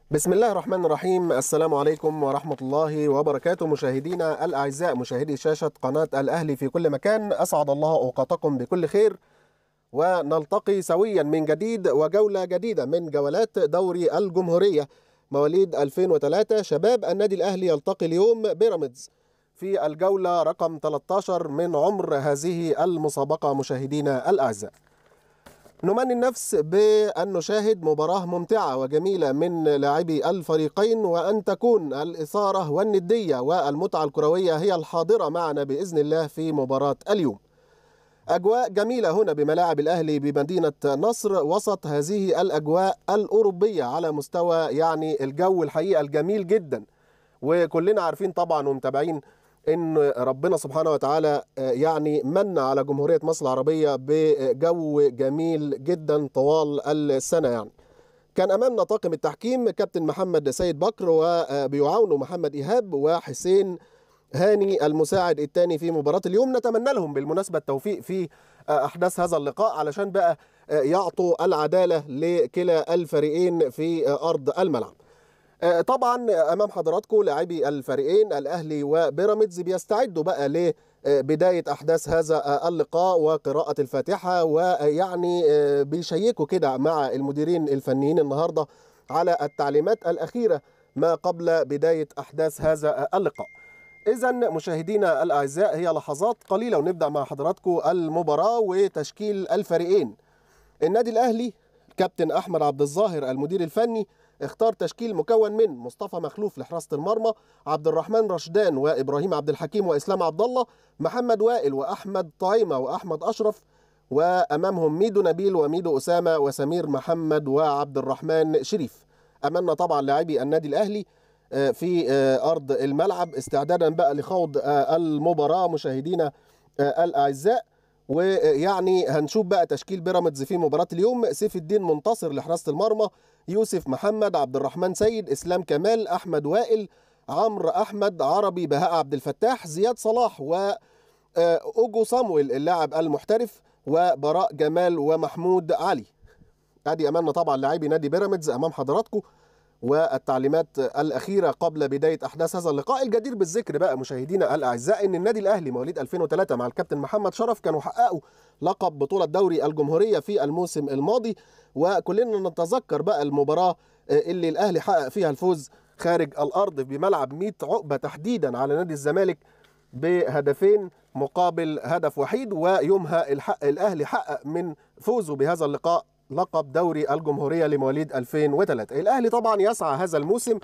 بسم الله الرحمن الرحيم السلام عليكم ورحمة الله وبركاته مشاهدينا الأعزاء مشاهدي شاشة قناة الأهلي في كل مكان أسعد الله أوقاتكم بكل خير ونلتقي سويا من جديد وجولة جديدة من جولات دوري الجمهورية مواليد 2003 شباب النادي الأهلي يلتقي اليوم بيراميدز في الجولة رقم 13 من عمر هذه المسابقة مشاهدينا الأعزاء نمني النفس بأن نشاهد مباراة ممتعة وجميلة من لاعبي الفريقين وأن تكون الإثارة والندية والمتعة الكروية هي الحاضرة معنا بإذن الله في مباراة اليوم أجواء جميلة هنا بملاعب الأهلي بمدينة نصر وسط هذه الأجواء الأوروبية على مستوى يعني الجو الحقيقة الجميل جدا وكلنا عارفين طبعا ومتابعين ان ربنا سبحانه وتعالى يعني من على جمهوريه مصر العربيه بجو جميل جدا طوال السنه يعني. كان امامنا طاقم التحكيم كابتن محمد سيد بكر وبيعاونه محمد ايهاب وحسين هاني المساعد الثاني في مباراه اليوم نتمنى لهم بالمناسبه التوفيق في احداث هذا اللقاء علشان بقى يعطوا العداله لكلا الفريقين في ارض الملعب. طبعا امام حضراتكم لاعبي الفريقين الاهلي وبيراميدز بيستعدوا بقى لبدايه احداث هذا اللقاء وقراءه الفاتحه ويعني بيشيكوا كده مع المديرين الفنيين النهارده على التعليمات الاخيره ما قبل بدايه احداث هذا اللقاء. اذا مشاهدينا الاعزاء هي لحظات قليله ونبدا مع حضراتكم المباراه وتشكيل الفريقين. النادي الاهلي كابتن احمد عبد الظاهر المدير الفني اختار تشكيل مكون من مصطفى مخلوف لحراسه المرمى عبد الرحمن رشدان وابراهيم عبد الحكيم واسلام عبد الله محمد وائل واحمد طعيمه واحمد اشرف وامامهم ميدو نبيل وميدو اسامه وسمير محمد وعبد الرحمن شريف امامنا طبعا لاعبي النادي الاهلي في ارض الملعب استعدادا بقى لخوض المباراه مشاهدينا الاعزاء ويعني هنشوف بقى تشكيل بيراميدز في مباراه اليوم سيف الدين منتصر لحراسه المرمى يوسف محمد عبد الرحمن سيد اسلام كمال احمد وائل عمرو احمد عربي بهاء عبد الفتاح زياد صلاح و اوجو صامويل اللاعب المحترف وبراء جمال ومحمود علي ادي امامنا طبعا لاعبي نادي بيراميدز امام حضراتكم والتعليمات الاخيره قبل بدايه احداث هذا اللقاء الجدير بالذكر بقى مشاهدينا الاعزاء ان النادي الاهلي مواليد 2003 مع الكابتن محمد شرف كانوا حققوا لقب بطوله دوري الجمهوريه في الموسم الماضي وكلنا نتذكر بقى المباراه اللي الاهلي حقق فيها الفوز خارج الارض بملعب 100 عقبه تحديدا على نادي الزمالك بهدفين مقابل هدف وحيد ويومها الحق الاهلي حقق من فوزه بهذا اللقاء لقب دوري الجمهورية لمواليد 2003 الأهلي طبعا يسعى هذا الموسم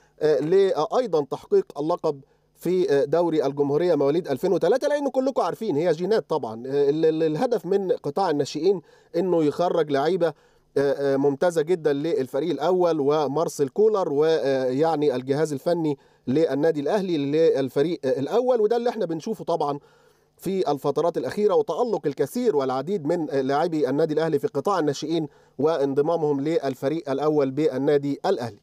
لأيضا تحقيق اللقب في دوري الجمهورية مواليد 2003 لأن كلكم عارفين هي جينات طبعا الهدف من قطاع الناشئين أنه يخرج لعيبة ممتازة جدا للفريق الأول ومارسيل كولر ويعني الجهاز الفني للنادي الأهلي للفريق الأول وده اللي احنا بنشوفه طبعا في الفترات الأخيرة وتألق الكثير والعديد من لاعبي النادي الأهلي في قطاع الناشئين وانضمامهم للفريق الأول بالنادي الأهلي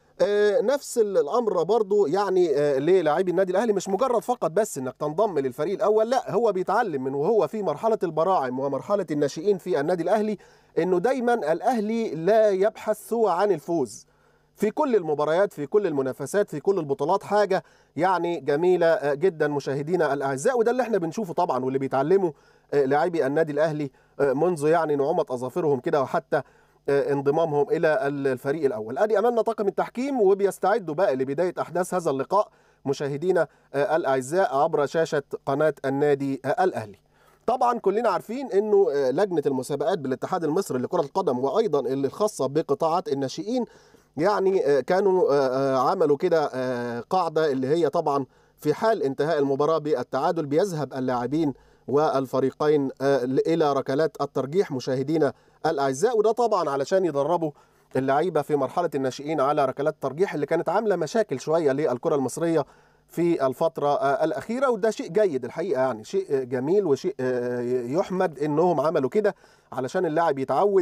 نفس الامر برضو يعني للاعبي النادي الاهلي مش مجرد فقط بس انك تنضم للفريق الاول لا هو بيتعلم من وهو في مرحله البراعم ومرحله الناشئين في النادي الاهلي انه دايما الاهلي لا يبحث سوى عن الفوز في كل المباريات في كل المنافسات في كل البطولات حاجه يعني جميله جدا مشاهدينا الاعزاء وده اللي احنا بنشوفه طبعا واللي بيتعلموا لاعبي النادي الاهلي منذ يعني نعومه اظافرهم كده وحتى انضمامهم الى الفريق الاول ادي امامنا طاقم التحكيم وبيستعدوا بقى لبدايه احداث هذا اللقاء مشاهدينا الاعزاء عبر شاشه قناه النادي الاهلي طبعا كلنا عارفين انه لجنه المسابقات بالاتحاد المصري لكره القدم وايضا اللي الخاصه بقطاعات الناشئين يعني كانوا عملوا كده قاعده اللي هي طبعا في حال انتهاء المباراه بالتعادل بيذهب اللاعبين والفريقين الى ركلات الترجيح مشاهدينا الاعزاء وده طبعا علشان يدربوا اللعيبه في مرحله الناشئين على ركلات الترجيح اللي كانت عامله مشاكل شويه للكره المصريه في الفترة الأخيرة وده شيء جيد الحقيقة يعني شيء جميل وشيء يحمد إنهم عملوا كده علشان اللاعب يتعود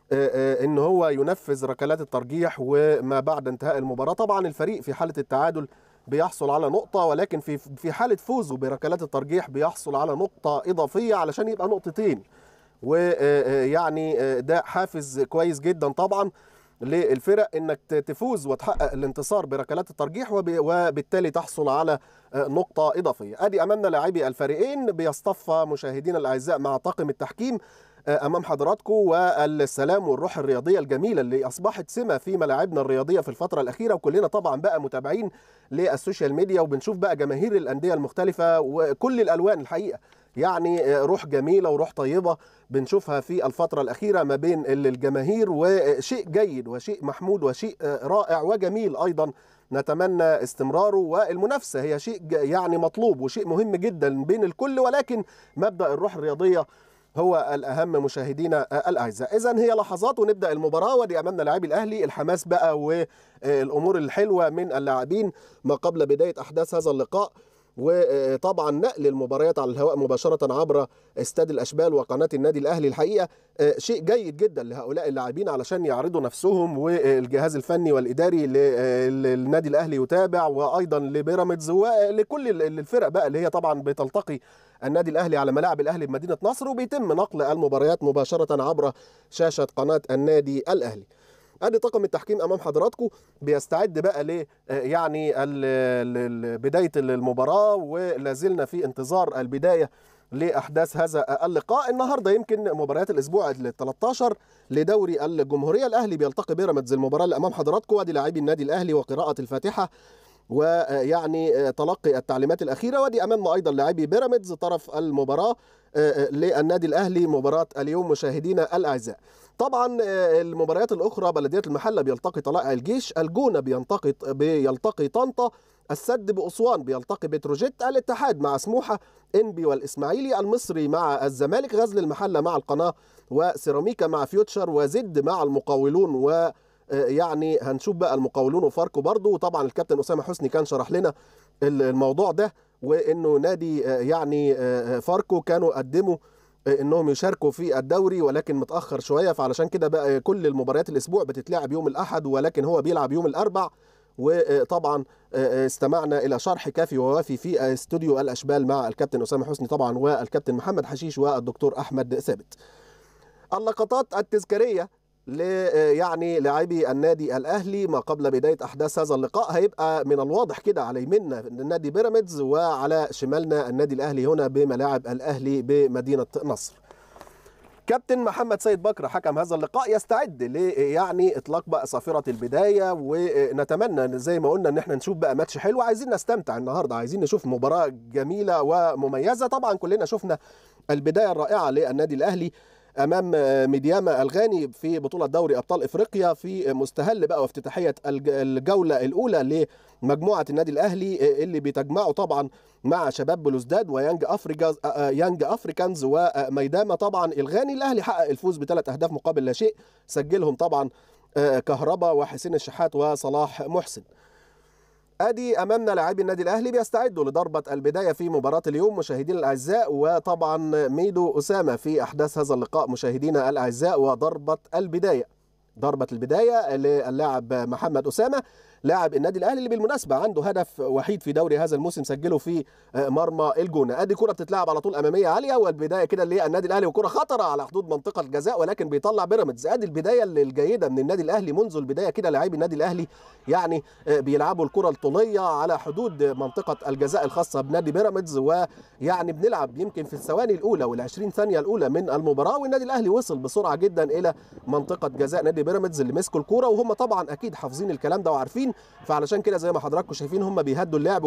إن هو ينفذ ركلات الترجيح وما بعد انتهاء المباراة طبعا الفريق في حالة التعادل بيحصل على نقطة ولكن في في حالة فوزه بركلات الترجيح بيحصل على نقطة إضافية علشان يبقى نقطتين ويعني ده حافز كويس جدا طبعا للفرق انك تفوز وتحقق الانتصار بركلات الترجيح وبالتالي تحصل على نقطة إضافية أدي أمامنا لاعبي الفريقين بيصطفى مشاهدينا الأعزاء مع طاقم التحكيم امام حضراتكم والسلام والروح الرياضيه الجميله اللي اصبحت سمه في ملاعبنا الرياضيه في الفتره الاخيره وكلنا طبعا بقى متابعين للسوشيال ميديا وبنشوف بقى جماهير الانديه المختلفه وكل الالوان الحقيقه يعني روح جميله وروح طيبه بنشوفها في الفتره الاخيره ما بين الجماهير وشيء جيد وشيء محمود وشيء رائع وجميل ايضا نتمنى استمراره والمنافسه هي شيء يعني مطلوب وشيء مهم جدا بين الكل ولكن مبدا الروح الرياضيه هو الاهم مشاهدينا الاعزاء اذا هي لحظات ونبدا المباراه ودي امامنا لاعبي الاهلي الحماس بقى والامور الحلوه من اللاعبين ما قبل بدايه احداث هذا اللقاء وطبعا نقل المباريات على الهواء مباشره عبر استاد الاشبال وقناه النادي الاهلي الحقيقه شيء جيد جدا لهؤلاء اللاعبين علشان يعرضوا نفسهم والجهاز الفني والاداري للنادي الاهلي يتابع وايضا لبيراميدز ولكل الفرق بقى اللي هي طبعا بتلتقي النادي الاهلي على ملاعب الاهلي بمدينه نصر وبيتم نقل المباريات مباشره عبر شاشه قناه النادي الاهلي. ادي طاقم التحكيم امام حضراتكم بيستعد بقى ل يعني بدايه المباراه ولا زلنا في انتظار البدايه لاحداث هذا اللقاء النهارده يمكن مباريات الاسبوع ال 13 لدوري الجمهوريه الاهلي بيلتقي بيراميدز المباراه اللي امام حضراتكم وادي لاعبي النادي الاهلي وقراءه الفاتحه ويعني تلقي التعليمات الاخيره ودي امامنا ايضا لاعبي بيراميدز طرف المباراه للنادي الاهلي مباراه اليوم مشاهدينا الاعزاء طبعا المباريات الاخرى بلديه المحله بيلتقي طلائع الجيش الجونه بيلتقي بيلتقي طنطا السد باسوان بيلتقي بتروجيت الاتحاد مع سموحه انبي والاسماعيلي المصري مع الزمالك غزل المحله مع القناه وسيراميكا مع فيوتشر وزد مع المقاولون و يعني هنشوف بقى المقاولون وفاركو برضو وطبعا الكابتن اسامه حسني كان شرح لنا الموضوع ده وانه نادي يعني فاركو كانوا قدموا انهم يشاركوا في الدوري ولكن متاخر شويه فعلشان كده بقى كل المباريات الاسبوع بتتلعب يوم الاحد ولكن هو بيلعب يوم الاربع وطبعا استمعنا الى شرح كافي ووافي في استوديو الاشبال مع الكابتن اسامه حسني طبعا والكابتن محمد حشيش والدكتور احمد ثابت اللقطات التذكاريه ل يعني لاعبي النادي الاهلي ما قبل بدايه احداث هذا اللقاء هيبقى من الواضح كده على يميننا النادي بيراميدز وعلى شمالنا النادي الاهلي هنا بملاعب الاهلي بمدينه نصر. كابتن محمد سيد بكر حكم هذا اللقاء يستعد ل يعني اطلاق بقى صافره البدايه ونتمنى زي ما قلنا ان احنا نشوف بقى ماتش حلو عايزين نستمتع النهارده عايزين نشوف مباراه جميله ومميزه طبعا كلنا شفنا البدايه الرائعه للنادي الاهلي امام ميدياما الغاني في بطوله دوري ابطال افريقيا في مستهل بقى وافتتاحيه الجوله الاولى لمجموعه النادي الاهلي اللي بتجمعه طبعا مع شباب بلوزداد ويانج افريكا يانج افريكانز وميداما طبعا الغاني الاهلي حقق الفوز بثلاث اهداف مقابل لا شيء سجلهم طبعا كهربا وحسين الشحات وصلاح محسن ادي امامنا لاعبي النادي الاهلي بيستعدوا لضربه البدايه في مباراه اليوم مشاهدينا الاعزاء وطبعا ميدو اسامه في احداث هذا اللقاء مشاهدينا الاعزاء وضربه البدايه ضربه البدايه للاعب محمد اسامه لاعب النادي الاهلي اللي بالمناسبه عنده هدف وحيد في دوري هذا الموسم سجله في مرمى الجونه ادي كره بتتلعب على طول اماميه عاليه والبدايه كده للنادي الاهلي وكره خطره على حدود منطقه الجزاء ولكن بيطلع بيراميدز ادي البدايه الجيده من النادي الاهلي منذ البدايه كده لاعبي النادي الاهلي يعني بيلعبوا الكره الطوليه على حدود منطقه الجزاء الخاصه بنادي بيراميدز ويعني بنلعب يمكن في الثواني الاولى وال20 ثانيه الاولى من المباراه والنادي الاهلي وصل بسرعه جدا الى منطقه جزاء نادي بيراميدز اللي مسكوا الكوره وهم طبعا اكيد حافظين الكلام ده وعارفين فعلشان كده زي ما حضراتكم شايفين هم بيهدوا اللعب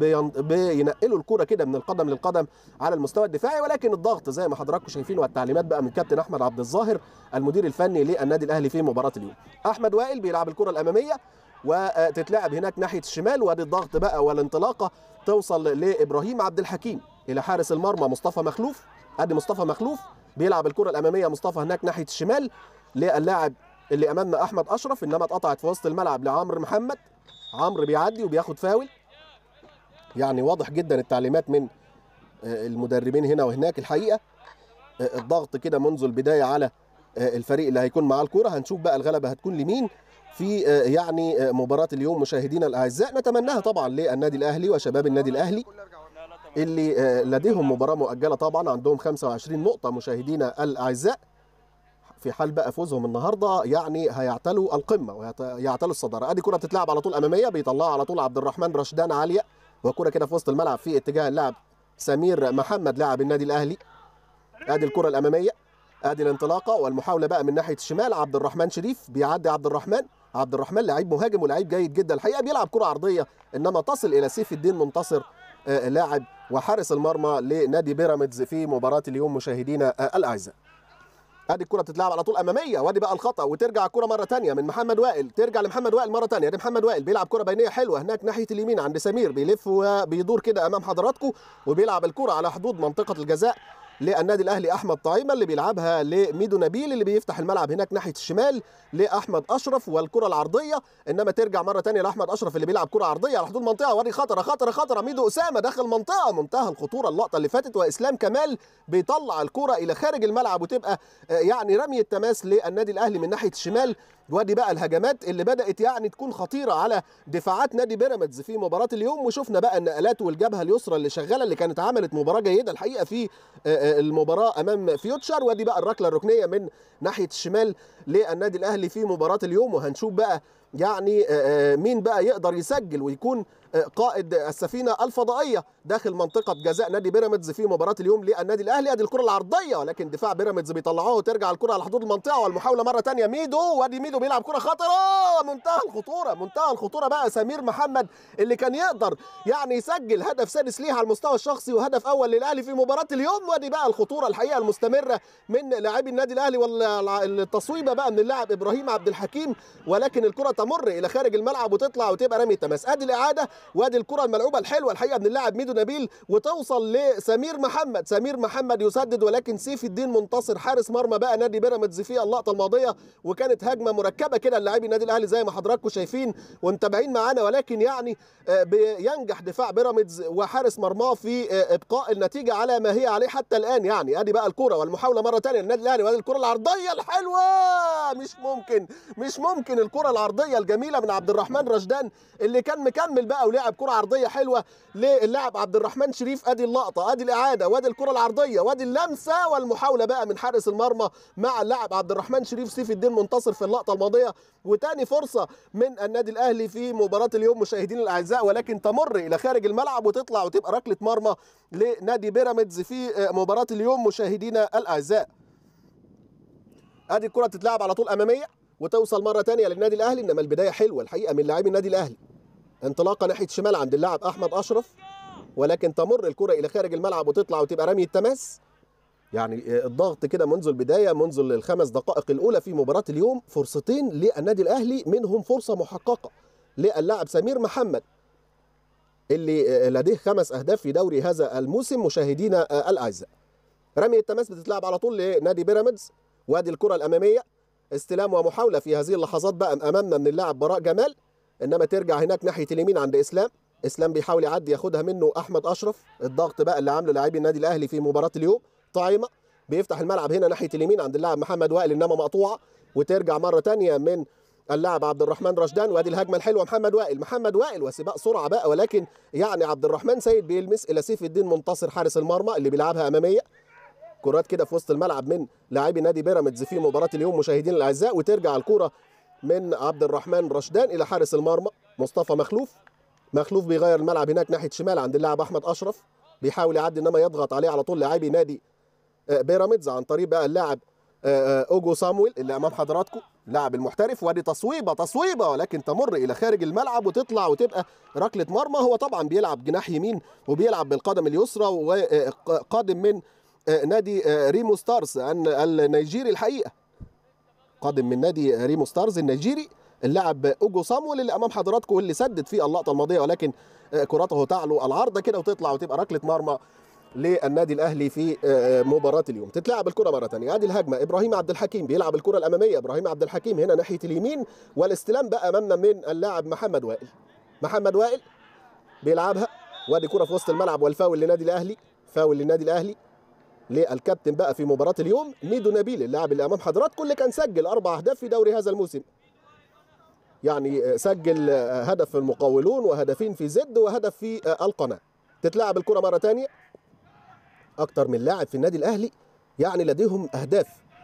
وبينقلوا الكوره كده من القدم للقدم على المستوى الدفاعي ولكن الضغط زي ما حضراتكم شايفين والتعليمات بقى من كابتن احمد عبد الظاهر المدير الفني للنادي الاهلي في مباراه اليوم احمد وائل بيلعب الكره الاماميه وتتلعب هناك ناحيه الشمال وادي الضغط بقى والانطلاقه توصل لابراهيم عبد الحكيم الى حارس المرمى مصطفى مخلوف ادي مصطفى مخلوف بيلعب الكره الاماميه مصطفى هناك ناحيه الشمال للاعب اللي امامنا احمد اشرف انما اتقطعت في وسط الملعب لعمرو محمد عمرو بيعدي وبياخد فاول يعني واضح جدا التعليمات من المدربين هنا وهناك الحقيقه الضغط كده منذ البدايه على الفريق اللي هيكون معاه الكوره هنشوف بقى الغلبه هتكون لمين في يعني مباراه اليوم مشاهدينا الاعزاء نتمناها طبعا للنادي الاهلي وشباب النادي الاهلي اللي لديهم مباراه مؤجله طبعا عندهم 25 نقطه مشاهدينا الاعزاء في في حال بقى فوزهم النهارده يعني هيعتلوا القمه ويعتلوا الصداره ادي كره بتتلعب على طول اماميه بيطلعها على طول عبد الرحمن رشدان عاليه وكره كده في وسط الملعب في اتجاه اللاعب سمير محمد لاعب النادي الاهلي ادي الكره الاماميه ادي الانطلاقه والمحاوله بقى من ناحيه الشمال عبد الرحمن شريف بيعدي عبد الرحمن عبد الرحمن لعيب مهاجم ولعيب جيد جدا الحقيقه بيلعب كره عرضيه انما تصل الى سيف الدين منتصر آه، لاعب وحارس المرمى لنادي بيراميدز في مباراه اليوم مشاهدينا آه، الاعزاء ادي الكره بتتلعب على طول اماميه وادي بقى الخطا وترجع الكره مره ثانيه من محمد وائل ترجع لمحمد وائل مره ثانيه ادي محمد وائل بيلعب كره بينيه حلوه هناك ناحيه اليمين عند سمير بيلف وبيدور كده امام حضراتكم وبيلعب الكره على حدود منطقه الجزاء للنادي الاهلي احمد طعيمه اللي بيلعبها لميدو نبيل اللي بيفتح الملعب هناك ناحيه الشمال لاحمد اشرف والكره العرضيه انما ترجع مره ثانيه لاحمد اشرف اللي بيلعب كره عرضيه على حدود المنطقه وادي خطره خطره خطره ميدو اسامه داخل منطقه منتهى الخطوره اللقطه اللي فاتت واسلام كمال بيطلع الكره الى خارج الملعب وتبقى آه، يعني رمي التماس للنادي الاهلي من ناحيه الشمال وادي بقى الهجمات اللي بدات يعني تكون خطيره على دفاعات نادي بيراميدز في مباراه اليوم وشفنا بقى النقلات والجبهه اليسرى اللي شغاله اللي كانت عملت مباراه جيده الحقيقه في آه، آه، المباراه امام فيوتشر وادي بقى الركله الركنيه من ناحيه الشمال للنادي الاهلي في مباراه اليوم وهنشوف بقى يعني آه، آه، مين بقى يقدر يسجل ويكون آه، قائد السفينه الفضائيه داخل منطقه جزاء نادي بيراميدز في مباراه اليوم للنادي الاهلي ادي الكره العرضيه ولكن دفاع بيراميدز بيطلعوها وترجع الكره على حدود المنطقه والمحاوله مره ثانيه ميدو وادي ميدو بيلعب كره خطره منتهى الخطوره منتهى الخطوره بقى سمير محمد اللي كان يقدر يعني يسجل هدف سادس ليه على المستوى الشخصي وهدف اول للاهلي في مباراه اليوم وادي بقى الخطوره الحقيقه المستمره من لاعبي النادي الاهلي والتصويبه بقى من اللاعب ابراهيم عبد الحكيم ولكن الكره تمر الى خارج الملعب وتطلع وتبقى رمي التماس ادي الاعاده وادي الكره الملعوبه الحلوه الحقيقه من اللاعب ميدو نبيل وتوصل لسمير محمد سمير محمد يسدد ولكن سيف الدين منتصر حارس مرمى بقى نادي بيراميدز في اللقطه الماضيه وكانت هجمه مركبه كده للاعبي النادي الاهلي زي ما حضراتكم شايفين ومتابعين معانا ولكن يعني آه، بينجح دفاع بيراميدز وحارس مرماه في آه، ابقاء النتيجه على ما هي عليه حتى الان يعني ادي بقى الكره والمحاوله مره ثانيه للنادي الاهلي وادي الكره العرضيه الحلوه مش ممكن مش ممكن الكره العرضيه الجميله من عبد الرحمن رشدان اللي كان مكمل بقى ولعب كره عرضيه حلوه للاعب عبد الرحمن شريف ادي اللقطه ادي الاعاده وادي الكره العرضيه وادي اللمسه والمحاوله بقى من حارس المرمى مع اللاعب عبد الرحمن شريف سيف الدين منتصر في اللقطه الماضيه وتاني فرصه من النادي الاهلي في مباراه اليوم مشاهدينا الاعزاء ولكن تمر الى خارج الملعب وتطلع وتبقى ركله مرمى لنادي بيراميدز في مباراه اليوم مشاهدينا الاعزاء ادي الكره تتلعب على طول اماميه وتوصل مره ثانيه للنادي الاهلي انما البدايه حلوه الحقيقه من لاعبي النادي الاهلي انطلاقه ناحيه الشمال عند اللاعب احمد اشرف ولكن تمر الكره الى خارج الملعب وتطلع وتبقى رمي التماس يعني الضغط كده منذ البدايه منذ الخمس دقائق الاولى في مباراه اليوم فرصتين للنادي الاهلي منهم فرصه محققه للاعب سمير محمد اللي لديه خمس اهداف في دوري هذا الموسم مشاهدينا الاعزاء رمي التماس بتتلعب على طول لنادي بيراميدز وادي الكره الاماميه استلام ومحاوله في هذه اللحظات بقى امامنا من اللاعب براء جمال انما ترجع هناك ناحيه اليمين عند اسلام اسلام بيحاول يعدي ياخدها منه احمد اشرف الضغط بقى اللي عامله لاعبي النادي الاهلي في مباراه اليوم طعيمه بيفتح الملعب هنا ناحيه اليمين عند اللاعب محمد وائل انما مقطوعه وترجع مره ثانيه من اللاعب عبد الرحمن رشدان وادي الهجمه الحلوه محمد وائل محمد وائل وسباق سرعه بقى ولكن يعني عبد الرحمن سيد بيلمس الى سيف الدين منتصر حارس المرمى اللي بيلعبها اماميه كرات كده في وسط الملعب من لاعبي نادي بيراميدز في مباراه اليوم مشاهدينا الاعزاء وترجع الكره من عبد الرحمن رشدان الى حارس المرمى مصطفى مخلوف مخلوف بيغير الملعب هناك ناحيه شمال عند اللاعب احمد اشرف بيحاول يعدي انما يضغط عليه على طول لاعبي نادي بيراميدز عن طريق بقى اللاعب اوجو سامويل اللي امام حضراتكم اللاعب المحترف وادي تصويبه تصويبه ولكن تمر الى خارج الملعب وتطلع وتبقى ركله مرمى هو طبعا بيلعب جناح يمين وبيلعب بالقدم اليسرى وقادم من نادي ريمو ستارز النيجيري الحقيقه قادم من نادي ريمو ستارز النيجيري اللاعب اوجو سامويل اللي امام حضراتكم واللي سدد في اللقطه الماضيه ولكن كرته تعلو العارضه كده وتطلع وتبقى ركله مرمى للنادي الاهلي في مباراه اليوم تتلعب الكره مره ثانيه ادي الهجمه ابراهيم عبد الحكيم بيلعب الكره الاماميه ابراهيم عبد الحكيم هنا ناحيه اليمين والاستلام بقى امامنا من اللاعب محمد وائل محمد وائل بيلعبها وادي كره في وسط الملعب والفاول للنادي الاهلي فاول للنادي الاهلي للكابتن بقى في مباراه اليوم ميدو نبيل اللاعب اللي امام حضراتكم اللي كان سجل اربع اهداف في دوري هذا الموسم يعني سجل هدف في المقاولون وهدفين في زد وهدف في القناه تتلعب الكره مره ثانيه اكتر من لاعب في النادي الاهلي يعني لديهم اهداف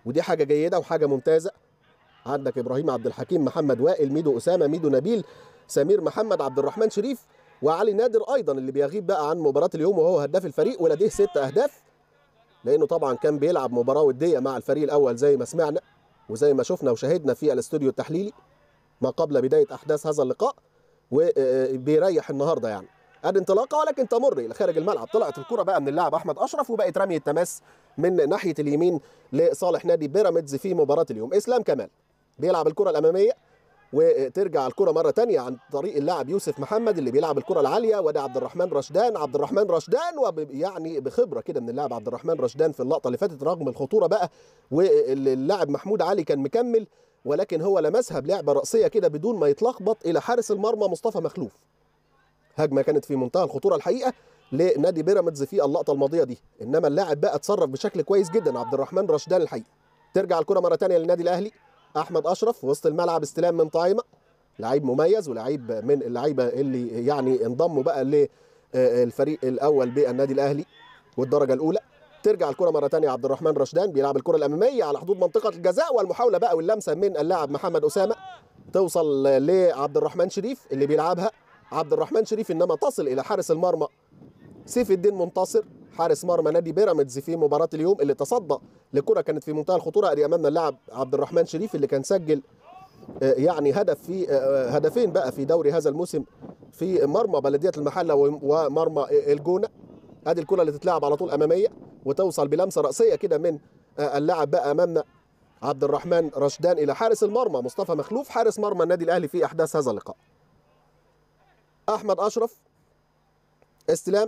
ودي حاجه جيده وحاجه ممتازه عندك ابراهيم عبد الحكيم محمد وائل ميدو اسامه ميدو نبيل سمير محمد عبد الرحمن شريف وعلي نادر ايضا اللي بيغيب بقى عن مباراه اليوم وهو هداف الفريق ولديه ست اهداف لانه طبعا كان بيلعب مباراه وديه مع الفريق الاول زي ما سمعنا وزي ما شفنا وشاهدنا في الاستوديو التحليلي ما قبل بدايه احداث هذا اللقاء وبيريح النهارده يعني ادي انطلاقه ولكن تمر الى خارج الملعب طلعت الكره بقى من اللاعب احمد اشرف وبقت رمي التماس من ناحيه اليمين لصالح نادي بيراميدز في مباراه اليوم اسلام كمال بيلعب الكره الاماميه وترجع الكره مره تانية عن طريق اللاعب يوسف محمد اللي بيلعب الكره العاليه وده عبد الرحمن رشدان عبد الرحمن رشدان ويعني بخبره كده من اللاعب عبد الرحمن رشدان في اللقطه اللي فاتت رغم الخطوره بقى واللاعب محمود علي كان مكمل ولكن هو لمسها بلعبه راسيه كده بدون ما يتلخبط الى حارس المرمى مصطفى مخلوف هجمه كانت في منتهى الخطوره الحقيقه لنادي بيراميدز في اللقطه الماضيه دي انما اللاعب بقى اتصرف بشكل كويس جدا عبد الرحمن رشدان الحقيقه ترجع الكره مره ثانيه للنادي الاهلي احمد اشرف وسط الملعب استلام من طايمه لعيب مميز ولعيب من اللعيبه اللي يعني انضموا بقى للفريق الاول بالنادي الاهلي والدرجه الاولى ترجع الكره مره ثانيه عبد الرحمن رشدان بيلعب الكره الاماميه على حدود منطقه الجزاء والمحاوله بقى واللمسه من اللاعب محمد اسامه توصل لعبد الرحمن شريف اللي بيلعبها عبد الرحمن شريف انما تصل الى حارس المرمى سيف الدين منتصر حارس مرمى نادي بيراميدز في مباراه اليوم اللي تصدى لكره كانت في منتهى الخطوره ادي امامنا اللاعب عبد الرحمن شريف اللي كان سجل يعني هدف في هدفين بقى في دوري هذا الموسم في مرمى بلديه المحله ومرمى الجونه ادي الكره اللي تتلعب على طول اماميه وتوصل بلمسه راسيه كده من اللاعب بقى امامنا عبد الرحمن رشدان الى حارس المرمى مصطفى مخلوف حارس مرمى النادي الاهلي في احداث هذا اللقاء احمد اشرف استلام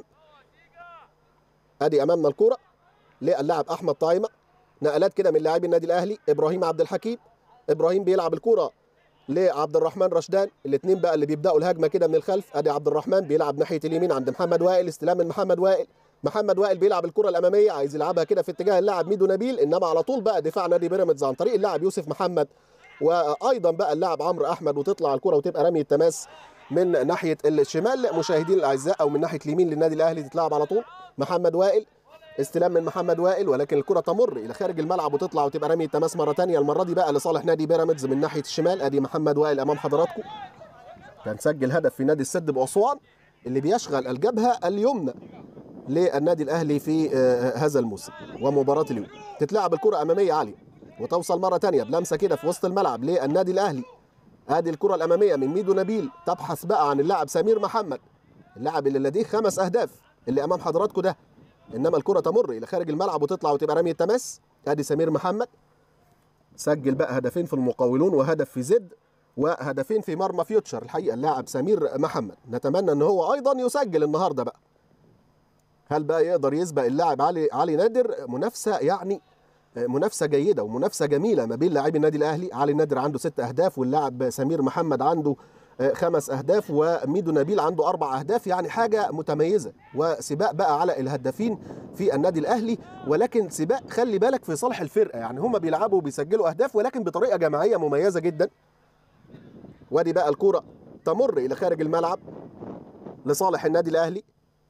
ادي امامنا الكره للاعب احمد طايمه نقلات كده من لاعبي النادي الاهلي ابراهيم عبد الحكيم ابراهيم بيلعب الكره لعبد الرحمن رشدان الاثنين بقى اللي بيبداوا الهجمه كده من الخلف ادي عبد الرحمن بيلعب ناحيه اليمين عند محمد وائل استلام من محمد وائل محمد وائل بيلعب الكره الاماميه عايز يلعبها كده في اتجاه اللاعب ميدو نبيل انما على طول بقى دفاع نادي بيراميدز عن طريق اللاعب يوسف محمد وايضا بقى اللاعب عمرو احمد وتطلع الكره وتبقى رمي التماس من ناحيه الشمال مشاهدين الاعزاء او من ناحيه اليمين للنادي الاهلي تتلعب على طول محمد وائل استلام من محمد وائل ولكن الكره تمر الى خارج الملعب وتطلع وتبقى رمي التماس مره ثانيه المره دي بقى لصالح نادي بيراميدز من ناحيه الشمال ادي محمد وائل امام حضراتكم كان سجل هدف في نادي السد باسوان اللي بيشغل الجبهه اليمنى للنادي الاهلي في هذا الموسم ومباراه اليوم تتلعب الكره اماميه عاليه وتوصل مره ثانيه بلمسه كده في وسط الملعب للنادي الاهلي ادي الكره الاماميه من ميدو نبيل تبحث بقى عن اللاعب سمير محمد اللاعب اللي لديه خمس اهداف اللي امام حضراتكم ده انما الكره تمر الى خارج الملعب وتطلع وتبقى رميه تماس ادي سمير محمد سجل بقى هدفين في المقاولون وهدف في زد وهدفين في مرمى فيوتشر الحقيقه اللاعب سمير محمد نتمنى ان هو ايضا يسجل النهارده بقى هل بقى يقدر يسبق اللاعب علي علي نادر منافسه يعني منافسه جيده ومنافسه جميله ما بين لاعبي النادي الاهلي علي نادر عنده ست اهداف واللاعب سمير محمد عنده خمس اهداف وميدو نبيل عنده اربع اهداف يعني حاجه متميزه وسباق بقى على الهدافين في النادي الاهلي ولكن سباق خلي بالك في صالح الفرقه يعني هم بيلعبوا وبيسجلوا اهداف ولكن بطريقه جماعيه مميزه جدا وادي بقى الكوره تمر الى خارج الملعب لصالح النادي الاهلي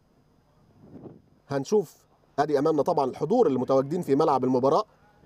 هنشوف ادي امامنا طبعا الحضور اللي متواجدين في ملعب المباراه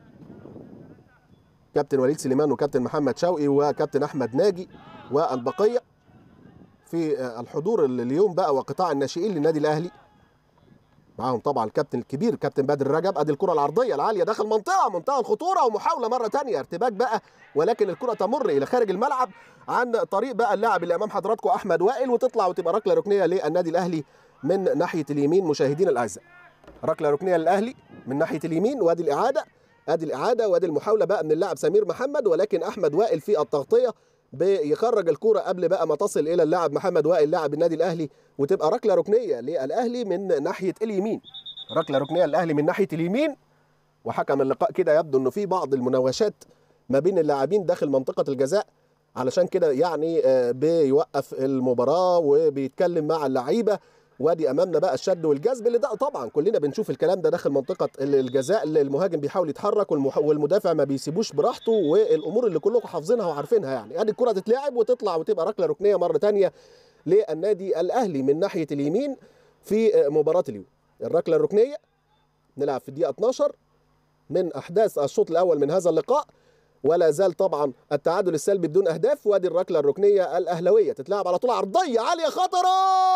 كابتن وليد سليمان وكابتن محمد شوقي وكابتن احمد ناجي والبقيه في الحضور اليوم بقى وقطاع الناشئين للنادي الاهلي معاهم طبعا الكابتن الكبير كابتن بدر رجب ادي الكره العرضيه العاليه داخل منطقه منطقه الخطوره ومحاوله مره ثانيه ارتباك بقى ولكن الكره تمر الى خارج الملعب عن طريق بقى اللاعب اللي امام حضراتكم احمد وائل وتطلع وتبقى ركله ركنيه للنادي الاهلي من ناحيه اليمين مشاهدين الاعزاء ركله ركنيه للاهلي من ناحيه اليمين وادي الاعاده ادي الاعاده وادي المحاوله بقى من اللاعب سمير محمد ولكن احمد وائل في التغطيه بيخرج الكرة قبل بقى ما تصل إلى اللاعب محمد وائل لاعب النادي الأهلي وتبقى ركلة ركنية للأهلي من ناحية اليمين ركلة ركنية للأهلي من ناحية اليمين وحكم اللقاء كده يبدو إنه في بعض المناوشات ما بين اللاعبين داخل منطقة الجزاء علشان كده يعني بيوقف المباراة وبيتكلم مع اللعيبة وادي امامنا بقى الشد والجذب اللي ده طبعا كلنا بنشوف الكلام ده داخل منطقه الجزاء اللي المهاجم بيحاول يتحرك والمدافع ما بيسيبوش براحته والامور اللي كلكم حافظينها وعارفينها يعني ادي الكره تتلعب وتطلع وتبقى ركله ركنيه مره ثانيه للنادي الاهلي من ناحيه اليمين في مباراه اليوم الركله الركنيه نلعب في الدقيقه 12 من احداث الشوط الاول من هذا اللقاء ولا زال طبعا التعادل السلبي بدون اهداف وادي الركله الركنيه الاهلاويه تتلعب على طول عرضيه عاليه خطره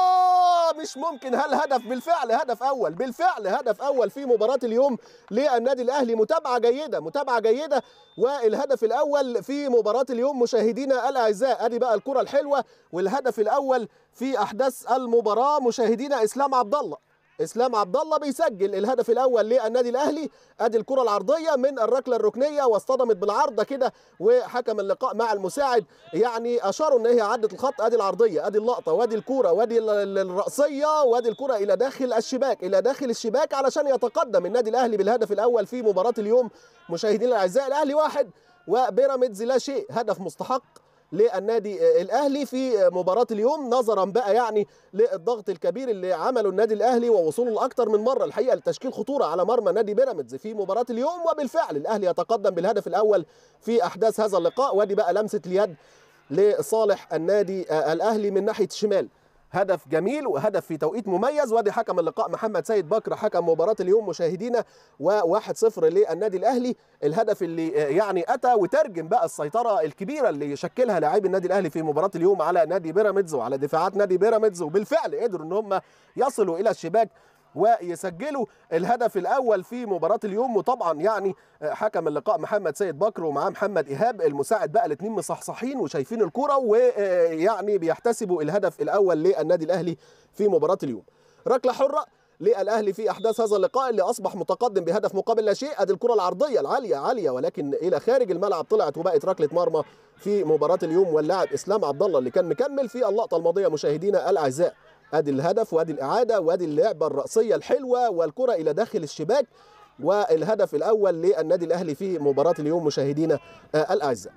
مش ممكن هل هدف بالفعل هدف اول بالفعل هدف اول في مباراه اليوم للنادي الاهلي متابعه جيده متابعه جيده والهدف الاول في مباراه اليوم مشاهدينا الاعزاء ادي بقى الكره الحلوه والهدف الاول في احداث المباراه مشاهدينا اسلام عبد الله اسلام عبد الله بيسجل الهدف الاول للنادي الاهلي ادي الكره العرضيه من الركله الركنيه واصطدمت بالعارضه كده وحكم اللقاء مع المساعد يعني اشاروا ان هي عدت الخط ادي العرضيه ادي اللقطه وادي الكره وادي الراسيه وادي الكره الى داخل الشباك الى داخل الشباك علشان يتقدم النادي الاهلي بالهدف الاول في مباراه اليوم مشاهدينا الاعزاء الاهلي واحد وبيراميدز لا شيء هدف مستحق للنادي الاهلي في مباراه اليوم نظرا بقى يعني للضغط الكبير اللي عمله النادي الاهلي ووصوله لاكثر من مره الحقيقه لتشكيل خطوره على مرمى نادي بيراميدز في مباراه اليوم وبالفعل الاهلي يتقدم بالهدف الاول في احداث هذا اللقاء وادي بقى لمسه اليد لصالح النادي الاهلي من ناحيه الشمال هدف جميل وهدف في توقيت مميز وادي حكم اللقاء محمد سيد بكر حكم مباراة اليوم مشاهدينا و1-0 للنادي الأهلي الهدف اللي يعني أتى وترجم بقى السيطرة الكبيرة اللي شكلها لاعبي النادي الأهلي في مباراة اليوم على نادي بيراميدز وعلى دفاعات نادي بيراميدز وبالفعل قدروا إن هم يصلوا إلى الشباك ويسجلوا الهدف الاول في مباراه اليوم وطبعا يعني حكم اللقاء محمد سيد بكر ومعاه محمد ايهاب المساعد بقى الاثنين مصحصحين وشايفين الكره ويعني بيحتسبوا الهدف الاول للنادي الاهلي في مباراه اليوم ركله حره للاهلي في احداث هذا اللقاء اللي اصبح متقدم بهدف مقابل لا شيء ادي الكره العرضيه العاليه عاليه ولكن الى خارج الملعب طلعت وبقت ركله مرمى في مباراه اليوم واللاعب اسلام عبد الله اللي كان مكمل في اللقطه الماضيه مشاهدينا الاعزاء ادي الهدف وادي الاعاده وادي اللعبه الراسيه الحلوه والكره الى داخل الشباك والهدف الاول للنادي الاهلي في مباراه اليوم مشاهدينا الاعزاء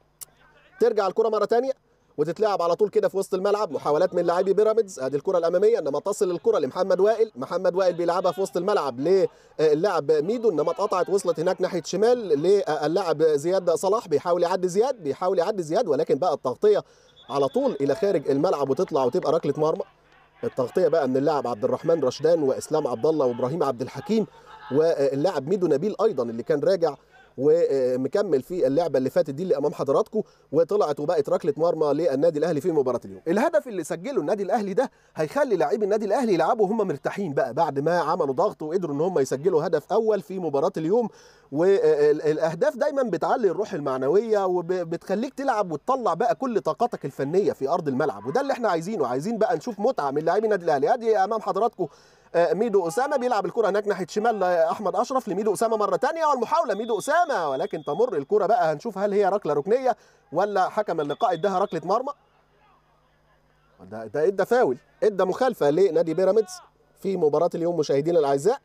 ترجع الكره مره ثانيه وتتلعب على طول كده في وسط الملعب محاولات من لاعبي بيراميدز ادي الكره الاماميه انما تصل الكره لمحمد وائل محمد وائل بيلعبها في وسط الملعب للاعب ميدو انما اتقطعت وصلت هناك ناحيه شمال للاعب زياد صلاح بيحاول يعدي زياد بيحاول يعدي زياد ولكن بقى التغطيه على طول الى خارج الملعب وتطلع وتبقى ركله مرمى التغطيه بقى من اللاعب عبد الرحمن رشدان واسلام عبد الله وابراهيم عبد الحكيم واللاعب ميدو نبيل ايضا اللي كان راجع ومكمل في اللعبه اللي فاتت دي اللي امام حضراتكم وطلعت وبقت ركله مرمى للنادي الاهلي في مباراه اليوم. الهدف اللي سجله النادي الاهلي ده هيخلي لاعبي النادي الاهلي يلعبوا هم مرتاحين بقى بعد ما عملوا ضغط وقدروا ان هم يسجلوا هدف اول في مباراه اليوم والاهداف دايما بتعلي الروح المعنويه وبتخليك تلعب وتطلع بقى كل طاقتك الفنيه في ارض الملعب وده اللي احنا عايزينه عايزين بقى نشوف متعه من لاعبي النادي الاهلي ادي امام حضراتكم ميدو اسامه بيلعب الكره هناك ناحيه شمال احمد اشرف لميدو اسامه مره ثانيه والمحاوله ميدو اسامه ولكن تمر الكره بقى هنشوف هل هي ركله ركنيه ولا حكم اللقاء اداها ركله مرمى ده ده ادى فاول ادى مخالفه لنادي بيراميدز في مباراه اليوم مشاهدينا الاعزاء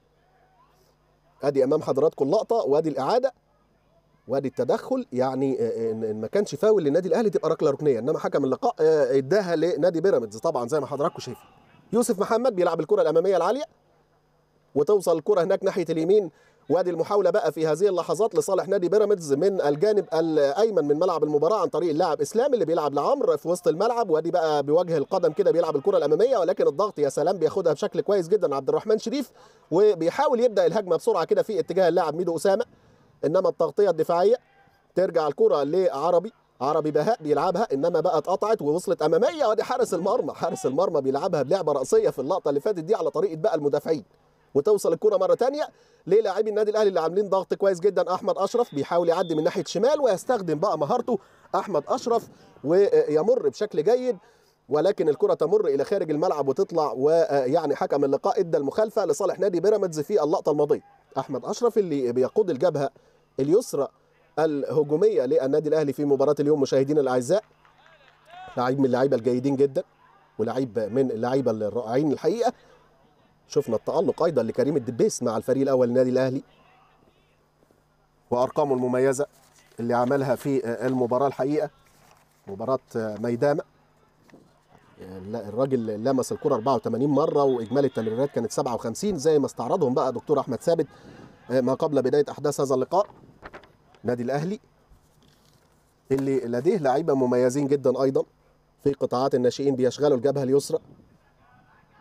ادي امام حضراتكم اللقطه وادي الاعاده وادي التدخل يعني ان ما كانش فاول للنادي الاهلي تبقى ركله ركنيه انما حكم اللقاء اداها لنادي بيراميدز طبعا زي ما حضراتكم شايفين يوسف محمد بيلعب الكره الاماميه العاليه وتوصل الكره هناك ناحيه اليمين وادي المحاوله بقى في هذه اللحظات لصالح نادي بيراميدز من الجانب الايمن من ملعب المباراه عن طريق اللاعب اسلام اللي بيلعب لعمرو في وسط الملعب وادي بقى بوجه القدم كده بيلعب الكره الاماميه ولكن الضغط يا سلام بياخدها بشكل كويس جدا عبد الرحمن شريف وبيحاول يبدا الهجمه بسرعه كده في اتجاه اللاعب ميدو اسامه انما التغطيه الدفاعيه ترجع الكره لعربي عربي بهاء بيلعبها انما بقى اتقطعت ووصلت اماميه وادي حارس المرمى حارس المرمى بيلعبها بلعبه راسيه في اللقطه اللي فاتت دي على طريقه بقى المدافعين وتوصل الكره مره ثانيه للاعبي النادي الاهلي اللي عاملين ضغط كويس جدا احمد اشرف بيحاول يعدي من ناحيه شمال ويستخدم بقى مهارته احمد اشرف ويمر بشكل جيد ولكن الكره تمر الى خارج الملعب وتطلع ويعني حكم اللقاء ادى المخالفه لصالح نادي بيراميدز في اللقطه الماضيه احمد اشرف اللي بيقود الجبهه اليسرى الهجوميه للنادي الاهلي في مباراه اليوم مشاهدينا الاعزاء لعيب من اللعيبه الجيدين جدا ولعيب من اللعيبه الرائعين الحقيقه شفنا التالق ايضا لكريم الدبيس مع الفريق الاول للنادي الاهلي وارقامه المميزه اللي عملها في المباراه الحقيقه مباراه ميدامه الراجل لمس الكره 84 مره واجمالي التمريرات كانت 57 زي ما استعرضهم بقى دكتور احمد ثابت ما قبل بدايه احداث هذا اللقاء نادي الاهلي اللي لديه لعيبه مميزين جدا ايضا في قطاعات الناشئين بيشغلوا الجبهه اليسرى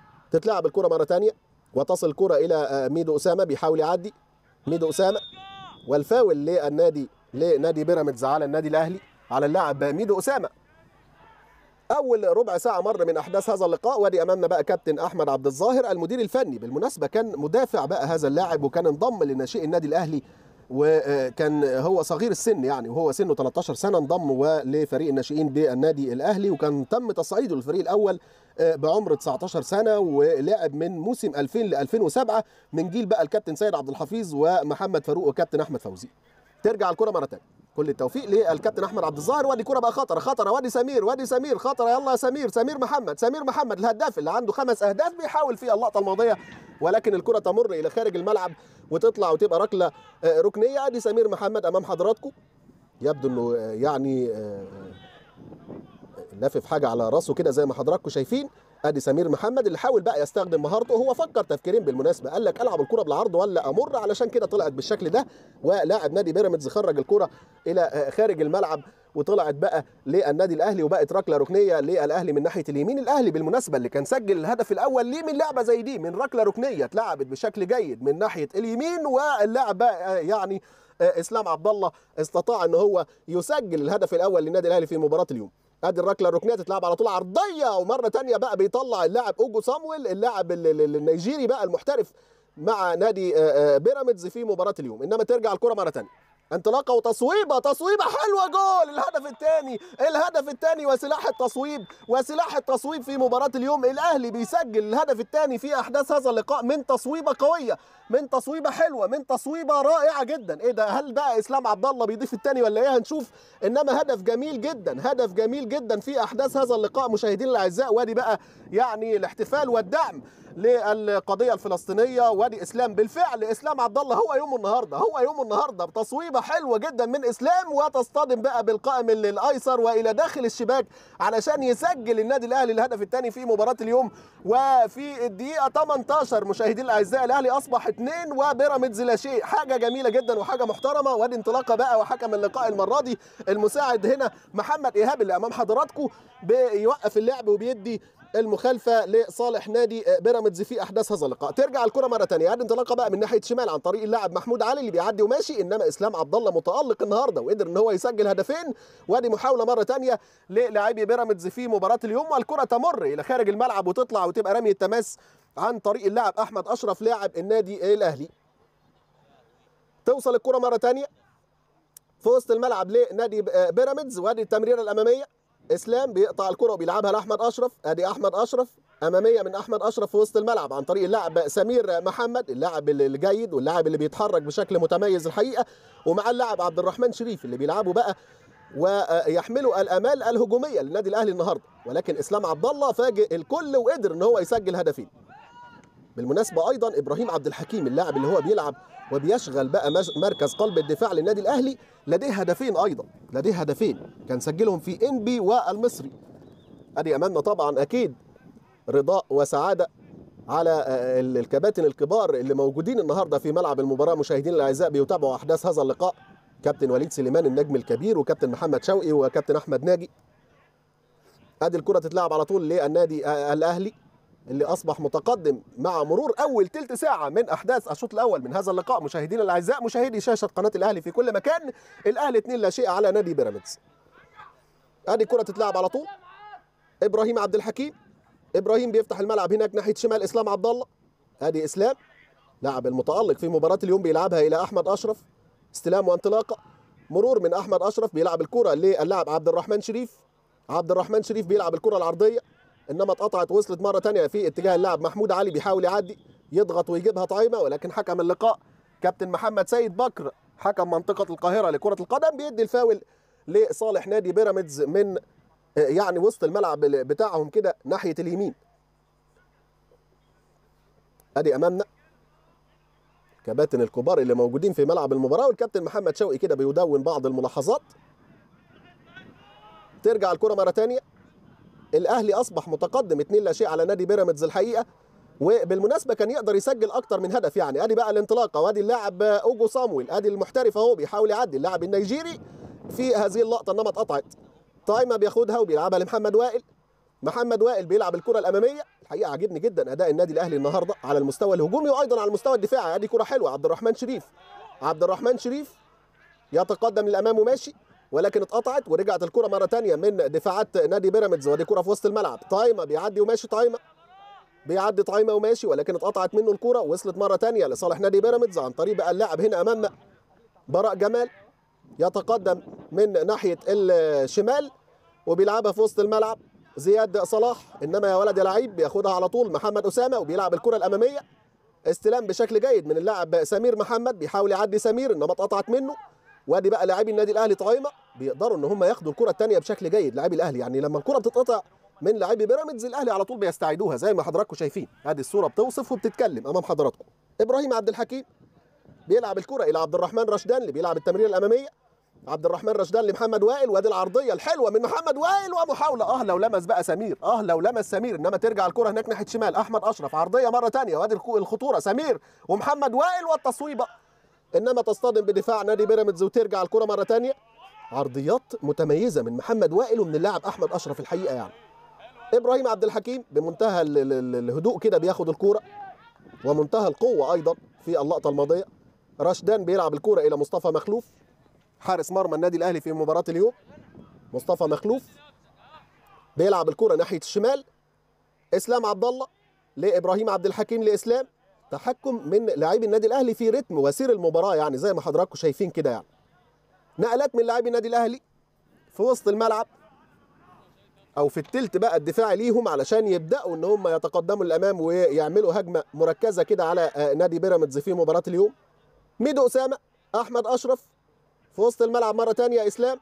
تتلعب الكره مره ثانيه وتصل الكره الى ميدو اسامه بيحاول يعدي ميدو اسامه والفاول للنادي لنادي بيراميدز على النادي الاهلي على اللاعب ميدو اسامه اول ربع ساعه مر من احداث هذا اللقاء وادي امامنا بقى كابتن احمد عبد الظاهر المدير الفني بالمناسبه كان مدافع بقى هذا اللاعب وكان انضم لناشئ النادي الاهلي وكان هو صغير السن يعني وهو سنه 13 سنه انضم لفريق الناشئين بالنادي الاهلي وكان تم تصعيده للفريق الاول بعمر 19 سنه ولعب من موسم 2000 ل 2007 من جيل بقى الكابتن سيد عبد الحفيظ ومحمد فاروق وكابتن احمد فوزي ترجع الكره مره ثانيه كل التوفيق للكابتن احمد عبد الظاهر وادي كره بقى خطره خطره وادي سمير وادي سمير خطره يلا يا سمير سمير محمد سمير محمد الهداف اللي عنده خمس اهداف بيحاول في اللقطه الماضيه ولكن الكره تمر الى خارج الملعب وتطلع وتبقى ركله ركنيه ادي سمير محمد امام حضراتكم يبدو انه يعني لافف حاجه على راسه كده زي ما حضراتكم شايفين ادي سمير محمد اللي حاول بقى يستخدم مهارته هو فكر تفكيرين بالمناسبه قال لك العب الكره بالعرض ولا امر علشان كده طلعت بالشكل ده ولاعب نادي بيراميدز خرج الكره الى خارج الملعب وطلعت بقى للنادي الاهلي وبقت ركله ركنيه للاهلي من ناحيه اليمين الاهلي بالمناسبه اللي كان سجل الهدف الاول ليه من لعبه زي دي من ركله ركنيه اتلعبت بشكل جيد من ناحيه اليمين واللاعب بقى يعني اسلام عبد الله استطاع ان هو يسجل الهدف الاول للنادي الاهلي في مباراه اليوم ادي الركله الركنيه تتلعب على طول عرضيه ومره تانية بقى بيطلع اللاعب اوجو صامويل اللاعب النيجيري بقى المحترف مع نادي بيراميدز في مباراه اليوم انما ترجع الكره مره تانية انطلاقه وتصويبه تصويبه حلوه جول الهدف الثاني الهدف الثاني وسلاح التصويب وسلاح التصويب في مباراه اليوم الاهلي بيسجل الهدف الثاني في احداث هذا اللقاء من تصويبه قويه من تصويبه حلوه من تصويبه رائعه جدا ايه ده هل بقى اسلام عبد الله بيضيف الثاني ولا ايه هنشوف انما هدف جميل جدا هدف جميل جدا في احداث هذا اللقاء مشاهدينا الاعزاء وادي بقى يعني الاحتفال والدعم للقضيه الفلسطينيه وادي اسلام بالفعل اسلام عبد الله هو يومه النهارده هو يومه النهارده بتصويبه حلوه جدا من اسلام وتصطدم بقى بالقائم الايسر والى داخل الشباك علشان يسجل النادي الاهلي الهدف الثاني في مباراه اليوم وفي الدقيقه 18 مشاهدينا الاعزاء الاهلي اصبح اثنين وبيراميدز لا شيء حاجه جميله جدا وحاجه محترمه وادي انطلاقه بقى وحكم اللقاء المره دي المساعد هنا محمد ايهاب اللي امام حضراتكم بيوقف اللعب وبيدي المخالفه لصالح نادي بيراميدز في احداث هذا اللقاء ترجع الكره مره ثانيه ادي انطلاقه بقى من ناحيه شمال عن طريق اللاعب محمود علي اللي بيعدي وماشي انما اسلام عبد الله متالق النهارده وقدر ان هو يسجل هدفين وادي محاوله مره ثانيه للاعبي بيراميدز في مباراه اليوم والكره تمر الى خارج الملعب وتطلع وتبقى رميه تماس عن طريق اللاعب احمد اشرف لاعب النادي الاهلي توصل الكره مره ثانيه في وسط الملعب لنادي بيراميدز وادي التمريره الاماميه اسلام بيقطع الكره وبيلعبها لاحمد اشرف ادي احمد اشرف اماميه من احمد اشرف في وسط الملعب عن طريق اللاعب سمير محمد اللاعب الجيد واللاعب اللي بيتحرك بشكل متميز الحقيقه ومع اللاعب عبد الرحمن شريف اللي بيلعبوا بقى ويحملوا الامال الهجوميه للنادي الاهلي النهارده ولكن اسلام عبد الله فاجئ الكل وقدر ان هو يسجل هدفين بالمناسبه ايضا ابراهيم عبد الحكيم اللاعب اللي هو بيلعب وبيشغل بقى مركز قلب الدفاع للنادي الاهلي لديه هدفين ايضا لديه هدفين كان سجلهم في انبي والمصري ادي امامنا طبعا اكيد رضاء وسعاده على الكباتن الكبار اللي موجودين النهارده في ملعب المباراه مشاهدينا الاعزاء بيتابعوا احداث هذا اللقاء كابتن وليد سليمان النجم الكبير وكابتن محمد شوقي وكابتن احمد ناجي ادي الكره تتلعب على طول للنادي الاهلي اللي اصبح متقدم مع مرور اول ثلث ساعه من احداث الشوط الاول من هذا اللقاء مشاهدينا الاعزاء مشاهدي شاشه قناه الاهلي في كل مكان الاهلي 2 لا شيء على نادي بيراميدز ادي الكره تتلعب على طول ابراهيم عبد الحكيم ابراهيم بيفتح الملعب هناك ناحيه شمال اسلام عبد الله ادي اسلام لاعب المتالق في مباراه اليوم بيلعبها الى احمد اشرف استلام وانطلاقه مرور من احمد اشرف بيلعب الكره للاعب عبد الرحمن شريف عبد الرحمن شريف بيلعب الكره العرضيه انما اتقطعت وصلت مره ثانيه في اتجاه اللاعب محمود علي بيحاول يعدي يضغط ويجيبها طعيمه ولكن حكم اللقاء كابتن محمد سيد بكر حكم منطقه القاهره لكره القدم بيدي الفاول لصالح نادي بيراميدز من يعني وسط الملعب بتاعهم كده ناحيه اليمين ادي امامنا كباتن الكبار اللي موجودين في ملعب المباراه والكابتن محمد شوقي كده بيدون بعض الملاحظات ترجع الكره مره ثانيه الاهلي اصبح متقدم 2 لا شيء على نادي بيراميدز الحقيقه وبالمناسبه كان يقدر يسجل اكتر من هدف يعني ادي بقى الانطلاقه وادي اللاعب اوجو صامويل ادي المحترف اهو بيحاول يعدي اللاعب النيجيري في هذه اللقطه انما اتقطعت تايما بياخدها وبيلعبها لمحمد وائل محمد وائل بيلعب الكره الاماميه الحقيقه عاجبني جدا اداء النادي الاهلي النهارده على المستوى الهجومي وايضا على المستوى الدفاعي ادي كره حلوه عبد الرحمن شريف عبد الرحمن شريف يتقدم للامام وماشي ولكن اتقطعت ورجعت الكره مره ثانيه من دفاعات نادي بيراميدز ودي كره في وسط الملعب طايمه بيعدي وماشي طايمه بيعدي طايمه وماشي ولكن اتقطعت منه الكره وصلت مره ثانيه لصالح نادي بيراميدز عن طريق بقى اللاعب هنا امامنا براء جمال يتقدم من ناحيه الشمال وبيلعبها في وسط الملعب زياد صلاح انما يا ولد يا لعيب بياخدها على طول محمد اسامه وبيلعب الكره الاماميه استلام بشكل جيد من اللاعب سمير محمد بيحاول يعدي سمير انما اتقطعت منه وادي بقى لاعبي النادي الاهلي طايمه بيقدروا ان هم ياخدوا الكره الثانيه بشكل جيد لاعبي الاهلي يعني لما الكره بتتقطع من لاعبي بيراميدز الاهلي على طول بيستعيدوها زي ما حضراتكم شايفين ادي الصوره بتوصف وبتتكلم امام حضراتكم ابراهيم عبد الحكيم بيلعب الكره الى عبد الرحمن رشدان اللي بيلعب التمريره الاماميه عبد الرحمن رشدان لمحمد وائل وادي العرضيه الحلوه من محمد وائل ومحاوله اه لو لمس بقى سمير اه لو لمس سمير انما ترجع الكره هناك ناحيه شمال احمد اشرف عرضيه مره ثانيه وادي الخطوره سمير ومحمد وائل والتصويبه انما تصطدم بدفاع نادي بيراميدز وترجع الكره مره ثانيه عرضيات متميزه من محمد وائل ومن اللاعب احمد اشرف الحقيقه يعني ابراهيم عبد الحكيم بمنتهى الهدوء كده بياخد الكوره ومنتهى القوه ايضا في اللقطه الماضيه رشدان بيلعب الكوره الى مصطفى مخلوف حارس مرمى النادي الاهلي في مباراه اليوم مصطفى مخلوف بيلعب الكوره ناحيه الشمال اسلام عبد الله لابراهيم عبد الحكيم لاسلام تحكم من لاعبي النادي الاهلي في رتم وسير المباراه يعني زي ما حضراتكم شايفين كده يعني نقلات من لاعبي النادي الاهلي في وسط الملعب او في التلت بقى الدفاعي ليهم علشان يبداوا ان هم يتقدموا للامام ويعملوا هجمه مركزه كده على نادي بيراميدز في مباراه اليوم ميدو اسامه احمد اشرف في وسط الملعب مره ثانيه اسلام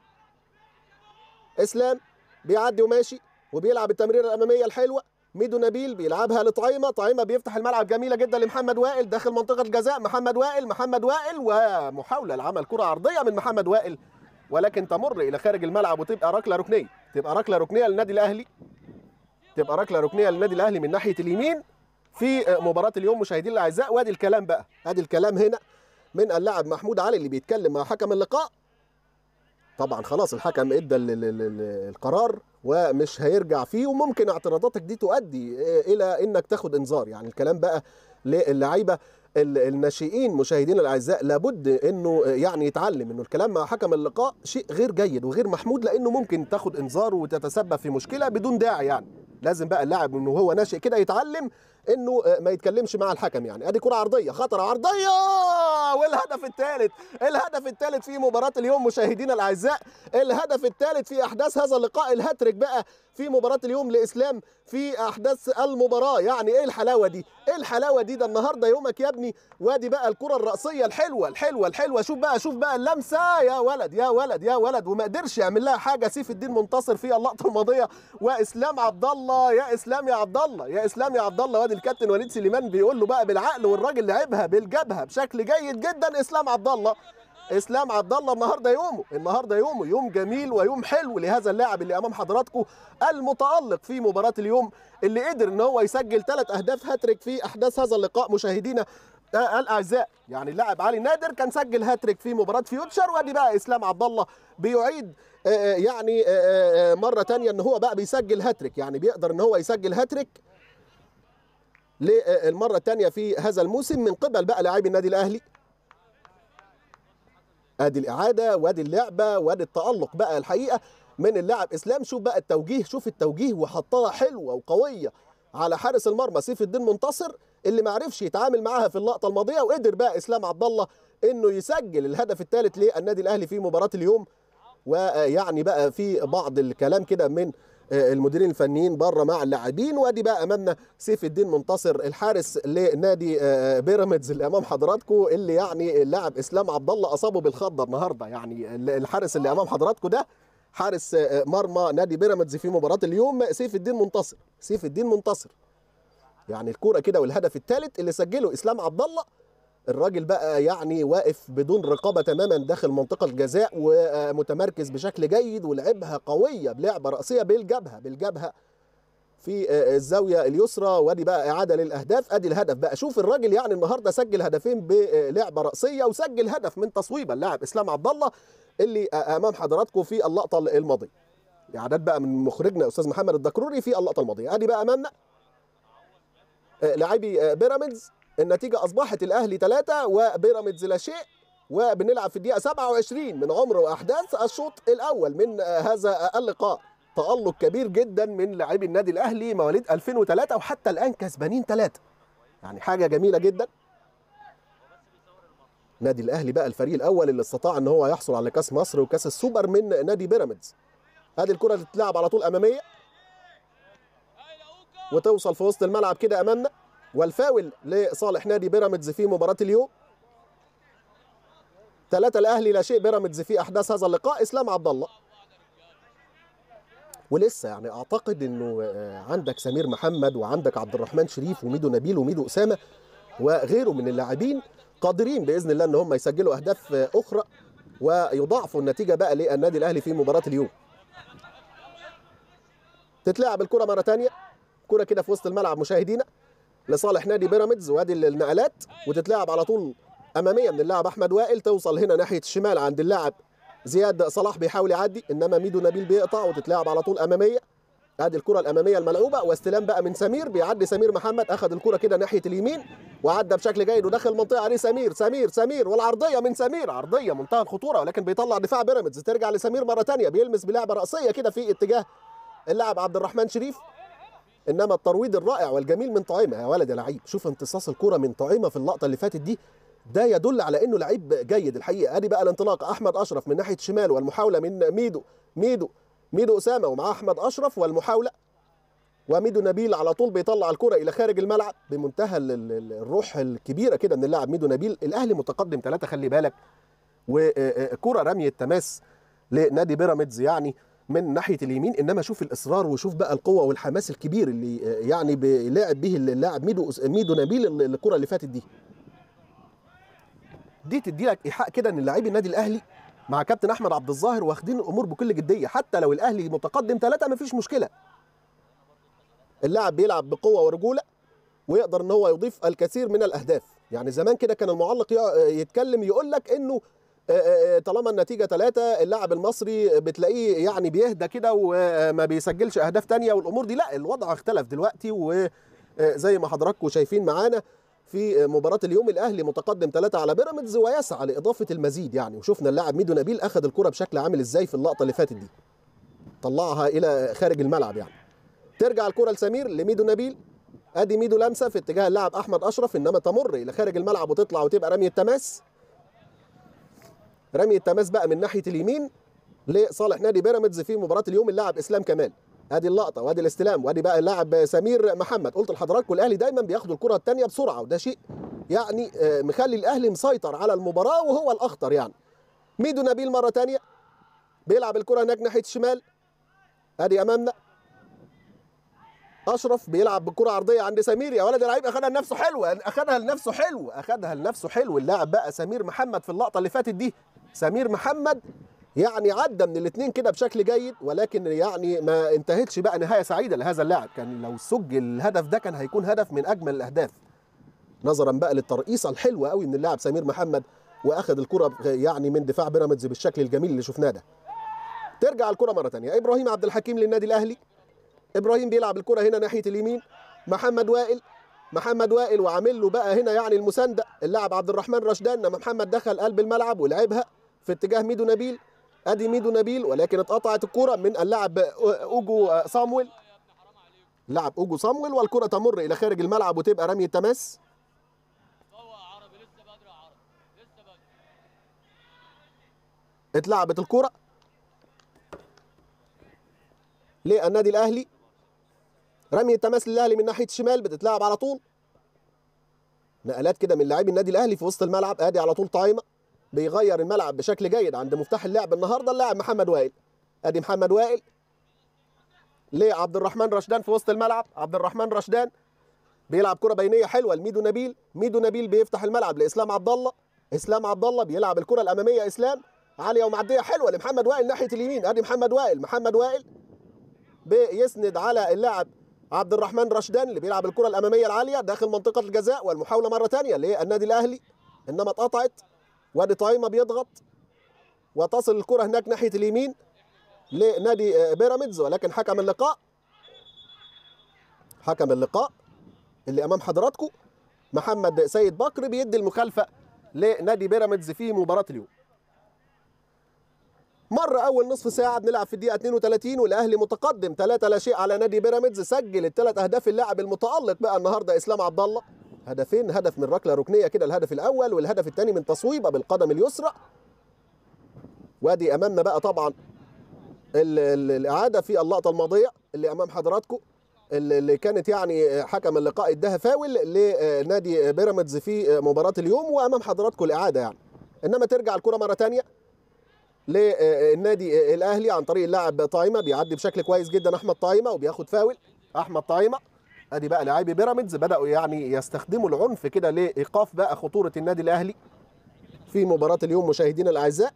اسلام بيعدي وماشي وبيلعب التمريره الاماميه الحلوه ميدو نبيل بيلعبها لطعيمه طعيمه بيفتح الملعب جميله جدا لمحمد وائل داخل منطقه الجزاء محمد وائل محمد وائل ومحاوله لعمل كره عرضيه من محمد وائل ولكن تمر الى خارج الملعب وتبقى ركله ركنيه تبقى ركله ركنيه للنادي الاهلي تبقى ركله ركنيه للنادي الاهلي من ناحيه اليمين في مباراه اليوم مشاهدينا الاعزاء وادي الكلام بقى ادي الكلام هنا من اللاعب محمود علي اللي بيتكلم مع حكم اللقاء طبعا خلاص الحكم ادى القرار ومش هيرجع فيه وممكن اعتراضاتك دي تؤدي الى انك تاخد انذار يعني الكلام بقى للعيبه الناشئين مشاهدينا الاعزاء لابد انه يعني يتعلم انه الكلام مع حكم اللقاء شيء غير جيد وغير محمود لانه ممكن تاخد انذار وتتسبب في مشكله بدون داعي يعني لازم بقى اللاعب انه هو ناشئ كده يتعلم انه ما يتكلمش مع الحكم يعني ادي كره عرضيه خطره عرضيه والهدف الثالث الهدف الثالث في مباراه اليوم مشاهدينا الاعزاء الهدف الثالث في احداث هذا اللقاء الهاتريك بقى في مباراه اليوم لاسلام في احداث المباراه يعني ايه الحلاوه دي ايه الحلاوه دي ده النهارده يومك يا ابني وادي بقى الكره الراسيه الحلوه الحلوه الحلوه شوف بقى شوف بقى اللمسه يا ولد يا ولد يا ولد وما قدرش يعمل لها حاجه سيف الدين منتصر في اللقطه الماضيه واسلام عبد الله يا اسلام يا عبد الله يا اسلام يا عبد الله وادي الكابتن وليد سليمان بيقول له بقى بالعقل والراجل لعبها بالجبهه بشكل جيد جدا اسلام عبد الله اسلام عبد الله النهارده يومه النهارده يومه يوم جميل ويوم حلو لهذا اللاعب اللي امام حضراتكم المتالق في مباراه اليوم اللي قدر ان هو يسجل ثلاث اهداف هاتريك في احداث هذا اللقاء مشاهدينا الاعزاء يعني اللاعب علي نادر كان سجل هاتريك في مباراه فيوتشر وادي بقى اسلام عبد الله بيعيد يعني مره ثانيه ان هو بقى بيسجل هاتريك يعني بيقدر ان هو يسجل هاتريك للمره الثانيه في هذا الموسم من قبل بقى لاعبي النادي الاهلي ادي الاعاده وادي اللعبه وادي التالق بقى الحقيقه من اللاعب اسلام شوف بقى التوجيه شوف التوجيه وحطها حلوه وقويه على حارس المرمى سيف الدين منتصر اللي ما عرفش يتعامل معاها في اللقطه الماضيه وقدر بقى اسلام عبد الله انه يسجل الهدف الثالث للنادي الاهلي في مباراه اليوم ويعني بقى في بعض الكلام كده من المديرين الفنيين بره مع اللاعبين وادي بقى امامنا سيف الدين منتصر الحارس لنادي بيراميدز اللي امام حضراتكم اللي يعني اللاعب اسلام عبد الله اصابه بالخضه النهارده يعني الحارس اللي امام حضراتكم ده حارس مرمى نادي بيراميدز في مباراه اليوم سيف الدين منتصر سيف الدين منتصر يعني الكوره كده والهدف الثالث اللي سجله اسلام عبد الله الراجل بقى يعني واقف بدون رقابه تماما داخل منطقه الجزاء ومتمركز بشكل جيد ولعبها قويه بلعبه راسيه بالجبهه بالجبهه في الزاويه اليسرى وادي بقى اعاده للاهداف ادي الهدف بقى شوف الراجل يعني النهارده سجل هدفين بلعبه راسيه وسجل هدف من تصويبه اللاعب اسلام عبد الله اللي امام حضراتكم في اللقطه الماضيه اعداد بقى من مخرجنا استاذ محمد الدكروري في اللقطه الماضيه ادي بقى امامنا لاعبي بيراميدز النتيجة أصبحت الأهلي ثلاثة وبيراميدز لا شيء وبنلعب في الدقيقه 27 من عمر واحداث الشوط الاول من هذا اللقاء تالق كبير جدا من لاعبي النادي الاهلي مواليد 2003 وحتى الان كسبانين ثلاثه يعني حاجه جميله جدا نادي الاهلي بقى الفريق الاول اللي استطاع ان هو يحصل على كاس مصر وكاس السوبر من نادي بيراميدز ادي الكره اللي تتلعب على طول اماميه وتوصل في وسط الملعب كده امامنا والفاول لصالح نادي بيراميدز في مباراه اليوم ثلاثة الأهلي لا شيء بيراميدز في أحداث هذا اللقاء إسلام عبد الله ولسه يعني أعتقد إنه عندك سمير محمد وعندك عبد الرحمن شريف وميدو نبيل وميدو أسامة وغيره من اللاعبين قادرين بإذن الله إن هم يسجلوا أهداف أخرى ويضاعفوا النتيجة بقى للنادي الأهلي في مباراة اليوم تتلعب الكرة مرة تانية كرة كده في وسط الملعب مشاهدينا لصالح نادي بيراميدز وادي النقلات وتتلعب على طول اماميه من اللاعب احمد وائل توصل هنا ناحيه الشمال عند اللاعب زياد صلاح بيحاول يعدي انما ميدو نبيل بيقطع وتتلعب على طول اماميه ادي الكره الاماميه الملعوبه واستلام بقى من سمير بيعدي سمير محمد اخذ الكره كده ناحيه اليمين وعدى بشكل جيد ودخل منطقه عليه سمير سمير سمير والعرضيه من سمير عرضيه منتهى الخطوره ولكن بيطلع دفاع بيراميدز ترجع لسمير مره ثانيه بيلمس بلعبه راسيه كده في اتجاه اللاعب عبد الرحمن شريف انما الترويض الرائع والجميل من طعيمه يا ولد يا لعيب شوف امتصاص الكره من طعيمه في اللقطه اللي فاتت دي ده يدل على انه لعيب جيد الحقيقه ادي بقى الانطلاق احمد اشرف من ناحيه الشمال والمحاوله من ميدو ميدو ميدو اسامه ومعاه احمد اشرف والمحاوله وميدو نبيل على طول بيطلع الكره الى خارج الملعب بمنتهى الروح الكبيره كده من اللاعب ميدو نبيل الاهلي متقدم ثلاثه خلي بالك وكره رمي التماس لنادي بيراميدز يعني من ناحيه اليمين انما شوف الاصرار وشوف بقى القوه والحماس الكبير اللي يعني بيلاعب به اللاعب ميدو ميدو نبيل الكره اللي فاتت دي دي تدي لك ايحاء كده ان لاعبي النادي الاهلي مع كابتن احمد عبد الظاهر واخدين الامور بكل جديه حتى لو الاهلي متقدم ثلاثه مفيش مشكله اللاعب بيلعب بقوه ورجوله ويقدر ان هو يضيف الكثير من الاهداف يعني زمان كده كان المعلق يتكلم يقول لك انه طالما النتيجه ثلاثة اللاعب المصري بتلاقيه يعني بيهدى كده وما بيسجلش اهداف تانية والامور دي لا الوضع اختلف دلوقتي وزي ما حضراتكم شايفين معانا في مباراة اليوم الاهلي متقدم ثلاثة على بيراميدز ويسعى لاضافة المزيد يعني وشفنا اللاعب ميدو نبيل اخذ الكرة بشكل عامل ازاي في اللقطة اللي فاتت دي طلعها الى خارج الملعب يعني ترجع الكرة لسمير لميدو نبيل ادي ميدو لمسه في اتجاه اللاعب احمد اشرف انما تمر الى خارج الملعب وتطلع وتبقى رميه تماس رمي التماس بقى من ناحيه اليمين لصالح نادي بيراميدز في مباراه اليوم اللاعب اسلام كمال ادي اللقطه وادي الاستلام وادي بقى اللاعب سمير محمد قلت لحضراتكم الاهلي دايما بياخدوا الكره الثانيه بسرعه وده شيء يعني مخلي الاهلي مسيطر على المباراه وهو الاخطر يعني ميدو نبيل مره ثانيه بيلعب الكره هناك ناحيه الشمال ادي امامنا اشرف بيلعب بالكره عرضيه عند سمير يا ولد اللعيب اخدها لنفسه حلو اخدها لنفسه حلو اخدها لنفسه حلو اللاعب بقى سمير محمد في اللقطه اللي فاتت دي سمير محمد يعني عدى من الاثنين كده بشكل جيد ولكن يعني ما انتهتش بقى نهايه سعيده لهذا اللاعب كان لو سجل الهدف ده كان هيكون هدف من اجمل الاهداف نظرا بقى للترقيصه الحلوه قوي من اللاعب سمير محمد واخذ الكره يعني من دفاع بيراميدز بالشكل الجميل اللي شفناه ده ترجع الكره مره ثانيه ابراهيم عبد الحكيم للنادي الاهلي ابراهيم بيلعب الكره هنا ناحيه اليمين محمد وائل محمد وائل وعامل له بقى هنا يعني المسانده اللاعب عبد الرحمن رشدان انما محمد دخل قلب الملعب ولعبها في اتجاه ميدو نبيل ادي ميدو نبيل ولكن اتقطعت الكره من اللاعب اوجو صامويل لاعب اوجو صامويل والكره تمر الى خارج الملعب وتبقى رمي تماس اتلعبت الكره للنادي الاهلي رمي التماس للاهلي من ناحيه الشمال بتتلعب على طول نقلات كده من لاعبي النادي الاهلي في وسط الملعب ادي على طول طايمه بيغير الملعب بشكل جيد عند مفتاح اللعب النهارده اللاعب محمد وائل ادي محمد وائل لعبد الرحمن رشدان في وسط الملعب عبد الرحمن رشدان بيلعب كره بينيه حلوه لميدو نبيل ميدو نبيل بيفتح الملعب لاسلام عبد الله اسلام عبد الله بيلعب الكره الاماميه اسلام عاليه ومعديه حلوه لمحمد وائل ناحيه اليمين ادي محمد وائل محمد وائل بيسند على اللاعب عبد الرحمن رشدان اللي بيلعب الكره الاماميه العاليه داخل منطقه الجزاء والمحاوله مره ثانيه للنادي الاهلي انما اتقطعت وادي طايمه بيضغط وتصل الكره هناك ناحيه اليمين لنادي بيراميدز ولكن حكم اللقاء حكم اللقاء اللي امام حضراتكم محمد سيد بكر بيدي المخالفه لنادي بيراميدز في مباراه اليوم مر اول نصف ساعه بنلعب في الدقيقه 32 والاهلي متقدم 3 لا شيء على نادي بيراميدز سجل الثلاث اهداف اللاعب المتالق بقى النهارده اسلام عبد الله هدفين هدف من ركله ركنيه كده الهدف الاول والهدف الثاني من تصويبه بالقدم اليسرى وادي امامنا بقى طبعا ال ال الاعاده في اللقطه الماضيه اللي امام حضراتكم اللي كانت يعني حكم اللقاء اداها فاول لنادي بيراميدز في مباراه اليوم وامام حضراتكم الاعاده يعني انما ترجع الكره مره ثانيه للنادي الاهلي عن طريق اللاعب طايمه بيعدي بشكل كويس جدا احمد طايمه وبياخد فاول احمد طايمه ادي بقى لاعبي بيراميدز بداوا يعني يستخدموا العنف كده لايقاف بقى خطوره النادي الاهلي في مباراه اليوم مشاهدينا الاعزاء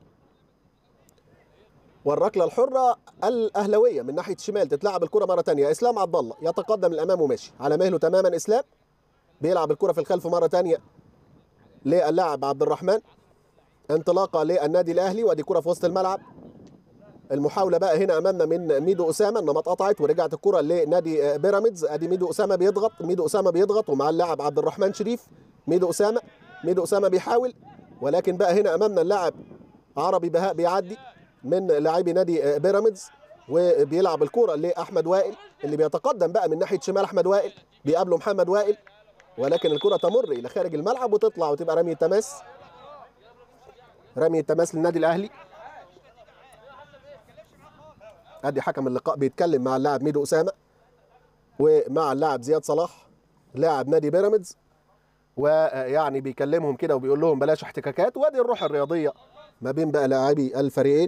والركله الحره الاهلاويه من ناحيه الشمال تتلعب الكره مره ثانيه اسلام عبد الله يتقدم للامام وماشي على مهله تماما اسلام بيلعب الكره في الخلف مره ثانيه للاعب عبد الرحمن انطلاقه للنادي الاهلي وادي كره في وسط الملعب المحاوله بقى هنا امامنا من ميدو اسامه انما اتقطعت ورجعت الكره لنادي بيراميدز ادي ميدو اسامه بيضغط ميدو اسامه بيضغط ومع اللاعب عبد الرحمن شريف ميدو اسامه ميدو اسامه بيحاول ولكن بقى هنا امامنا اللاعب عربي بهاء بيعدي من لاعبي نادي بيراميدز وبيلعب الكره لاحمد وائل اللي بيتقدم بقى من ناحيه شمال احمد وائل بيقابله محمد وائل ولكن الكره تمر الى خارج الملعب وتطلع وتبقى رميه تماس رمي التماس للنادي الاهلي ادي حكم اللقاء بيتكلم مع اللاعب ميدو اسامه ومع اللاعب زياد صلاح لاعب نادي بيراميدز ويعني بيكلمهم كده وبيقول لهم بلاش احتكاكات وادي الروح الرياضيه ما بين بقى لاعبي الفريقين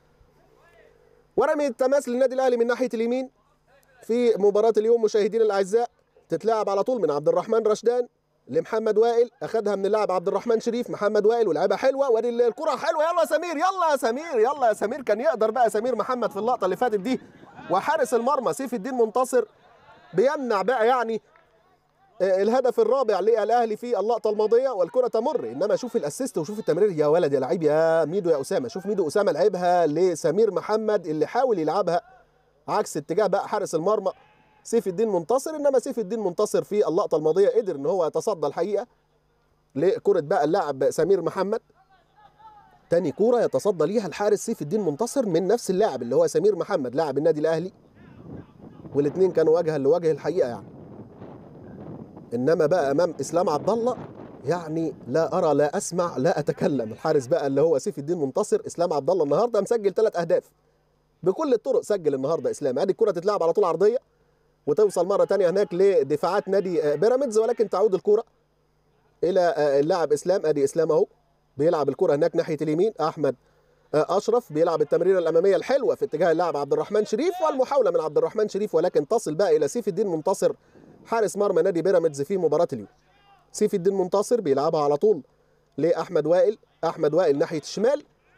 ورمي التماس للنادي الاهلي من ناحيه اليمين في مباراه اليوم مشاهدينا الاعزاء تتلعب على طول من عبد الرحمن رشدان لمحمد وائل اخذها من اللاعب عبد الرحمن شريف محمد وائل ولعبها حلوه وادي الكره حلوه يلا يا سمير يلا يا سمير يلا يا سمير كان يقدر بقى سمير محمد في اللقطه اللي فاتت دي وحارس المرمى سيف الدين منتصر بيمنع بقى يعني الهدف الرابع للاهلي في اللقطه الماضيه والكره تمر انما شوف الاسيست وشوف التمرير يا ولد يا لعيب يا ميدو يا اسامه شوف ميدو اسامه لعبها لسمير محمد اللي حاول يلعبها عكس اتجاه بقى حارس المرمى سيف الدين منتصر انما سيف الدين منتصر في اللقطه الماضيه قدر ان هو يتصدى الحقيقه لكره بقى اللاعب سمير محمد تاني كوره يتصدى ليها الحارس سيف الدين منتصر من نفس اللاعب اللي هو سمير محمد لاعب النادي الاهلي والاثنين كانوا وجها لوجه الحقيقه يعني انما بقى امام اسلام عبد الله يعني لا ارى لا اسمع لا اتكلم الحارس بقى اللي هو سيف الدين منتصر اسلام عبد الله النهارده مسجل ثلاث اهداف بكل الطرق سجل النهارده اسلام ادي الكره تتلعب على طول عرضيه وتوصل مره ثانيه هناك لدفاعات نادي بيراميدز ولكن تعود الكره الى اللاعب اسلام ادي اسلام اهو بيلعب الكره هناك ناحيه اليمين احمد اشرف بيلعب التمريره الاماميه الحلوه في اتجاه اللاعب عبد الرحمن شريف والمحاوله من عبد الرحمن شريف ولكن تصل بقى الى سيف الدين منتصر حارس مرمى نادي بيراميدز في مباراه اليوم سيف الدين منتصر بيلعبها على طول لاحمد وائل احمد وائل ناحيه الشمال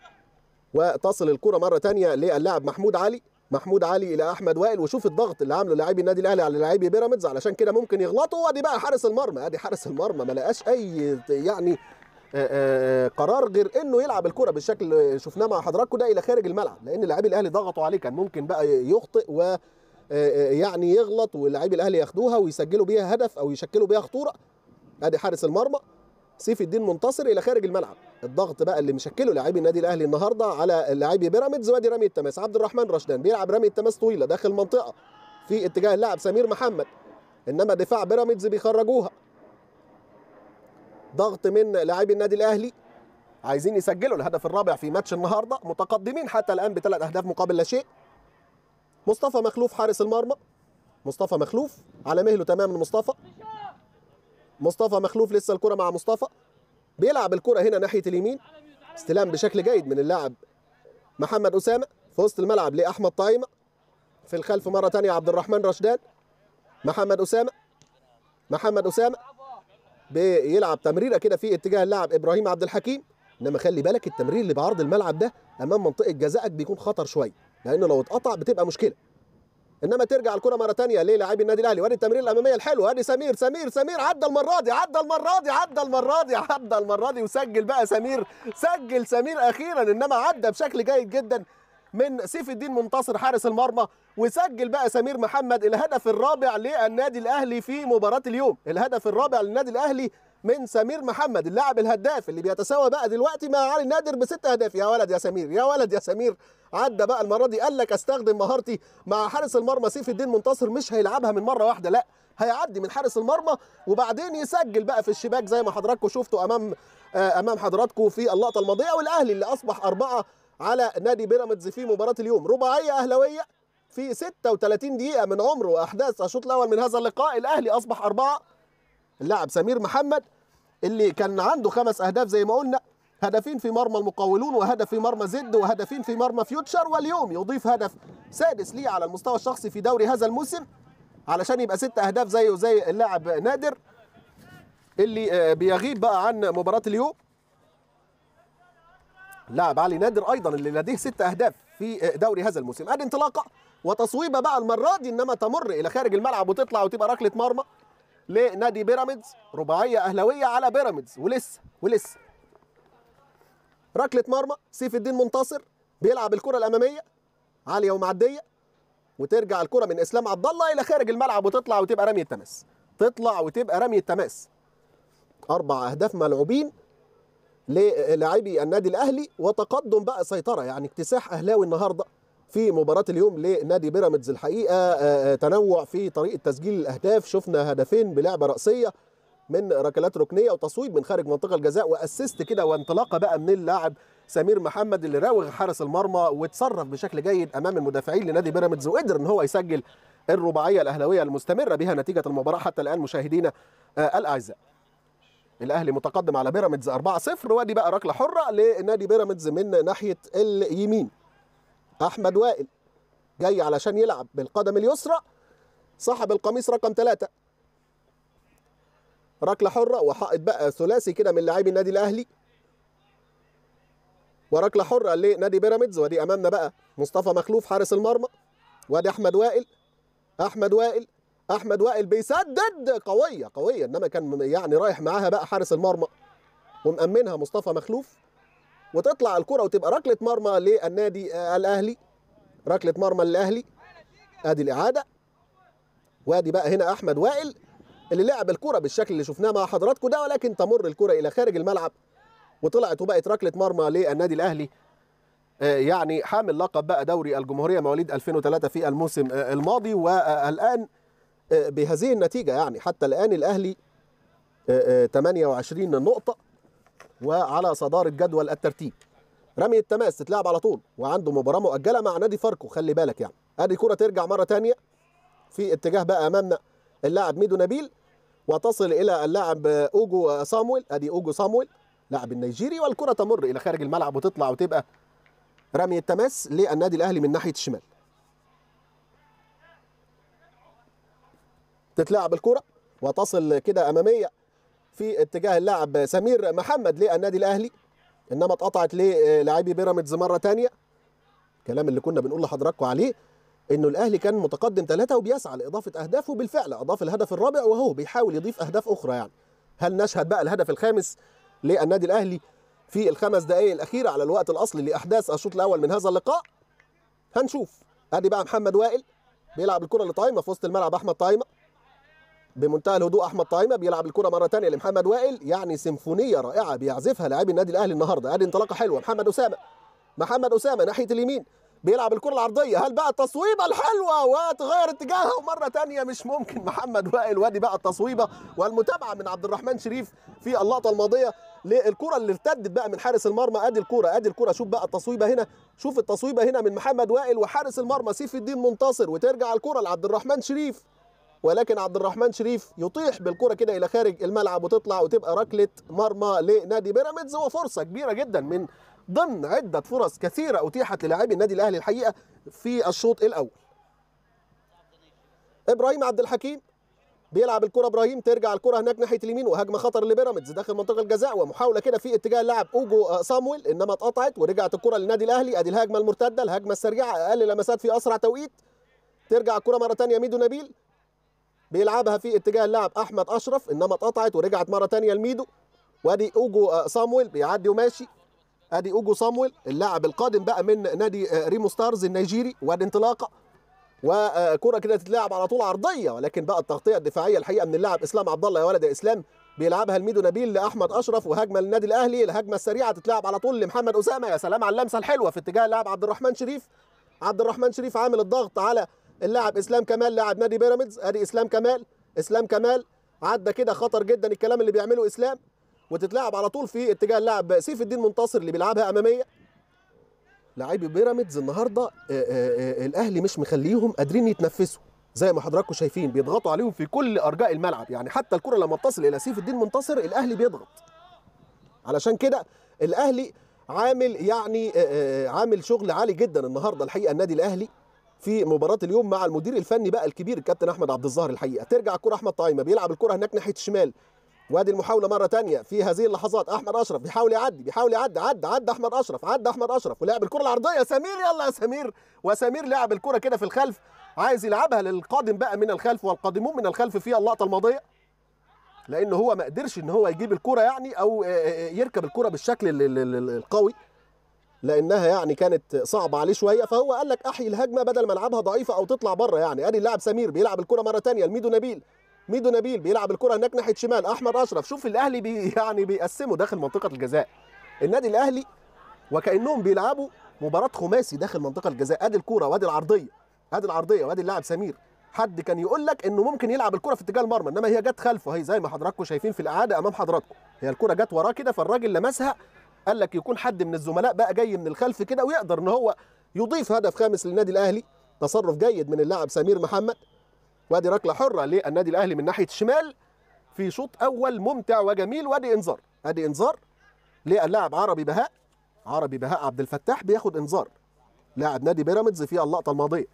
وتصل الكره مره ثانيه للاعب محمود علي محمود علي الى احمد وائل وشوف الضغط اللي عامله لاعبي النادي الاهلي على لاعبي بيراميدز علشان كده ممكن يغلطوا وادي بقى حارس المرمى ادي حارس المرمى ما لقاش اي يعني آآ آآ قرار غير انه يلعب الكره بالشكل اللي شفناه مع حضراتكم ده الى خارج الملعب لان لاعبي الاهلي ضغطوا عليه كان ممكن بقى يخطئ و يعني يغلط ولاعبي الاهلي ياخدوها ويسجلوا بيها هدف او يشكلوا بيها خطوره ادي حارس المرمى سيف الدين منتصر الى خارج الملعب الضغط بقى اللي مشكله لاعبي النادي الاهلي النهارده على لاعبي بيراميدز وادي رمي التماس عبد الرحمن رشدان بيلعب رمي التماس طويله داخل المنطقه في اتجاه اللاعب سمير محمد انما دفاع بيراميدز بيخرجوها ضغط من لاعبي النادي الاهلي عايزين يسجلوا الهدف الرابع في ماتش النهارده متقدمين حتى الان بثلاث اهداف مقابل لا شيء مصطفى مخلوف حارس المرمى مصطفى مخلوف على مهله تماما مصطفى مصطفى مخلوف لسه الكرة مع مصطفى بيلعب الكرة هنا ناحية اليمين استلام بشكل جيد من اللاعب محمد أسامة في وسط الملعب لأحمد طايمة في الخلف مرة ثانية عبد الرحمن رشدان محمد أسامة محمد أسامة بيلعب تمريرة كده في اتجاه اللاعب إبراهيم عبد الحكيم إنما خلي بالك التمرير اللي بعرض الملعب ده أمام منطقة جزائك بيكون خطر شوية لأنه لو اتقطع بتبقى مشكلة انما ترجع الكره مره ثانيه للاعبي النادي الاهلي وادي التمرير الاماميه الحلوه ادي سمير سمير سمير عدى المره دي عدى المره دي عدى المره دي عدى المره دي وسجل بقى سمير سجل سمير اخيرا انما عدى بشكل جيد جدا من سيف الدين منتصر حارس المرمى وسجل بقى سمير محمد الهدف الرابع للنادي الاهلي في مباراه اليوم الهدف الرابع للنادي الاهلي من سمير محمد اللاعب الهداف اللي بيتساوى بقى دلوقتي مع علي نادر بست اهداف يا ولد يا سمير يا ولد يا سمير عدى بقى المره دي قال لك استخدم مهارتي مع حارس المرمى سيف الدين منتصر مش هيلعبها من مره واحده لا هيعدي من حارس المرمى وبعدين يسجل بقى في الشباك زي ما حضراتكم شفتوا امام آه امام حضراتكم في اللقطه الماضيه والاهلي اللي اصبح اربعه على نادي بيراميدز في مباراه اليوم رباعيه اهلاويه في 36 دقيقه من عمره واحداث الشوط الاول من هذا اللقاء الاهلي اصبح اربعه اللاعب سمير محمد اللي كان عنده خمس اهداف زي ما قلنا هدفين في مرمى المقاولون وهدف في مرمى زد وهدفين في مرمى فيوتشر واليوم يضيف هدف سادس ليه على المستوى الشخصي في دوري هذا الموسم علشان يبقى ست اهداف زيه زي اللاعب نادر اللي بيغيب بقى عن مباراه اليوم لاعب علي نادر ايضا اللي لديه ست اهداف في دوري هذا الموسم ادي انطلاقه وتصويبه بقى المره دي انما تمر الى خارج الملعب وتطلع وتبقى ركله مرمى لنادي بيراميدز رباعيه اهلاويه على بيراميدز ولسه ولسه ركله مرمى سيف الدين منتصر بيلعب الكره الاماميه عاليه ومعديه وترجع الكره من اسلام عبد الله الى خارج الملعب وتطلع وتبقى رميه تماس تطلع وتبقى رميه تماس اربع اهداف ملعوبين للاعبي النادي الاهلي وتقدم بقى سيطره يعني اكتساح اهلاوي النهارده في مباراة اليوم لنادي بيراميدز الحقيقة تنوع في طريقة تسجيل الأهداف شفنا هدفين بلعبة رأسية من ركلات ركنية وتصويب من خارج منطقة الجزاء وأسست كده وانطلاقة بقى من اللاعب سمير محمد اللي راوغ حارس المرمى وتصرف بشكل جيد أمام المدافعين لنادي بيراميدز وقدر إن هو يسجل الرباعية الأهلاوية المستمرة بها نتيجة المباراة حتى الآن مشاهدينا الأعزاء الاهلي متقدم على بيراميدز 4-0 وادي بقى ركله حره لنادي بيراميدز من ناحيه اليمين احمد وائل جاي علشان يلعب بالقدم اليسرى صاحب القميص رقم ثلاثة ركله حره وحائط بقى ثلاثي كده من لاعبي النادي الاهلي وركله حره لنادي بيراميدز ودي امامنا بقى مصطفى مخلوف حارس المرمى وادي احمد وائل احمد وائل احمد وائل بيسدد قويه قويه انما كان يعني رايح معاها بقى حارس المرمى ومأمنها مصطفى مخلوف وتطلع الكره وتبقى ركله مرمى للنادي الاهلي ركله مرمى للاهلي ادي الاعاده وادي بقى هنا احمد وائل اللي لعب الكره بالشكل اللي شفناه مع حضراتكم ده ولكن تمر الكره الى خارج الملعب وطلعت وبقت ركله مرمى للنادي الاهلي يعني حامل لقب بقى دوري الجمهوريه مواليد 2003 في الموسم الماضي والان بهذه النتيجه يعني حتى الان الاهلي 28 نقطه وعلى صداره جدول الترتيب رمي التماس تتلعب على طول وعنده مباراه مؤجله مع نادي فاركو خلي بالك يعني ادي كره ترجع مره ثانيه في اتجاه بقى امامنا اللاعب ميدو نبيل وتصل الى اللاعب اوجو صامويل ادي اوجو صامويل لاعب النيجيري والكره تمر الى خارج الملعب وتطلع وتبقى رمي التماس للنادي الاهلي من ناحيه الشمال تتلعب الكره وتصل كده اماميه في اتجاه اللاعب سمير محمد للنادي الاهلي انما اتقطعت للاعبي بيراميدز مره ثانيه الكلام اللي كنا بنقول لحضراتكم عليه انه الاهلي كان متقدم ثلاثه وبيسعى لاضافه اهداف وبالفعل اضاف الهدف الرابع وهو بيحاول يضيف اهداف اخرى يعني هل نشهد بقى الهدف الخامس للنادي الاهلي في الخمس دقائق الاخيره على الوقت الاصلي لاحداث الشوط الاول من هذا اللقاء هنشوف ادي بقى محمد وائل بيلعب الكره لطايمه في وسط الملعب احمد طايمه بمنتهى الهدوء احمد طايمه بيلعب الكره مره ثانيه لمحمد وائل يعني سيمفونيه رائعه بيعزفها لاعبي النادي الاهلي النهارده ادي انطلاقه حلوه محمد اسامه محمد اسامه ناحيه اليمين بيلعب الكره العرضيه هل بقى التصويبه الحلوه وتغير اتجاهها ومره ثانيه مش ممكن محمد وائل وادي بقى التصويبه والمتابعه من عبد الرحمن شريف في اللقطه الماضيه للكره اللي ارتدت بقى من حارس المرمى ادي الكره ادي الكره شوف بقى التصويبه هنا شوف التصويبه هنا من محمد وائل وحارس المرمى سيف الدين منتصر وترجع الكره لعبد الرحمن شريف ولكن عبد الرحمن شريف يطيح بالكره كده الى خارج الملعب وتطلع وتبقى ركله مرمى لنادي بيراميدز وفرصه كبيره جدا من ضمن عده فرص كثيره اتيحت للاعبي النادي الاهلي الحقيقه في الشوط الاول. ابراهيم عبد الحكيم بيلعب الكره ابراهيم ترجع الكره هناك ناحيه اليمين وهجمه خطر لبيراميدز داخل منطقه الجزاء ومحاوله كده في اتجاه اللاعب اوجو صامويل انما اتقطعت ورجعت الكره للنادي الاهلي ادي الهجمه المرتده الهجمه السريعه اقل لمسات في اسرع توقيت ترجع الكره مره ثانيه ميدو نبيل بيلعبها في اتجاه اللاعب احمد اشرف انما اتقطعت ورجعت مره ثانيه لميدو وادي اوجو صامويل بيعدي وماشي ادي اوجو صامويل اللاعب القادم بقى من نادي آه، ريمو ستارز النيجيري وادي انطلاقه وكره كده تتلعب على طول عرضيه ولكن بقى التغطيه الدفاعيه الحقيقه من اللاعب اسلام عبد الله يا ولد يا اسلام بيلعبها الميدو نبيل لاحمد اشرف وهجمه للنادي الاهلي الهجمه السريعه تتلعب على طول لمحمد اسامه يا سلام على اللمسه الحلوه في اتجاه اللاعب عبد الرحمن شريف عبد الرحمن شريف عامل الضغط على اللاعب اسلام كمال لاعب نادي بيراميدز ادي اسلام كمال اسلام كمال عدى كده خطر جدا الكلام اللي بيعمله اسلام وتتلعب على طول في اتجاه اللاعب سيف الدين منتصر اللي بيلعبها اماميه لاعبي بيراميدز النهارده آه، آه، آه، الاهلي مش مخليهم قادرين يتنفسوا زي ما حضراتكم شايفين بيضغطوا عليهم في كل ارجاء الملعب يعني حتى الكره لما بتصل الى سيف الدين منتصر الاهلي بيضغط علشان كده الاهلي عامل يعني آه، آه، عامل شغل عالي جدا النهارده الحقيقه النادي الاهلي في مباراه اليوم مع المدير الفني بقى الكبير الكابتن احمد عبد الظاهر الحقيقه ترجع الكره احمد طعيمه بيلعب الكره هناك ناحيه الشمال وادي المحاوله مره تانية في هذه اللحظات احمد اشرف بيحاول يعدي بيحاول يعدي عدى عدى احمد اشرف عدى احمد اشرف ولعب الكره العرضيه سمير يلا يا سمير وسمير لعب الكره كده في الخلف عايز يلعبها للقادم بقى من الخلف والقادمون من الخلف في اللقطه الماضيه لان هو ما قدرش ان هو يجيب الكره يعني او آه، آه، يركب الكره بالشكل ال- ال- ال- القوي لانها يعني كانت صعبه عليه شويه فهو قال لك احيي الهجمه بدل ما العبها ضعيفه او تطلع بره يعني ادي اللاعب سمير بيلعب الكره مره تانية لميدو نبيل ميدو نبيل بيلعب الكره هناك ناحيه شمال احمد اشرف شوف الاهلي بي يعني بيقسموا داخل منطقه الجزاء النادي الاهلي وكانهم بيلعبوا مباراه خماسي داخل منطقه الجزاء ادي الكره وادي العرضيه ادي العرضيه وادي اللاعب سمير حد كان يقول لك انه ممكن يلعب الكره في اتجاه المرمى انما هي جت خلفه هي زي ما حضراتكم شايفين في الاعاده امام حضراتكم هي الكره جت وراه كده فالراجل لمسها قال لك يكون حد من الزملاء بقى جاي من الخلف كده ويقدر ان هو يضيف هدف خامس للنادي الاهلي تصرف جيد من اللاعب سمير محمد وادي ركله حره للنادي الاهلي من ناحيه الشمال في شوط اول ممتع وجميل وادي انذار ادي انذار للاعب عربي بهاء عربي بهاء عبد الفتاح بياخد انذار لاعب نادي بيراميدز في اللقطه الماضيه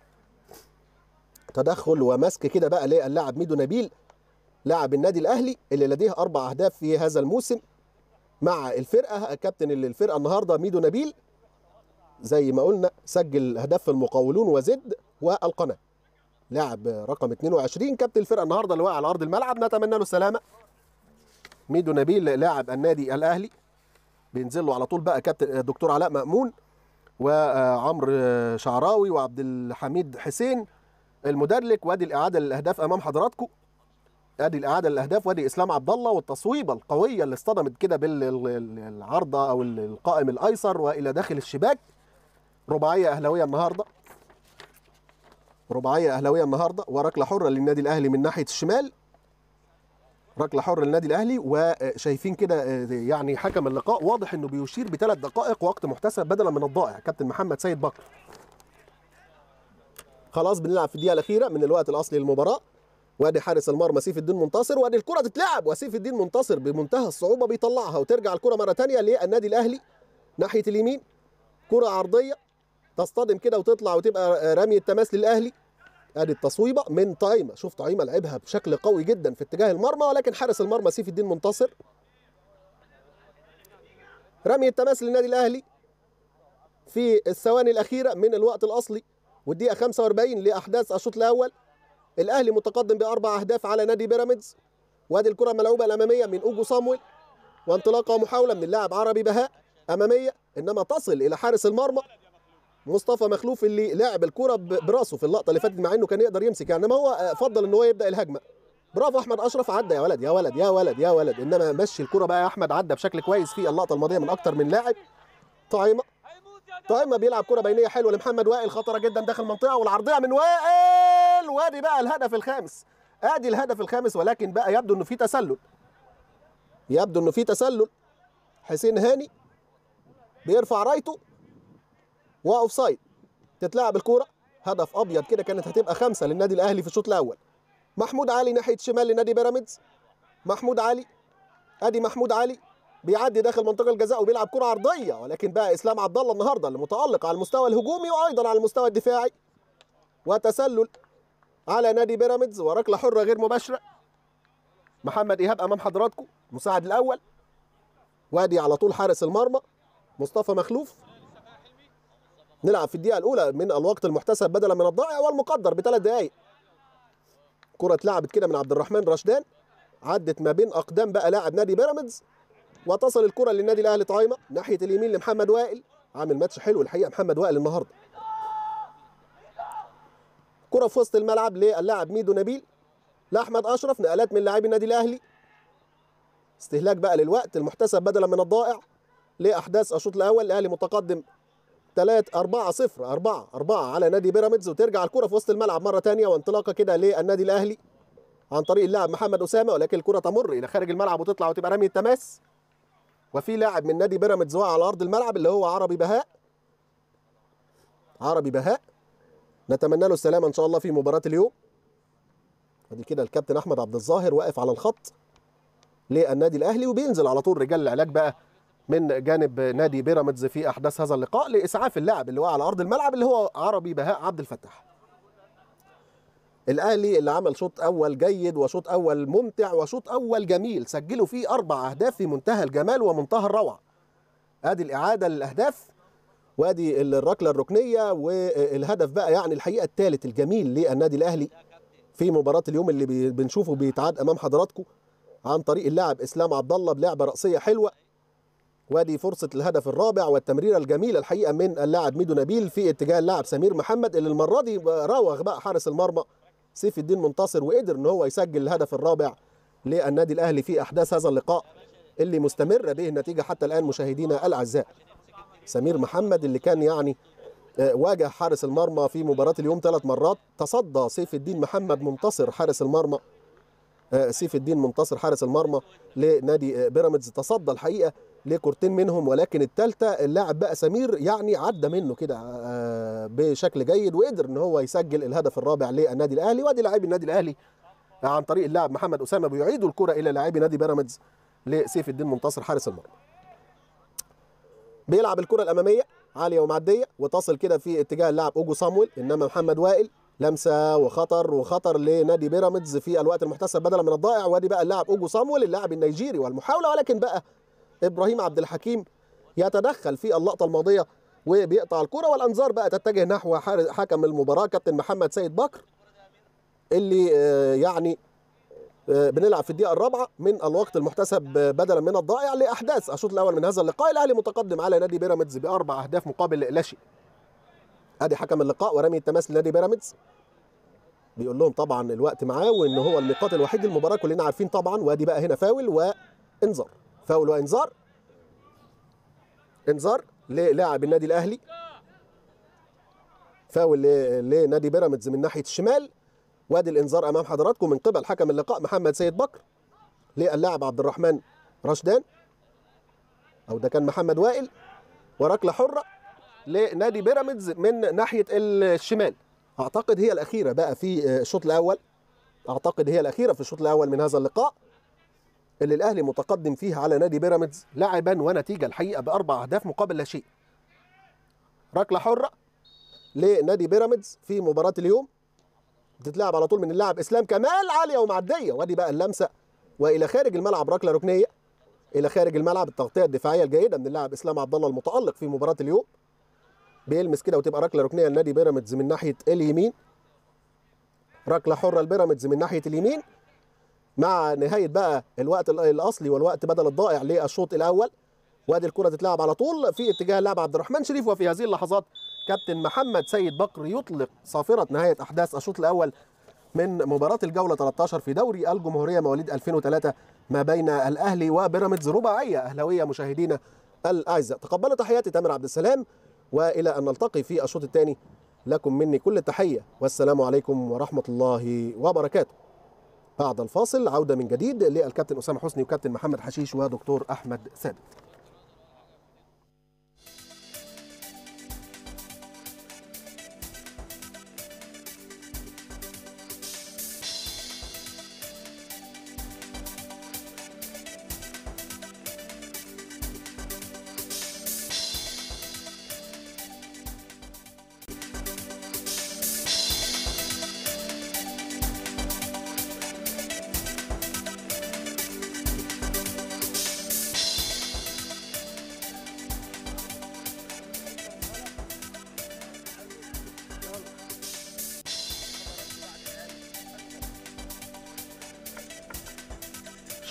تدخل ومسك كده بقى للاعب ميدو نبيل لاعب النادي الاهلي اللي لديه اربع اهداف في هذا الموسم مع الفرقه كابتن الفرقه النهارده ميدو نبيل زي ما قلنا سجل اهداف في المقاولون وزد والقناه لاعب رقم 22 كابتن الفرقه النهارده اللي واقع على ارض الملعب نتمنى له السلامه ميدو نبيل لاعب النادي الاهلي بينزل له على طول بقى كابتن دكتور علاء مأمون وعمرو شعراوي وعبد الحميد حسين المدرك وادي الاعاده للاهداف امام حضراتكم ادي الاعاده للاهداف وادي اسلام عبد الله والتصويبه القويه اللي اصطدمت كده بالعارضه او القائم الايسر والى داخل الشباك رباعيه اهلاويه النهارده رباعيه اهلاويه النهارده وركله حره للنادي الاهلي من ناحيه الشمال ركله حره للنادي الاهلي وشايفين كده يعني حكم اللقاء واضح انه بيشير بثلاث دقائق وقت محتسب بدلا من الضائع كابتن محمد سيد بكر خلاص بنلعب في الدقيقه الاخيره من الوقت الاصلي للمباراه وادي حارس المرمى سيف الدين منتصر وادي الكره تتلعب وسيف الدين منتصر بمنتهى الصعوبه بيطلعها وترجع الكره مره ثانيه للنادي الاهلي ناحيه اليمين كره عرضيه تصطدم كده وتطلع وتبقى رمي التماس للاهلي ادي التصويبه من طايمه شوف طايمه لعبها بشكل قوي جدا في اتجاه المرمى ولكن حارس المرمى سيف الدين منتصر رمي التماس للنادي الاهلي في الثواني الاخيره من الوقت الاصلي والدقيقه 45 لاحداث الشوط الاول الاهلي متقدم باربع اهداف على نادي بيراميدز وادي الكره الملعوبه الاماميه من اوجو صامويل وانطلاقه ومحاوله من اللاعب عربي بهاء اماميه انما تصل الى حارس المرمى مصطفى مخلوف اللي لعب الكره براسه في اللقطه اللي فاتت مع انه كان يقدر يمسك يعني انما هو فضل ان هو يبدا الهجمه برافو احمد اشرف عدى يا ولد يا ولد يا ولد يا ولد انما مشي الكره بقى يا احمد عدى بشكل كويس في اللقطه الماضيه من اكتر من لاعب طايمه طايمه بيلعب كره بينيه حلوه لمحمد وائل خطره جدا داخل المنطقه والعرضيه من وائل وادي بقى الهدف الخامس ادي الهدف الخامس ولكن بقى يبدو انه في تسلل يبدو انه في تسلل حسين هاني بيرفع رايته واوف سايد تتلعب الكوره هدف ابيض كده كانت هتبقى خمسه للنادي الاهلي في الشوط الاول محمود علي ناحيه شمال لنادي بيراميدز محمود علي ادي محمود علي بيعدي داخل منطقه الجزاء وبيلعب كره عرضيه ولكن بقى اسلام عبد الله النهارده اللي متالق على المستوى الهجومي وايضا على المستوى الدفاعي وتسلل على نادي بيراميدز وركله حره غير مباشره محمد ايهاب امام حضراتكم مساعد الاول وادي على طول حارس المرمى مصطفى مخلوف نلعب في الدقيقه الاولى من الوقت المحتسب بدلا من الضائع والمقدر بثلاث دقائق كره اتلعبت كده من عبد الرحمن رشدان عدت ما بين اقدام بقى لاعب نادي بيراميدز وتصل الكره للنادي الاهلي طايمه ناحيه اليمين لمحمد وائل عامل ماتش حلو الحقيقه محمد وائل النهارده كره في وسط الملعب للاعب ميدو نبيل لاحمد اشرف نقلات من لاعبي النادي الاهلي استهلاك بقى للوقت المحتسب بدلا من الضائع لاحداث الشوط الاول الاهلي متقدم 3 4 0 4 4 على نادي بيراميدز وترجع الكره في وسط الملعب مره ثانيه وانطلاقه كده للنادي الاهلي عن طريق اللاعب محمد اسامه ولكن الكره تمر الى خارج الملعب وتطلع وتبقى رمي التماس وفي لاعب من نادي بيراميدز وقع على ارض الملعب اللي هو عربي بهاء عربي بهاء نتمنى له السلامه ان شاء الله في مباراه اليوم ادي كده الكابتن احمد عبد الظاهر واقف على الخط للنادي الاهلي وبينزل على طول رجال العلاج بقى من جانب نادي بيراميدز في احداث هذا اللقاء لاسعاف اللاعب اللي وقع على ارض الملعب اللي هو عربي بهاء عبد الفتاح الاهلي اللي عمل شوط اول جيد وشوط اول ممتع وشوط اول جميل سجلوا فيه اربع اهداف في منتهى الجمال ومنتهى الروعه ادي الاعاده للاهداف وادي الركله الركنيه والهدف بقى يعني الحقيقه الثالث الجميل للنادي الاهلي في مباراه اليوم اللي بي- بنشوفه بيتعاد امام حضراتكم عن طريق اللاعب اسلام عبد الله بلعبه راسيه حلوه وادي فرصه الهدف الرابع والتمريره الجميله الحقيقه من اللاعب ميدو نبيل في اتجاه اللاعب سمير محمد اللي المره دي راوغ بقى حارس المرمى سيف الدين منتصر وقدر ان هو يسجل الهدف الرابع للنادي الاهلي في احداث هذا اللقاء اللي مستمره به النتيجه حتى الان مشاهدينا الاعزاء سمير محمد اللي كان يعني آه، واجه حارس المرمى في مباراة اليوم ثلاث مرات تصدى سيف الدين محمد منتصر حارس المرمى آه، سيف الدين منتصر حارس المرمى لنادي آه، بيراميدز تصدى الحقيقة لكورتين منهم ولكن الثالثة اللاعب بقى سمير يعني عدى منه كده آه، بشكل جيد وقدر ان هو يسجل الهدف الرابع للنادي الاهلي وادي لاعبي النادي الاهلي عن طريق اللاعب محمد اسامه بيعيدوا الكرة الى لاعبي نادي بيراميدز لسيف الدين منتصر حارس المرمى بيلعب الكرة الأمامية عالية ومعدية وتصل كده في اتجاه اللاعب أوجو صامويل إنما محمد وائل لمسة وخطر وخطر لنادي بيراميدز في الوقت المحتسب بدلا من الضائع وادي بقى اللاعب أوجو صامويل اللاعب النيجيري والمحاولة ولكن بقى إبراهيم عبد الحكيم يتدخل في اللقطة الماضية وبيقطع الكرة والأنظار بقى تتجه نحو حارس- حكم المباراة كابتن محمد سيد بكر اللي آه، يعني آه، بنلعب في الدقيقة الرابعة من الوقت المحتسب آه، بدلا من الضائع لأحداث الشوط الأول من هذا اللقاء الأهلي متقدم على نادي بيراميدز بأربع أهداف مقابل لا شيء. أدي حكم اللقاء ورمي التماس لنادي بيراميدز. بيقول لهم طبعا الوقت معاه وإن هو النقاط الوحيد للمباراة كلنا عارفين طبعا وأدي بقى هنا فاول وإنذار. فاول وإنذار. إنذار للاعب النادي الأهلي. فاول ل- لنادي بيراميدز من ناحية الشمال وادي الانذار امام حضراتكم من قبل حكم اللقاء محمد سيد بكر للاعب عبد الرحمن رشدان او ده كان محمد وائل وركله حره لنادي بيراميدز من ناحيه الشمال اعتقد هي الاخيره بقى في الشوط الاول اعتقد هي الاخيره في الشوط الاول من هذا اللقاء اللي الاهلي متقدم فيها على نادي بيراميدز لاعبا ونتيجه الحقيقه باربع اهداف مقابل لا شيء ركله حره لنادي بيراميدز في مباراه اليوم بتتلعب على طول من اللاعب اسلام كمال عاليه ومعديه وادي بقى اللمسه والى خارج الملعب ركله ركنيه الى خارج الملعب التغطيه الدفاعيه الجيده من اللاعب اسلام عبد الله المتالق في مباراه اليوم بيلمس كده وتبقى ركله ركنيه لنادي بيراميدز من ناحيه اليمين ركله حره لبيراميدز من ناحيه اليمين مع نهايه بقى الوقت ال- الاصلي والوقت بدل الضائع للشوط الاول وادي الكره تتلعب على طول في اتجاه اللاعب عبد الرحمن شريف وفي هذه اللحظات كابتن محمد سيد بكر يطلق صافره نهايه احداث الشوط الاول من مباراة الجولة 13 في دوري الجمهورية مواليد 2003 ما بين الأهلي وبيراميدز رباعية أهلاوية مشاهدينا الأعزاء تقبلوا تحياتي تامر عبد السلام وإلى أن نلتقي في الشوط الثاني لكم مني كل التحية والسلام عليكم ورحمة الله وبركاته بعد الفاصل عودة من جديد للكابتن أسامة حسني وكابتن محمد حشيش ودكتور أحمد ثابت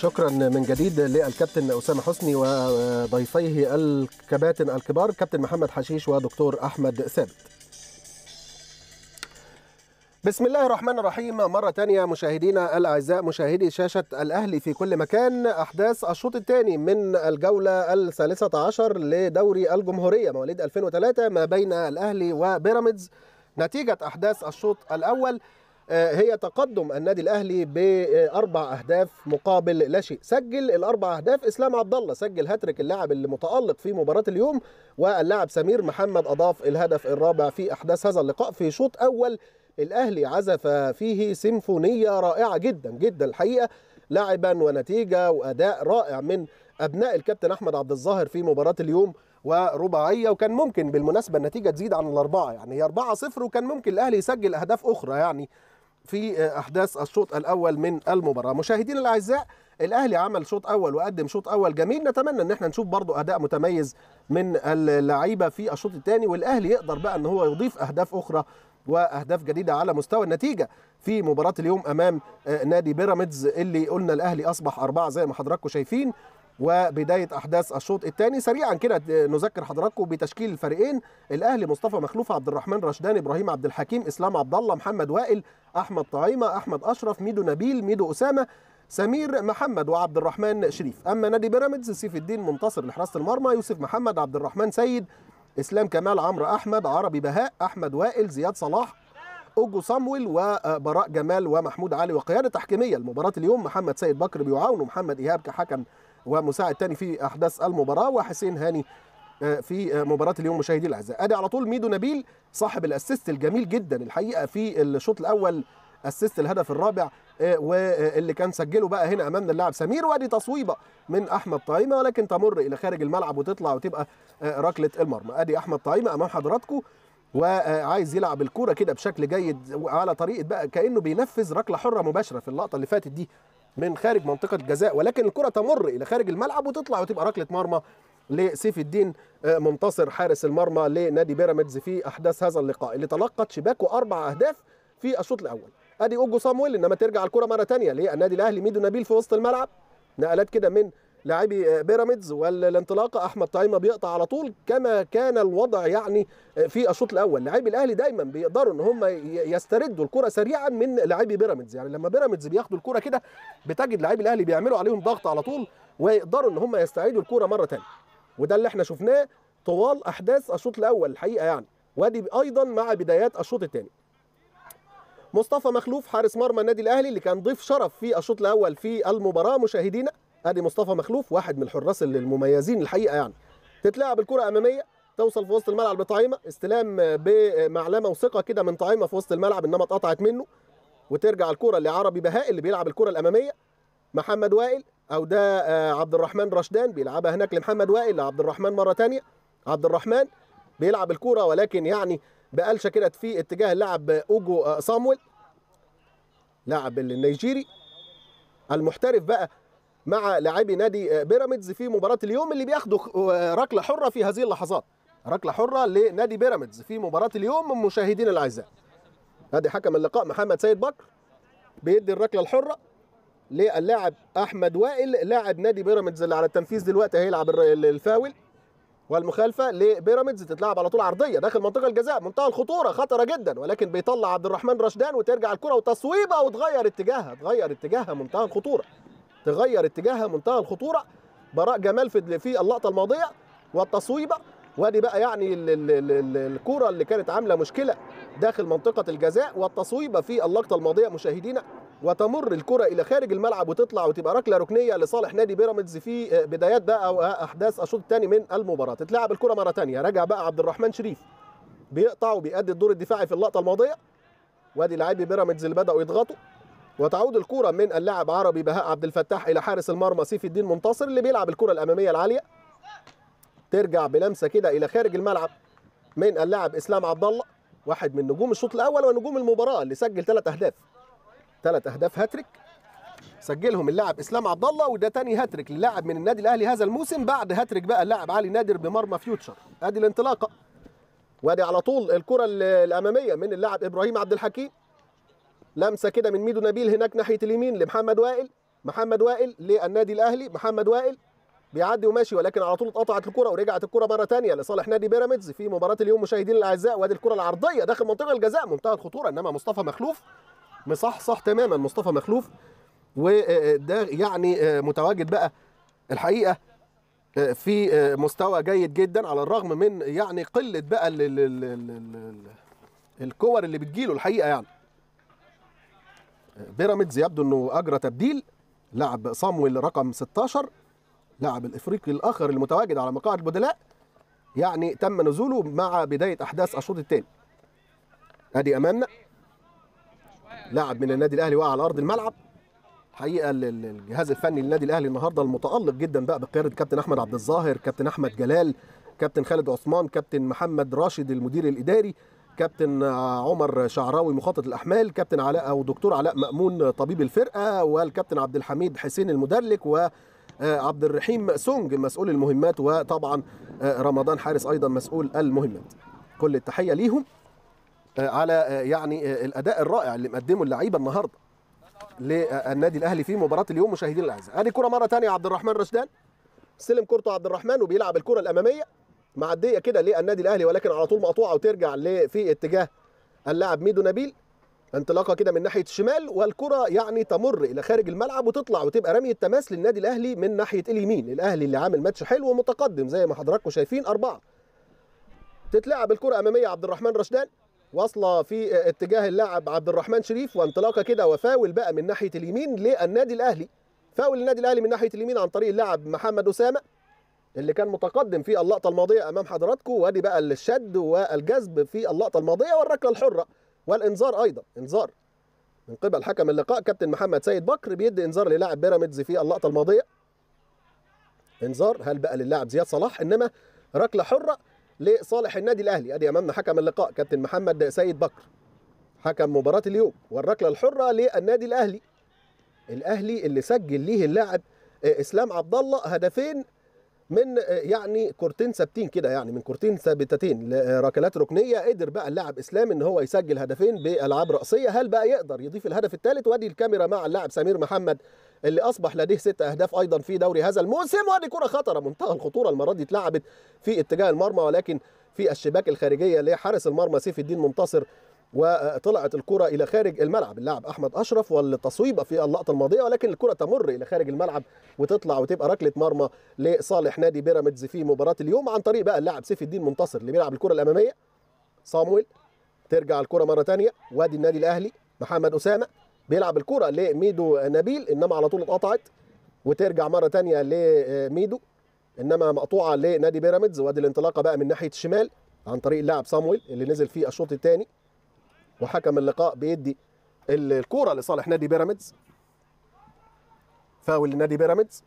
شكرا من جديد للكابتن اسامه حسني وضيفيه الكباتن الكبار كابتن محمد حشيش ودكتور احمد ثابت بسم الله الرحمن الرحيم مرة تانية مشاهدينا الأعزاء مشاهدي شاشة الأهلي في كل مكان أحداث الشوط الثاني من الجولة الثالثة عشر لدوري الجمهورية مواليد 2003 ما بين الأهلي وبيراميدز نتيجة أحداث الشوط الأول هي تقدم النادي الاهلي باربع اهداف مقابل لا شيء سجل الاربع اهداف اسلام عبد الله سجل هاتريك اللاعب اللي متالق في مباراه اليوم واللاعب سمير محمد اضاف الهدف الرابع في احداث هذا اللقاء في شوط اول الاهلي عزف فيه سيمفونيه رائعه جدا جدا الحقيقه لعبا ونتيجه واداء رائع من ابناء الكابتن احمد عبد الظاهر في مباراه اليوم ورباعيه وكان ممكن بالمناسبه النتيجه تزيد عن الاربعه يعني هي 4 0 وكان ممكن الاهلي يسجل اهداف اخرى يعني في احداث الشوط الاول من المباراه مشاهدينا الاعزاء الاهلي عمل شوط اول وقدم شوط اول جميل نتمنى ان احنا نشوف برضو اداء متميز من اللعيبه في الشوط الثاني والاهلي يقدر بقى ان هو يضيف اهداف اخرى واهداف جديده على مستوى النتيجه في مباراه اليوم امام نادي بيراميدز اللي قلنا الاهلي اصبح اربعه زي ما حضراتكم شايفين وبدايه احداث الشوط الثاني سريعا كده نذكر حضراتكم بتشكيل الفريقين الاهلي مصطفى مخلوف عبد الرحمن رشدان ابراهيم عبد الحكيم اسلام عبد الله محمد وائل احمد طعيمه احمد اشرف ميدو نبيل ميدو اسامه سمير محمد وعبد الرحمن شريف اما نادي بيراميدز سيف الدين منتصر لحراسه المرمى يوسف محمد عبد الرحمن سيد اسلام كمال عمرو احمد عربي بهاء احمد وائل زياد صلاح اوجو صامويل وبراء جمال ومحمود علي وقياده تحكيميه لمباراه اليوم محمد سيد بكر بيعاون ومحمد ايهاب كحكم ومساعد تاني في احداث المباراه وحسين هاني في مباراه اليوم مشاهدي الاعزاء ادي على طول ميدو نبيل صاحب الاسيست الجميل جدا الحقيقه في الشوط الاول اسيست الهدف الرابع واللي كان سجله بقى هنا امامنا اللاعب سمير وادي تصويبه من احمد طعيمه ولكن تمر الى خارج الملعب وتطلع وتبقى ركله المرمى ادي احمد طعيمه امام حضراتكم وعايز يلعب الكوره كده بشكل جيد على طريقه بقى كانه بينفذ ركله حره مباشره في اللقطه اللي فاتت دي من خارج منطقه الجزاء ولكن الكره تمر الى خارج الملعب وتطلع وتبقى ركله مرمى لسيف الدين منتصر حارس المرمى لنادي بيراميدز في احداث هذا اللقاء اللي تلقت شباكه اربع اهداف في الشوط الاول ادي اوجو صامويل انما ترجع الكره مره ثانيه للنادي الاهلي ميدو نبيل في وسط الملعب نقلات كده من لاعبي بيراميدز والانطلاقه احمد طعيمه بيقطع على طول كما كان الوضع يعني في الشوط الاول لاعبي الاهلي دايما بيقدروا ان هم يستردوا الكره سريعا من لاعبي بيراميدز يعني لما بيراميدز بياخدوا الكره كده بتجد لاعبي الاهلي بيعملوا عليهم ضغط على طول ويقدروا ان هم يستعيدوا الكره مره ثانيه وده اللي احنا شفناه طوال احداث الشوط الاول الحقيقه يعني وادي ايضا مع بدايات الشوط الثاني مصطفى مخلوف حارس مرمى النادي الاهلي اللي كان ضيف شرف في الشوط الاول في المباراه مشاهدينا ادي مصطفى مخلوف واحد من الحراس المميزين الحقيقه يعني تتلعب الكره اماميه توصل في وسط الملعب لطعيمه استلام بمعلمه وثقه كده من طعيمه في وسط الملعب انما اتقطعت منه وترجع الكره لعربي بهاء اللي بيلعب الكره الاماميه محمد وائل او ده عبد الرحمن رشدان بيلعبها هناك لمحمد وائل لعبد الرحمن مره ثانيه عبد الرحمن بيلعب الكره ولكن يعني بقلشه كده في اتجاه اللاعب اوجو صامويل لاعب النيجيري المحترف بقى مع لاعبي نادي بيراميدز في مباراه اليوم اللي بياخدوا ركله حره في هذه اللحظات ركله حره لنادي بيراميدز في مباراه اليوم من مشاهدينا الاعزاء ادي حكم اللقاء محمد سيد بكر بيدي الركله الحره للاعب احمد وائل لاعب نادي بيراميدز اللي على التنفيذ دلوقتي هيلعب الفاول والمخالفه لبيراميدز تتلعب على طول عرضيه داخل منطقه الجزاء منتهى الخطوره خطره جدا ولكن بيطلع عبد الرحمن رشدان وترجع الكره وتصويبه وتغير اتجاهها تغير اتجاهها منتهى الخطوره تغير اتجاهها منتهى الخطوره براء جمال في في اللقطه الماضيه والتصويبه وادي بقى يعني الكوره اللي كانت عامله مشكله داخل منطقه الجزاء والتصويبه في اللقطه الماضيه مشاهدينا وتمر الكره الى خارج الملعب وتطلع وتبقى ركله ركنيه لصالح نادي بيراميدز في بدايات بقى احداث الشوط الثاني من المباراه تتلعب الكره مره ثانيه رجع بقى عبد الرحمن شريف بيقطع وبيأدي الدور الدفاعي في اللقطه الماضيه وادي لاعبي بيراميدز اللي بداوا يضغطوا وتعود الكرة من اللاعب عربي بهاء عبد الفتاح إلى حارس المرمى سيف الدين منتصر اللي بيلعب الكرة الأمامية العالية ترجع بلمسة كده إلى خارج الملعب من اللاعب إسلام عبد الله واحد من نجوم الشوط الأول ونجوم المباراة اللي سجل ثلاث أهداف ثلاث أهداف هاتريك سجلهم اللاعب اسلام عبد الله وده تاني هاتريك للاعب من النادي الاهلي هذا الموسم بعد هاتريك بقى اللاعب علي نادر بمرمى فيوتشر ادي الانطلاقه وادي على طول الكره الاماميه من اللاعب ابراهيم عبد الحكيم لمسه كده من ميدو نبيل هناك ناحيه اليمين لمحمد وائل محمد وائل للنادي الاهلي محمد وائل بيعدي وماشي ولكن على طول اتقطعت الكره ورجعت الكره مره ثانيه لصالح نادي بيراميدز في مباراه اليوم مشاهدينا الاعزاء وادي الكره العرضيه داخل منطقه الجزاء منتهى الخطوره انما مصطفى مخلوف مصحصح تماما مصطفى مخلوف وده يعني متواجد بقى الحقيقه في مستوى جيد جدا على الرغم من يعني قله بقى ال ال ال ال ال الكور اللي بتجيله الحقيقه يعني بيراميدز يبدو انه اجرى تبديل لعب صامويل رقم 16 لاعب الافريقي الاخر المتواجد على مقاعد البدلاء يعني تم نزوله مع بدايه احداث الشوط الثاني ادي امامنا لاعب من النادي الاهلي وقع على ارض الملعب حقيقه الجهاز الفني للنادي الاهلي النهارده المتالق جدا بقى بقياده كابتن احمد عبد الظاهر كابتن احمد جلال كابتن خالد عثمان كابتن محمد راشد المدير الاداري كابتن عمر شعراوي مخطط الاحمال كابتن علاء او دكتور علاء مامون طبيب الفرقه والكابتن عبد الحميد حسين المدرك و عبد الرحيم سونج مسؤول المهمات وطبعا رمضان حارس ايضا مسؤول المهمات كل التحيه ليهم على يعني الاداء الرائع اللي مقدمه اللعيبه النهارده للنادي الاهلي في مباراه اليوم مشاهدينا الاعزاء ادي كره مره ثانيه عبد الرحمن رشدان استلم كورته عبد الرحمن وبيلعب الكره الاماميه معديه كده للنادي الاهلي ولكن على طول مقطوعه وترجع في اتجاه اللاعب ميدو نبيل انطلاقه كده من ناحيه الشمال والكره يعني تمر الى خارج الملعب وتطلع وتبقى رميه تماس للنادي الاهلي من ناحيه اليمين الاهلي اللي عامل ماتش حلو ومتقدم زي ما حضراتكم شايفين اربعه تتلعب الكره اماميه عبد الرحمن رشدان واصله في اتجاه اللاعب عبد الرحمن شريف وانطلاقه كده وفاول بقى من ناحيه اليمين للنادي الاهلي فاول النادي الاهلي من ناحيه اليمين عن طريق اللاعب محمد اسامه اللي كان متقدم في اللقطه الماضيه امام حضراتكم وادي بقى الشد والجذب في اللقطه الماضيه والركله الحره والانذار ايضا انذار من قبل حكم اللقاء كابتن محمد سيد بكر بيدي انذار للاعب بيراميدز في اللقطه الماضيه انذار هل بقى للاعب زياد صلاح انما ركله حره لصالح النادي الاهلي ادي امامنا حكم اللقاء كابتن محمد سيد بكر حكم مباراه اليوم والركله الحره للنادي الاهلي الاهلي اللي سجل ليه اللاعب اسلام عبد الله هدفين من يعني كورتين ثابتين كده يعني من كورتين ثابتتين ركلات ركنيه قدر بقى اللاعب اسلام ان هو يسجل هدفين بالعاب راسيه هل بقى يقدر يضيف الهدف الثالث وادي الكاميرا مع اللاعب سمير محمد اللي اصبح لديه ست اهداف ايضا في دوري هذا الموسم وادي كره خطره منتهى الخطوره المره دي اتلعبت في اتجاه المرمى ولكن في الشباك الخارجيه لحارس المرمى سيف الدين منتصر وطلعت الكره الى خارج الملعب اللاعب احمد اشرف والتصويب في اللقطه الماضيه ولكن الكره تمر الى خارج الملعب وتطلع وتبقى ركله مرمى لصالح نادي بيراميدز في مباراه اليوم عن طريق بقى اللاعب سيف الدين منتصر اللي بيلعب الكره الاماميه صامويل ترجع الكره مره ثانيه وادي النادي الاهلي محمد اسامه بيلعب الكره لميدو نبيل انما على طول اتقطعت وترجع مره ثانيه لميدو انما مقطوعه لنادي بيراميدز وادي الانطلاقه بقى من ناحيه الشمال عن طريق اللاعب صامويل اللي نزل في الشوط الثاني وحكم اللقاء بيدي الكوره لصالح نادي بيراميدز فاول لنادي بيراميدز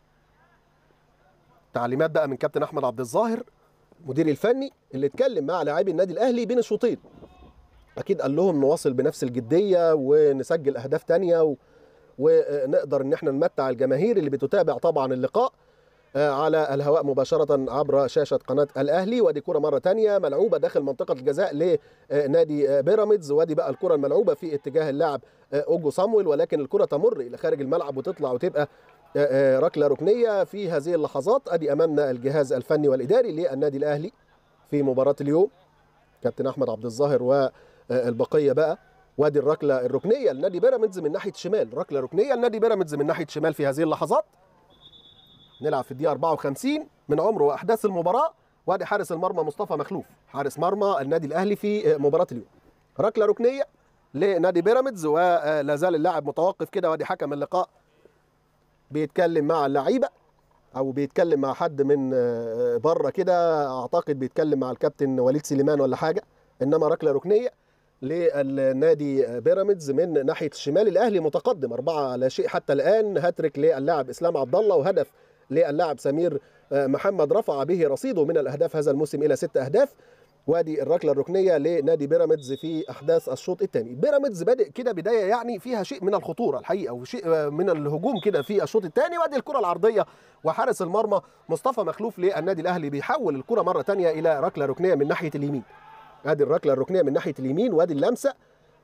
تعليمات بقى من كابتن احمد عبد الظاهر مدير الفني اللي اتكلم مع لاعبي النادي الاهلي بين الشوطين اكيد قال لهم نواصل بنفس الجديه ونسجل اهداف تانية و... ونقدر ان احنا نمتع الجماهير اللي بتتابع طبعا اللقاء على الهواء مباشرة عبر شاشة قناة الأهلي ودي كرة مرة تانية ملعوبة داخل منطقة الجزاء لنادي بيراميدز ودي بقى الكرة الملعوبة في اتجاه اللاعب أوجو صامويل ولكن الكرة تمر إلى خارج الملعب وتطلع وتبقى ركلة ركنية في هذه اللحظات أدي أمامنا الجهاز الفني والإداري للنادي الأهلي في مباراة اليوم كابتن أحمد عبد الظاهر والبقية بقى وادي الركلة الركنية لنادي بيراميدز من ناحية الشمال ركلة ركنية لنادي بيراميدز من ناحية الشمال في هذه اللحظات نلعب في الدقيقة 54 من عمر وأحداث المباراة وادي حارس المرمى مصطفى مخلوف حارس مرمى النادي الأهلي في مباراة اليوم ركلة ركنية لنادي بيراميدز ولا زال اللاعب متوقف كده وادي حكم اللقاء بيتكلم مع اللعيبة أو بيتكلم مع حد من بره كده أعتقد بيتكلم مع الكابتن وليد سليمان ولا حاجة إنما ركلة ركنية للنادي بيراميدز من ناحية الشمال الأهلي متقدم أربعة لا شيء حتى الآن هاتريك للاعب إسلام عبد الله وهدف للاعب سمير محمد رفع به رصيده من الاهداف هذا الموسم الى ست اهداف وادي الركله الركنيه لنادي بيراميدز في احداث الشوط الثاني بيراميدز بادئ كده بدايه يعني فيها شيء من الخطوره الحقيقه وشيء من الهجوم كده في الشوط الثاني وادي الكره العرضيه وحارس المرمى مصطفى مخلوف للنادي الاهلي بيحول الكره مره ثانيه الى ركله ركنيه من ناحيه اليمين ادي الركله الركنيه من ناحيه اليمين وادي اللمسه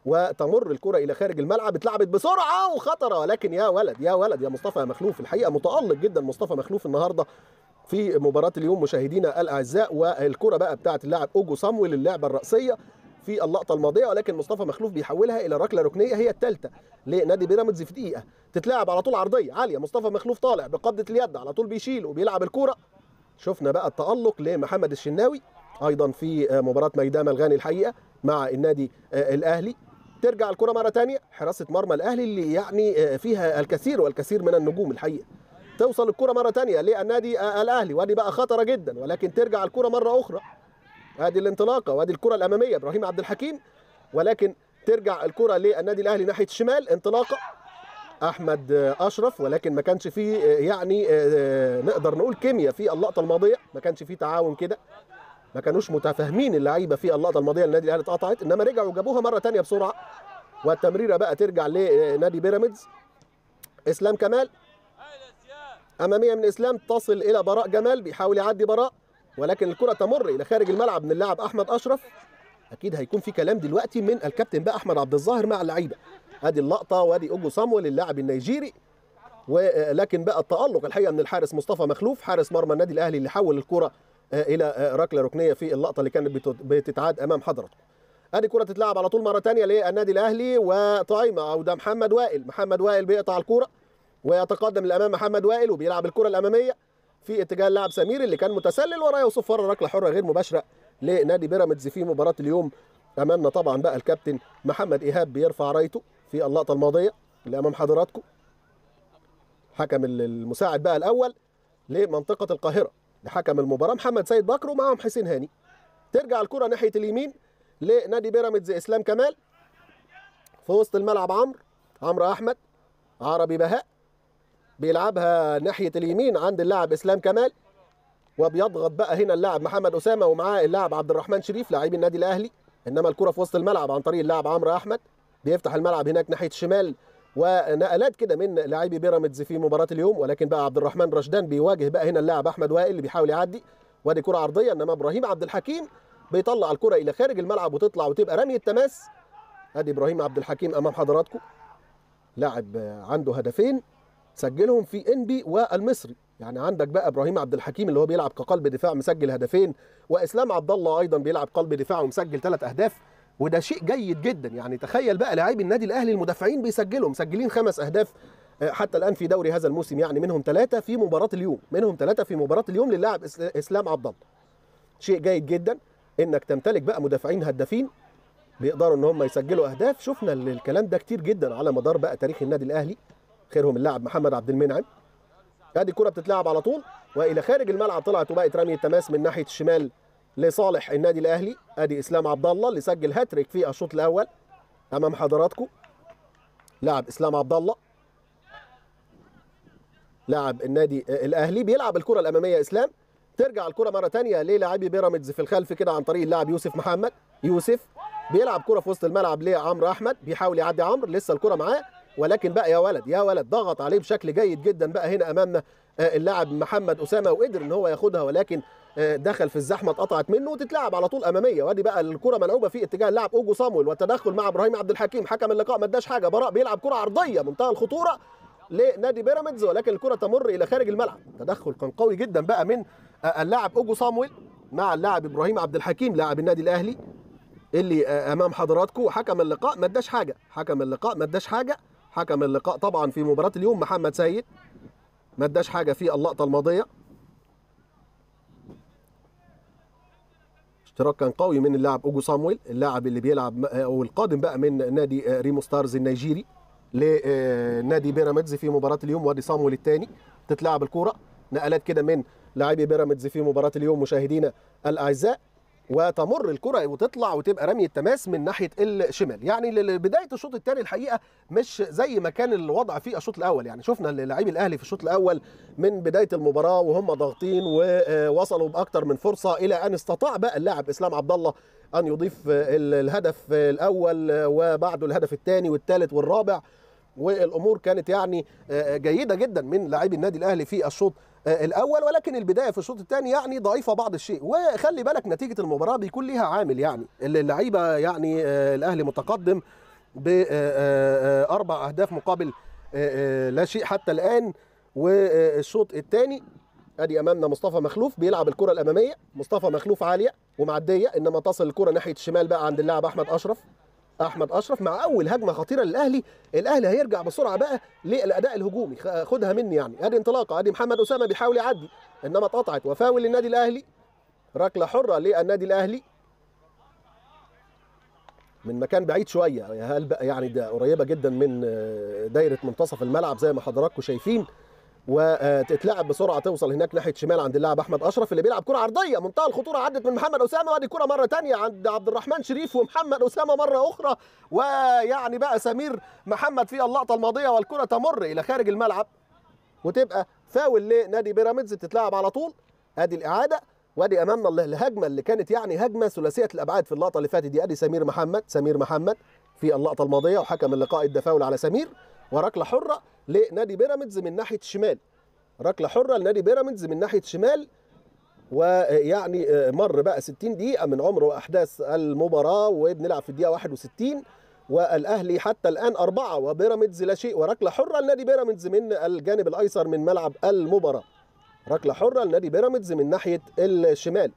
وتمر الكره الى خارج الملعب اتلعبت بسرعه وخطره ولكن يا ولد يا ولد يا مصطفى مخلوف الحقيقه متالق جدا مصطفى مخلوف النهارده في مباراه اليوم مشاهدينا الاعزاء والكره بقى بتاعه اللاعب اوجو صامويل اللعبه الراسيه في اللقطه الماضيه ولكن مصطفى مخلوف بيحولها الى ركله ركنيه هي الثالثه لنادي بيراميدز في دقيقه تتلعب على طول عرضيه عاليه مصطفى مخلوف طالع بقبضه اليد على طول بيشيل وبيلعب الكوره شفنا بقى التالق لمحمد الشناوي ايضا في مباراه ميدان الغاني الحقيقه مع النادي الاهلي ترجع الكره مره ثانيه حراسه مرمى الاهلي اللي يعني فيها الكثير والكثير من النجوم الحقيقه توصل الكره مره ثانيه للنادي الاهلي وادي بقى خطره جدا ولكن ترجع الكره مره اخرى ادي الانطلاقه وادي الكره الاماميه ابراهيم عبد الحكيم ولكن ترجع الكره للنادي الاهلي ناحيه الشمال انطلاقه احمد اشرف ولكن ما كانش فيه يعني نقدر نقول كيمياء في اللقطه الماضيه ما كانش فيه تعاون كده ما كانوش متفاهمين اللعيبه في اللقطه الماضيه النادي الاهلي اتقطعت انما رجعوا جابوها مره ثانيه بسرعه والتمريره بقى ترجع لنادي بيراميدز اسلام كمال اماميه من اسلام تصل الى براء جمال بيحاول يعدي براء ولكن الكره تمر الى خارج الملعب من اللاعب احمد اشرف اكيد هيكون في كلام دلوقتي من الكابتن بقى احمد عبد الظاهر مع اللعيبه ادي اللقطه وادي اوجو صامويل اللاعب النيجيري ولكن بقى التالق الحقيقه من الحارس مصطفى مخلوف حارس مرمى النادي الاهلي اللي حول الكره الى ركله ركنيه في اللقطه اللي كانت بتتعاد امام حضراتكم ادي كره تتلعب على طول مره ثانيه للنادي الاهلي وطعيمه او ده محمد وائل محمد وائل بيقطع الكره ويتقدم لامام محمد وائل وبيلعب الكره الاماميه في اتجاه اللاعب سمير اللي كان متسلل وراه وصفر ركله حره غير مباشره لنادي بيراميدز في مباراه اليوم امامنا طبعا بقى الكابتن محمد ايهاب بيرفع رايته في اللقطه الماضيه اللي امام حضراتكم حكم المساعد بقى الاول لمنطقه القاهره لحكم المباراه محمد سيد بكر ومعاهم حسين هاني ترجع الكره ناحيه اليمين لنادي بيراميدز اسلام كمال في وسط الملعب عمرو عمرو احمد عربي بهاء بيلعبها ناحيه اليمين عند اللاعب اسلام كمال وبيضغط بقى هنا اللاعب محمد اسامه ومعاه اللاعب عبد الرحمن شريف لاعبي النادي الاهلي انما الكره في وسط الملعب عن طريق اللاعب عمرو احمد بيفتح الملعب هناك ناحيه الشمال ونقلات كده من لاعبي بيراميدز في مباراه اليوم ولكن بقى عبد الرحمن رشدان بيواجه بقى هنا اللاعب احمد وائل اللي بيحاول يعدي وادي كره عرضيه انما ابراهيم عبد الحكيم بيطلع الكره الى خارج الملعب وتطلع وتبقى رميه تماس ادي ابراهيم عبد الحكيم امام حضراتكم لاعب عنده هدفين سجلهم في انبي والمصري يعني عندك بقى ابراهيم عبد الحكيم اللي هو بيلعب كقلب دفاع مسجل هدفين واسلام عبد الله ايضا بيلعب قلب دفاع ومسجل ثلاث اهداف وده شيء جيد جدا يعني تخيل بقى لاعبي النادي الاهلي المدافعين بيسجلوا مسجلين خمس اهداف حتى الان في دوري هذا الموسم يعني منهم ثلاثه في مباراه اليوم منهم ثلاثه في مباراه اليوم للاعب اسلام عبد الله شيء جيد جدا انك تمتلك بقى مدافعين هدافين بيقدروا ان هم يسجلوا اهداف شفنا الكلام ده كتير جدا على مدار بقى تاريخ النادي الاهلي خيرهم اللاعب محمد عبد المنعم ادي الكره بتتلعب على طول والى خارج الملعب طلعت وبقت رميه تماس من ناحيه الشمال لصالح النادي الاهلي ادي اسلام عبد الله اللي سجل هاتريك في الشوط الاول امام حضراتكم لاعب اسلام عبد الله لاعب النادي الاهلي بيلعب الكره الاماميه اسلام ترجع الكره مره ثانيه للاعبي بيراميدز في الخلف كده عن طريق اللاعب يوسف محمد يوسف بيلعب كره في وسط الملعب لعمرو احمد بيحاول يعدي عمرو لسه الكره معاه ولكن بقى يا ولد يا ولد ضغط عليه بشكل جيد جدا بقى هنا امامنا اللاعب محمد اسامه وقدر ان هو ياخدها ولكن دخل في الزحمه اتقطعت منه وتتلعب على طول اماميه وادي بقى الكره ملعوبه في اتجاه اللاعب اوجو صامويل والتدخل مع ابراهيم عبد الحكيم حكم اللقاء ما اداش حاجه براء بيلعب كره عرضيه منتهى الخطوره لنادي بيراميدز ولكن الكره تمر الى خارج الملعب تدخل كان قوي جدا بقى من اللاعب اوجو صامويل مع اللاعب ابراهيم عبد الحكيم لاعب النادي الاهلي اللي امام حضراتكم وحكم اللقاء ما اداش حاجه حكم اللقاء ما اداش حاجه حكم اللقاء طبعا في مباراه اليوم محمد سيد ما اداش حاجه في اللقطه الماضيه اشتراك كان قوي من اللاعب اوجو صامويل اللاعب اللي بيلعب او القادم بقى من نادي ريمو ستارز النيجيري لنادي بيراميدز في مباراه اليوم وادي صامويل الثاني تتلعب الكوره نقلات كده من لاعبي بيراميدز في مباراه اليوم مشاهدينا الاعزاء وتمر الكره وتطلع وتبقى رميه تماس من ناحيه الشمال يعني بدايه الشوط الثاني الحقيقه مش زي ما كان الوضع في الشوط الاول يعني شفنا لاعبي الاهلي في الشوط الاول من بدايه المباراه وهم ضاغطين ووصلوا باكثر من فرصه الى ان استطاع بقى اللاعب اسلام عبد الله ان يضيف الهدف الاول وبعده الهدف الثاني والثالث والرابع والامور كانت يعني جيده جدا من لاعبي النادي الاهلي في الشوط الاول ولكن البدايه في الشوط الثاني يعني ضعيفه بعض الشيء وخلي بالك نتيجه المباراه بيكون ليها عامل يعني اللعيبه يعني الاهلي متقدم بأربع أهداف مقابل آه، آه، لا شيء حتى الآن والشوط الثاني ادي امامنا مصطفى مخلوف بيلعب الكره الاماميه مصطفى مخلوف عاليه ومعديه انما تصل الكره ناحيه الشمال بقى عند اللاعب احمد اشرف احمد اشرف مع اول هجمه خطيره للاهلي الاهلي هيرجع بسرعه بقى للاداء الهجومي خ- خدها مني يعني ادي انطلاقه ادي محمد اسامه بيحاول يعدي انما اتقطعت وفاول للنادي الاهلي ركله حره للنادي الاهلي من مكان بعيد شويه هل بقى يعني ده قريبه جدا من آه، دايره منتصف الملعب زي ما حضراتكم شايفين وتتلعب بسرعه توصل هناك ناحيه شمال عند اللاعب احمد اشرف اللي بيلعب كره عرضيه منتهى الخطوره عدت من محمد اسامه وادي كره مره تانية عند عبد الرحمن شريف ومحمد اسامه مره اخرى ويعني بقى سمير محمد في اللقطه الماضيه والكره تمر الى خارج الملعب وتبقى فاول لنادي بيراميدز تتلعب على طول ادي الاعاده وادي امامنا ال- الهجمه اللي كانت يعني هجمه ثلاثيه الابعاد في اللقطه اللي فاتت دي ادي سمير محمد سمير محمد في اللقطه الماضيه وحكم اللقاء ادى فاول على سمير وركله حره لنادي بيراميدز من ناحيه الشمال ركله حره لنادي بيراميدز من ناحيه شمال ويعني آه، مر بقى 60 دقيقه من عمر واحداث المباراه وبنلعب في الدقيقه 61 والاهلي حتى الان اربعه وبيراميدز لا شيء وركله حره لنادي بيراميدز من الجانب الايسر من ملعب المباراه ركله حره لنادي بيراميدز من ناحيه الشمال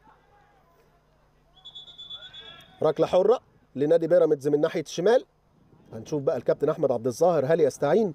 ركله حره لنادي بيراميدز من ناحيه الشمال هنشوف بقى الكابتن احمد عبد الظاهر هل يستعين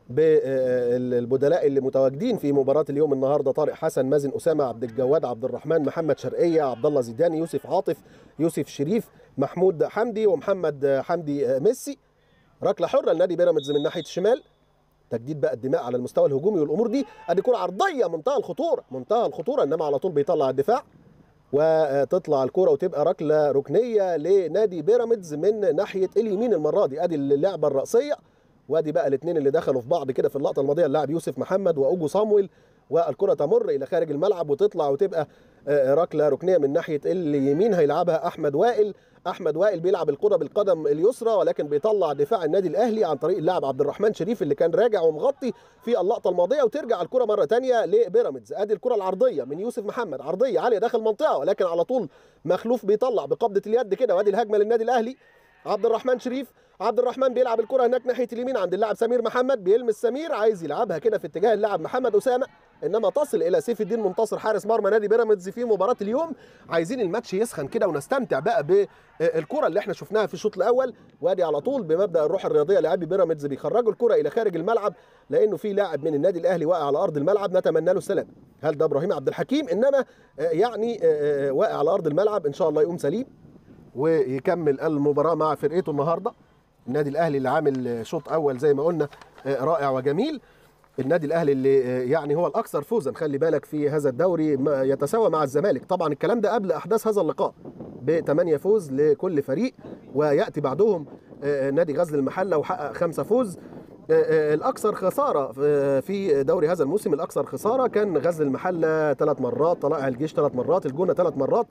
بالبدلاء اللي متواجدين في مباراه اليوم النهارده طارق حسن مازن اسامه عبد الجواد عبد الرحمن محمد شرقيه عبد الله زيدان يوسف عاطف يوسف شريف محمود حمدي ومحمد حمدي ميسي ركله حره لنادي بيراميدز من ناحيه الشمال تجديد بقى الدماء على المستوى الهجومي والامور دي ادي كره عرضيه منتهى الخطوره منتهى الخطوره انما على طول بيطلع الدفاع وتطلع الكره وتبقى ركله ركنيه لنادي بيراميدز من ناحيه اليمين المره دي ادي اللعبه الراسيه وادي بقى الاثنين اللي دخلوا في بعض كده في اللقطه الماضيه اللاعب يوسف محمد واوجو صامويل والكره تمر الى خارج الملعب وتطلع وتبقى آه، ركله ركنيه من ناحيه اليمين هيلعبها احمد وائل احمد وائل بيلعب الكره بالقدم اليسرى ولكن بيطلع دفاع النادي الاهلي عن طريق اللاعب عبد الرحمن شريف اللي كان راجع ومغطي في اللقطه الماضيه وترجع الكره مره ثانيه لبيراميدز ادي الكره العرضيه من يوسف محمد عرضيه عاليه داخل المنطقه ولكن على طول مخلوف بيطلع بقبضه اليد كده وادي الهجمه للنادي الاهلي عبد الرحمن شريف عبد الرحمن بيلعب الكره هناك ناحيه اليمين عند اللاعب سمير محمد بيلمس سمير عايز يلعبها كده في اتجاه اللاعب محمد اسامه انما تصل الى سيف الدين منتصر حارس مرمى نادي بيراميدز في مباراه اليوم عايزين الماتش يسخن كده ونستمتع بقى بالكره اللي احنا شفناها في الشوط الاول وادي على طول بمبدا الروح الرياضيه لاعبي بيراميدز بيخرجوا الكره الى خارج الملعب لانه في لاعب من النادي الاهلي واقع على ارض الملعب نتمنى له السلام هل ده ابراهيم عبد الحكيم انما آه، يعني آه، آه، واقع على ارض الملعب ان شاء الله يقوم سليم ويكمل المباراه مع فرقته النهارده النادي الاهلي اللي عامل شوط اول زي ما قلنا آه، رائع وجميل النادي الاهلي اللي آه، يعني هو الاكثر فوزا خلي بالك في هذا الدوري ما يتساوى مع الزمالك طبعا الكلام ده قبل احداث هذا اللقاء بثمانية فوز لكل فريق وياتي بعدهم آه، نادي غزل المحله وحقق خمسة فوز آه، آه، الاكثر خساره في- في دوري هذا الموسم الاكثر خساره كان غزل المحله ثلاث مرات طلائع الجيش ثلاث مرات الجونه ثلاث مرات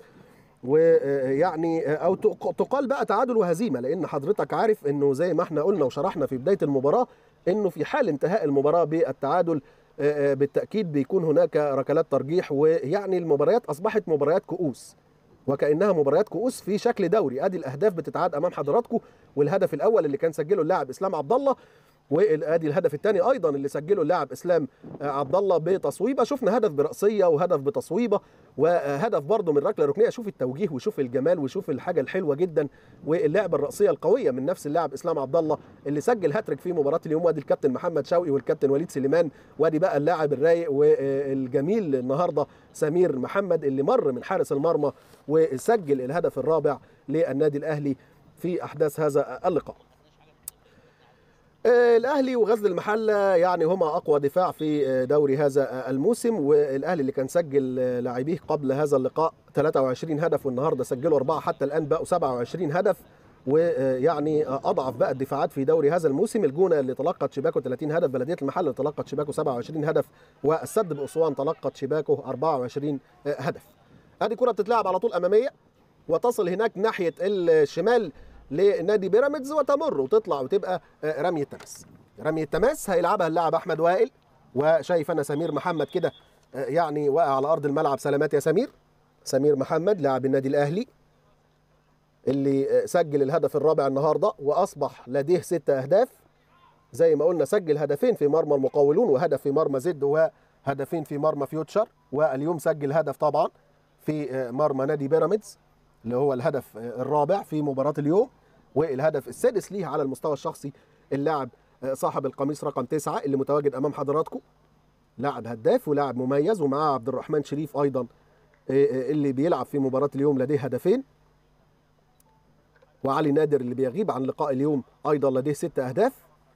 ويعني او تق- تقال بقى تعادل وهزيمه لان حضرتك عارف انه زي ما احنا قلنا وشرحنا في بدايه المباراه انه في حال انتهاء المباراه بالتعادل آه، آه، بالتاكيد بيكون هناك ركلات ترجيح ويعني المباريات اصبحت مباريات كؤوس وكانها مباريات كؤوس في شكل دوري ادي الاهداف بتتعاد امام حضراتكم والهدف الاول اللي كان سجله اللاعب اسلام عبد الله وادي الهدف الثاني ايضا اللي سجله اللاعب اسلام آه، عبد الله بتصويبه شفنا هدف براسيه وهدف بتصويبه وهدف برضه من ركله ركنيه شوف التوجيه وشوف الجمال وشوف الحاجه الحلوه جدا واللعبه الراسيه القويه من نفس اللاعب اسلام عبد الله اللي سجل هاتريك في مباراه اليوم وادي الكابتن محمد شوقي والكابتن وليد سليمان وادي بقى اللاعب الرايق والجميل النهارده سمير محمد اللي مر من حارس المرمى وسجل الهدف الرابع للنادي الاهلي في احداث هذا اللقاء آه، الاهلي وغزل المحله يعني هما اقوى دفاع في آه، دوري هذا آه، الموسم والاهلي اللي كان سجل آه، لاعبيه قبل هذا اللقاء 23 هدف والنهارده سجلوا اربعه حتى الان بقوا 27 هدف ويعني اضعف بقى الدفاعات في دوري هذا الموسم الجونه اللي تلقت شباكه 30 هدف بلديه المحله اللي تلقت شباكه 27 هدف والسد باسوان تلقت شباكه 24 هدف ادي كره بتتلعب على طول اماميه وتصل هناك ناحيه الشمال لنادي بيراميدز وتمر وتطلع وتبقى آه، رمي التماس رمي التماس هيلعبها اللاعب احمد وائل وشايف انا سمير محمد كده آه، يعني واقع على ارض الملعب سلامات يا سمير سمير محمد لاعب النادي الاهلي اللي سجل الهدف الرابع النهارده واصبح لديه ست اهداف زي ما قلنا سجل هدفين في مرمى المقاولون وهدف في مرمى زد وهدفين في مرمى فيوتشر واليوم سجل هدف طبعا في مرمى نادي بيراميدز اللي هو الهدف الرابع في مباراه اليوم والهدف السادس ليه على المستوى الشخصي اللاعب صاحب القميص رقم تسعة اللي متواجد امام حضراتكم لاعب هداف ولاعب مميز ومعاه عبد الرحمن شريف ايضا اللي بيلعب في مباراه اليوم لديه هدفين وعلي نادر اللي بيغيب عن لقاء اليوم ايضا لديه ست اهداف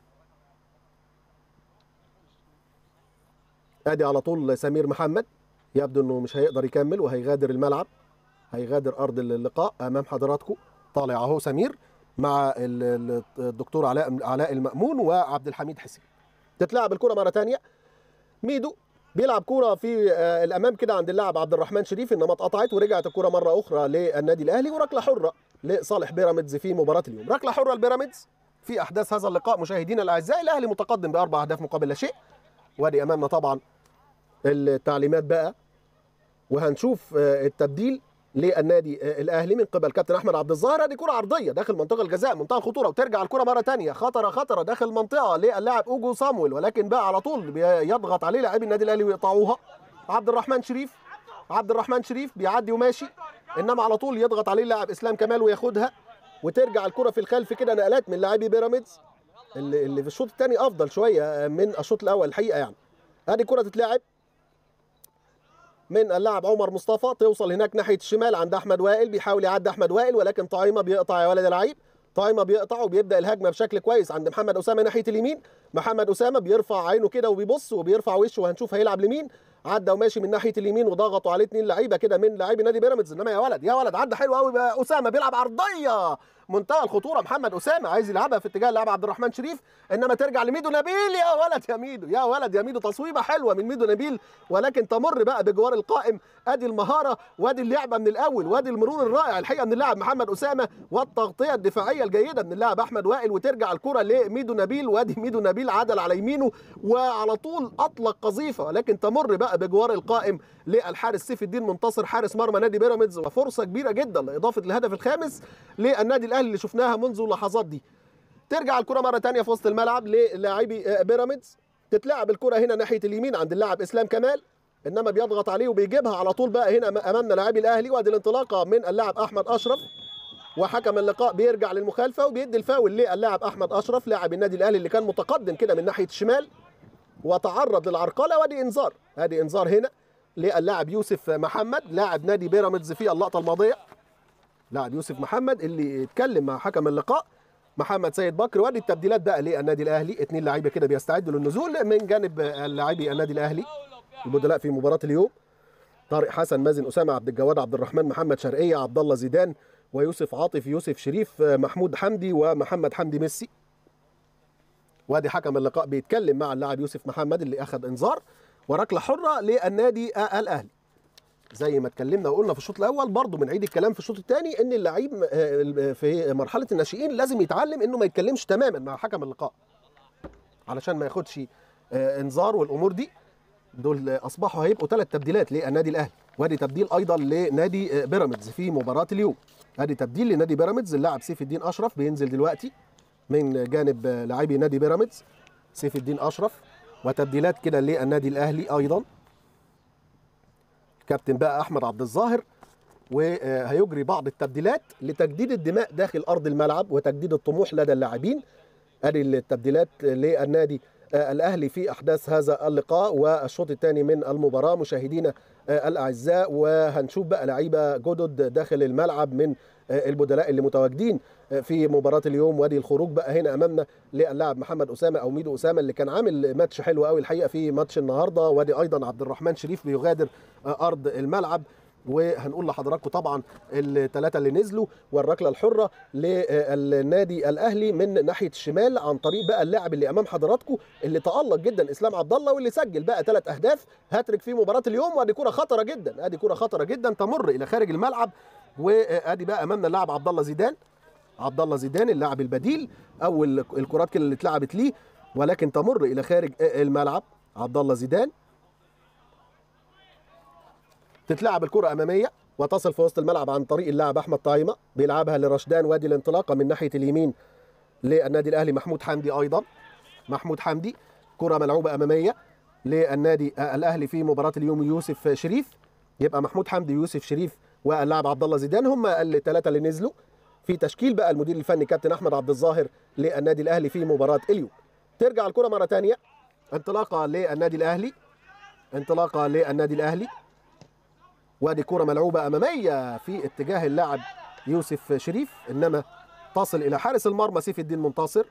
ادي على طول سمير محمد يبدو انه مش هيقدر يكمل وهيغادر الملعب هيغادر ارض اللقاء امام حضراتكم طالع اهو سمير مع الدكتور علاء علاء المأمون وعبد الحميد حسين تتلعب الكره مره ثانيه ميدو بيلعب كوره في الامام كده عند اللاعب عبد الرحمن شريف انما اتقطعت ورجعت الكوره مره اخرى للنادي الاهلي وركله حره لصالح بيراميدز في مباراه اليوم ركله حره لبيراميدز في احداث هذا اللقاء مشاهدينا الاعزاء الاهلي متقدم باربع اهداف مقابل لا شيء وادي امامنا طبعا التعليمات بقى وهنشوف التبديل للنادي الاهلي من قبل كابتن احمد عبد الظاهر ادي كره عرضيه داخل منطقه الجزاء منتهى الخطوره وترجع الكره مره ثانيه خطره خطره داخل المنطقه للاعب اوجو صامويل ولكن بقى على طول يضغط عليه لاعبي النادي الاهلي ويقطعوها عبد الرحمن شريف عبد الرحمن شريف بيعدي وماشي انما على طول يضغط عليه اللاعب اسلام كمال وياخدها وترجع الكره في الخلف كده نقلات من لاعبي بيراميدز اللي, اللي في الشوط الثاني افضل شويه من الشوط الاول الحقيقه يعني ادي كره تتلعب من اللاعب عمر مصطفى توصل هناك ناحيه الشمال عند احمد وائل بيحاول يعدي احمد وائل ولكن طعيمه بيقطع يا ولد العيب طعيمه بيقطع وبيبدا الهجمه بشكل كويس عند محمد اسامه ناحيه اليمين محمد اسامه بيرفع عينه كده وبيبص وبيرفع وشه وهنشوف هيلعب لمين عدى وماشي من ناحيه اليمين وضغطوا عليه اثنين لعيبه كده من لاعبي نادي بيراميدز انما يا ولد يا ولد عدى حلو قوي اسامه بيلعب عرضيه منتهى الخطوره محمد اسامه عايز يلعبها في اتجاه اللاعب عبد الرحمن شريف انما ترجع لميدو نبيل يا ولد يا ميدو يا ولد يا ميدو تصويبه حلوه من ميدو نبيل ولكن تمر بقى بجوار القائم ادي المهاره وادي اللعبه من الاول وادي المرور الرائع الحقيقه من اللاعب محمد اسامه والتغطيه الدفاعيه الجيده من اللاعب احمد وائل وترجع الكره لميدو نبيل وادي ميدو نبيل عدل على يمينه وعلى طول اطلق قذيفه ولكن تمر بقى بجوار القائم للحارس سيف الدين منتصر حارس مرمى نادي بيراميدز وفرصه كبيره جدا لاضافه الهدف الخامس للنادي الاهلي اللي شفناها منذ اللحظات دي ترجع الكره مره ثانيه في وسط الملعب للاعبي بيراميدز تتلعب الكره هنا ناحيه اليمين عند اللاعب اسلام كمال انما بيضغط عليه وبيجيبها على طول بقى هنا امامنا لاعبي الاهلي وادي الانطلاقه من اللاعب احمد اشرف وحكم اللقاء بيرجع للمخالفه وبيدي الفاول للاعب احمد اشرف لاعب النادي الاهلي اللي كان متقدم كده من ناحيه الشمال وتعرض للعرقله وادي انذار ادي انذار هنا للاعب يوسف محمد لاعب نادي بيراميدز في اللقطه الماضيه لاعب يوسف محمد اللي اتكلم مع حكم اللقاء محمد سيد بكر وادي التبديلات بقى للنادي الاهلي اثنين لعيبه كده بيستعدوا للنزول من جانب لاعبي النادي الاهلي البدلاء في مباراه اليوم طارق حسن مازن اسامه عبد الجواد عبد الرحمن محمد شرقيه عبد الله زيدان ويوسف عاطف يوسف شريف محمود حمدي ومحمد حمدي ميسي وادي حكم اللقاء بيتكلم مع اللاعب يوسف محمد اللي اخذ انذار وركله حره للنادي الاهلي زي ما اتكلمنا وقلنا في الشوط الاول برضه بنعيد الكلام في الشوط الثاني ان اللعيب في مرحله الناشئين لازم يتعلم انه ما يتكلمش تماما مع حكم اللقاء علشان ما ياخدش انذار والامور دي دول اصبحوا هيبقوا ثلاث تبديلات للنادي الاهلي وادي تبديل ايضا لنادي بيراميدز في مباراه اليوم ادي تبديل لنادي بيراميدز اللاعب سيف الدين اشرف بينزل دلوقتي من جانب لاعبي نادي بيراميدز سيف الدين اشرف وتبديلات كده للنادي الاهلي ايضا كابتن بقى احمد عبد الظاهر وهيجري بعض التبديلات لتجديد الدماء داخل ارض الملعب وتجديد الطموح لدى اللاعبين ادي التبديلات للنادي الاهلي في احداث هذا اللقاء والشوط الثاني من المباراه مشاهدينا الاعزاء وهنشوف بقى لعيبه جدد داخل الملعب من البدلاء اللي متواجدين في مباراه اليوم وادي الخروج بقى هنا امامنا للاعب محمد اسامه او ميدو اسامه اللي كان عامل ماتش حلو قوي الحقيقه في ماتش النهارده وادي ايضا عبد الرحمن شريف بيغادر ارض الملعب وهنقول لحضراتكم طبعا الثلاثه اللي نزلوا والركله الحره للنادي الاهلي من ناحيه الشمال عن طريق بقى اللاعب اللي امام حضراتكم اللي تالق جدا اسلام عبد الله واللي سجل بقى ثلاث اهداف هاتريك في مباراه اليوم وادي كره خطره جدا ادي كره خطره جدا تمر الى خارج الملعب وادي بقى امامنا اللاعب عبد الله زيدان عبد الله زيدان اللاعب البديل او الكرات كده اللي اتلعبت ليه ولكن تمر الى خارج الملعب عبد الله زيدان تتلعب الكره اماميه وتصل في وسط الملعب عن طريق اللاعب احمد طايمه بيلعبها لرشدان وادي الانطلاقه من ناحيه اليمين للنادي الاهلي محمود حمدي ايضا محمود حمدي كره ملعوبه اماميه للنادي الاهلي في مباراه اليوم يوسف شريف يبقى محمود حمدي يوسف شريف واللاعب عبد الله زيدان هم الثلاثه اللي نزلوا في تشكيل بقى المدير الفني كابتن احمد عبد الظاهر للنادي الاهلي في مباراه اليوم ترجع الكره مره ثانيه انطلاقه للنادي الاهلي انطلاقه للنادي الاهلي وادي كره ملعوبه اماميه في اتجاه اللاعب يوسف شريف انما تصل الى حارس المرمى سيف الدين منتصر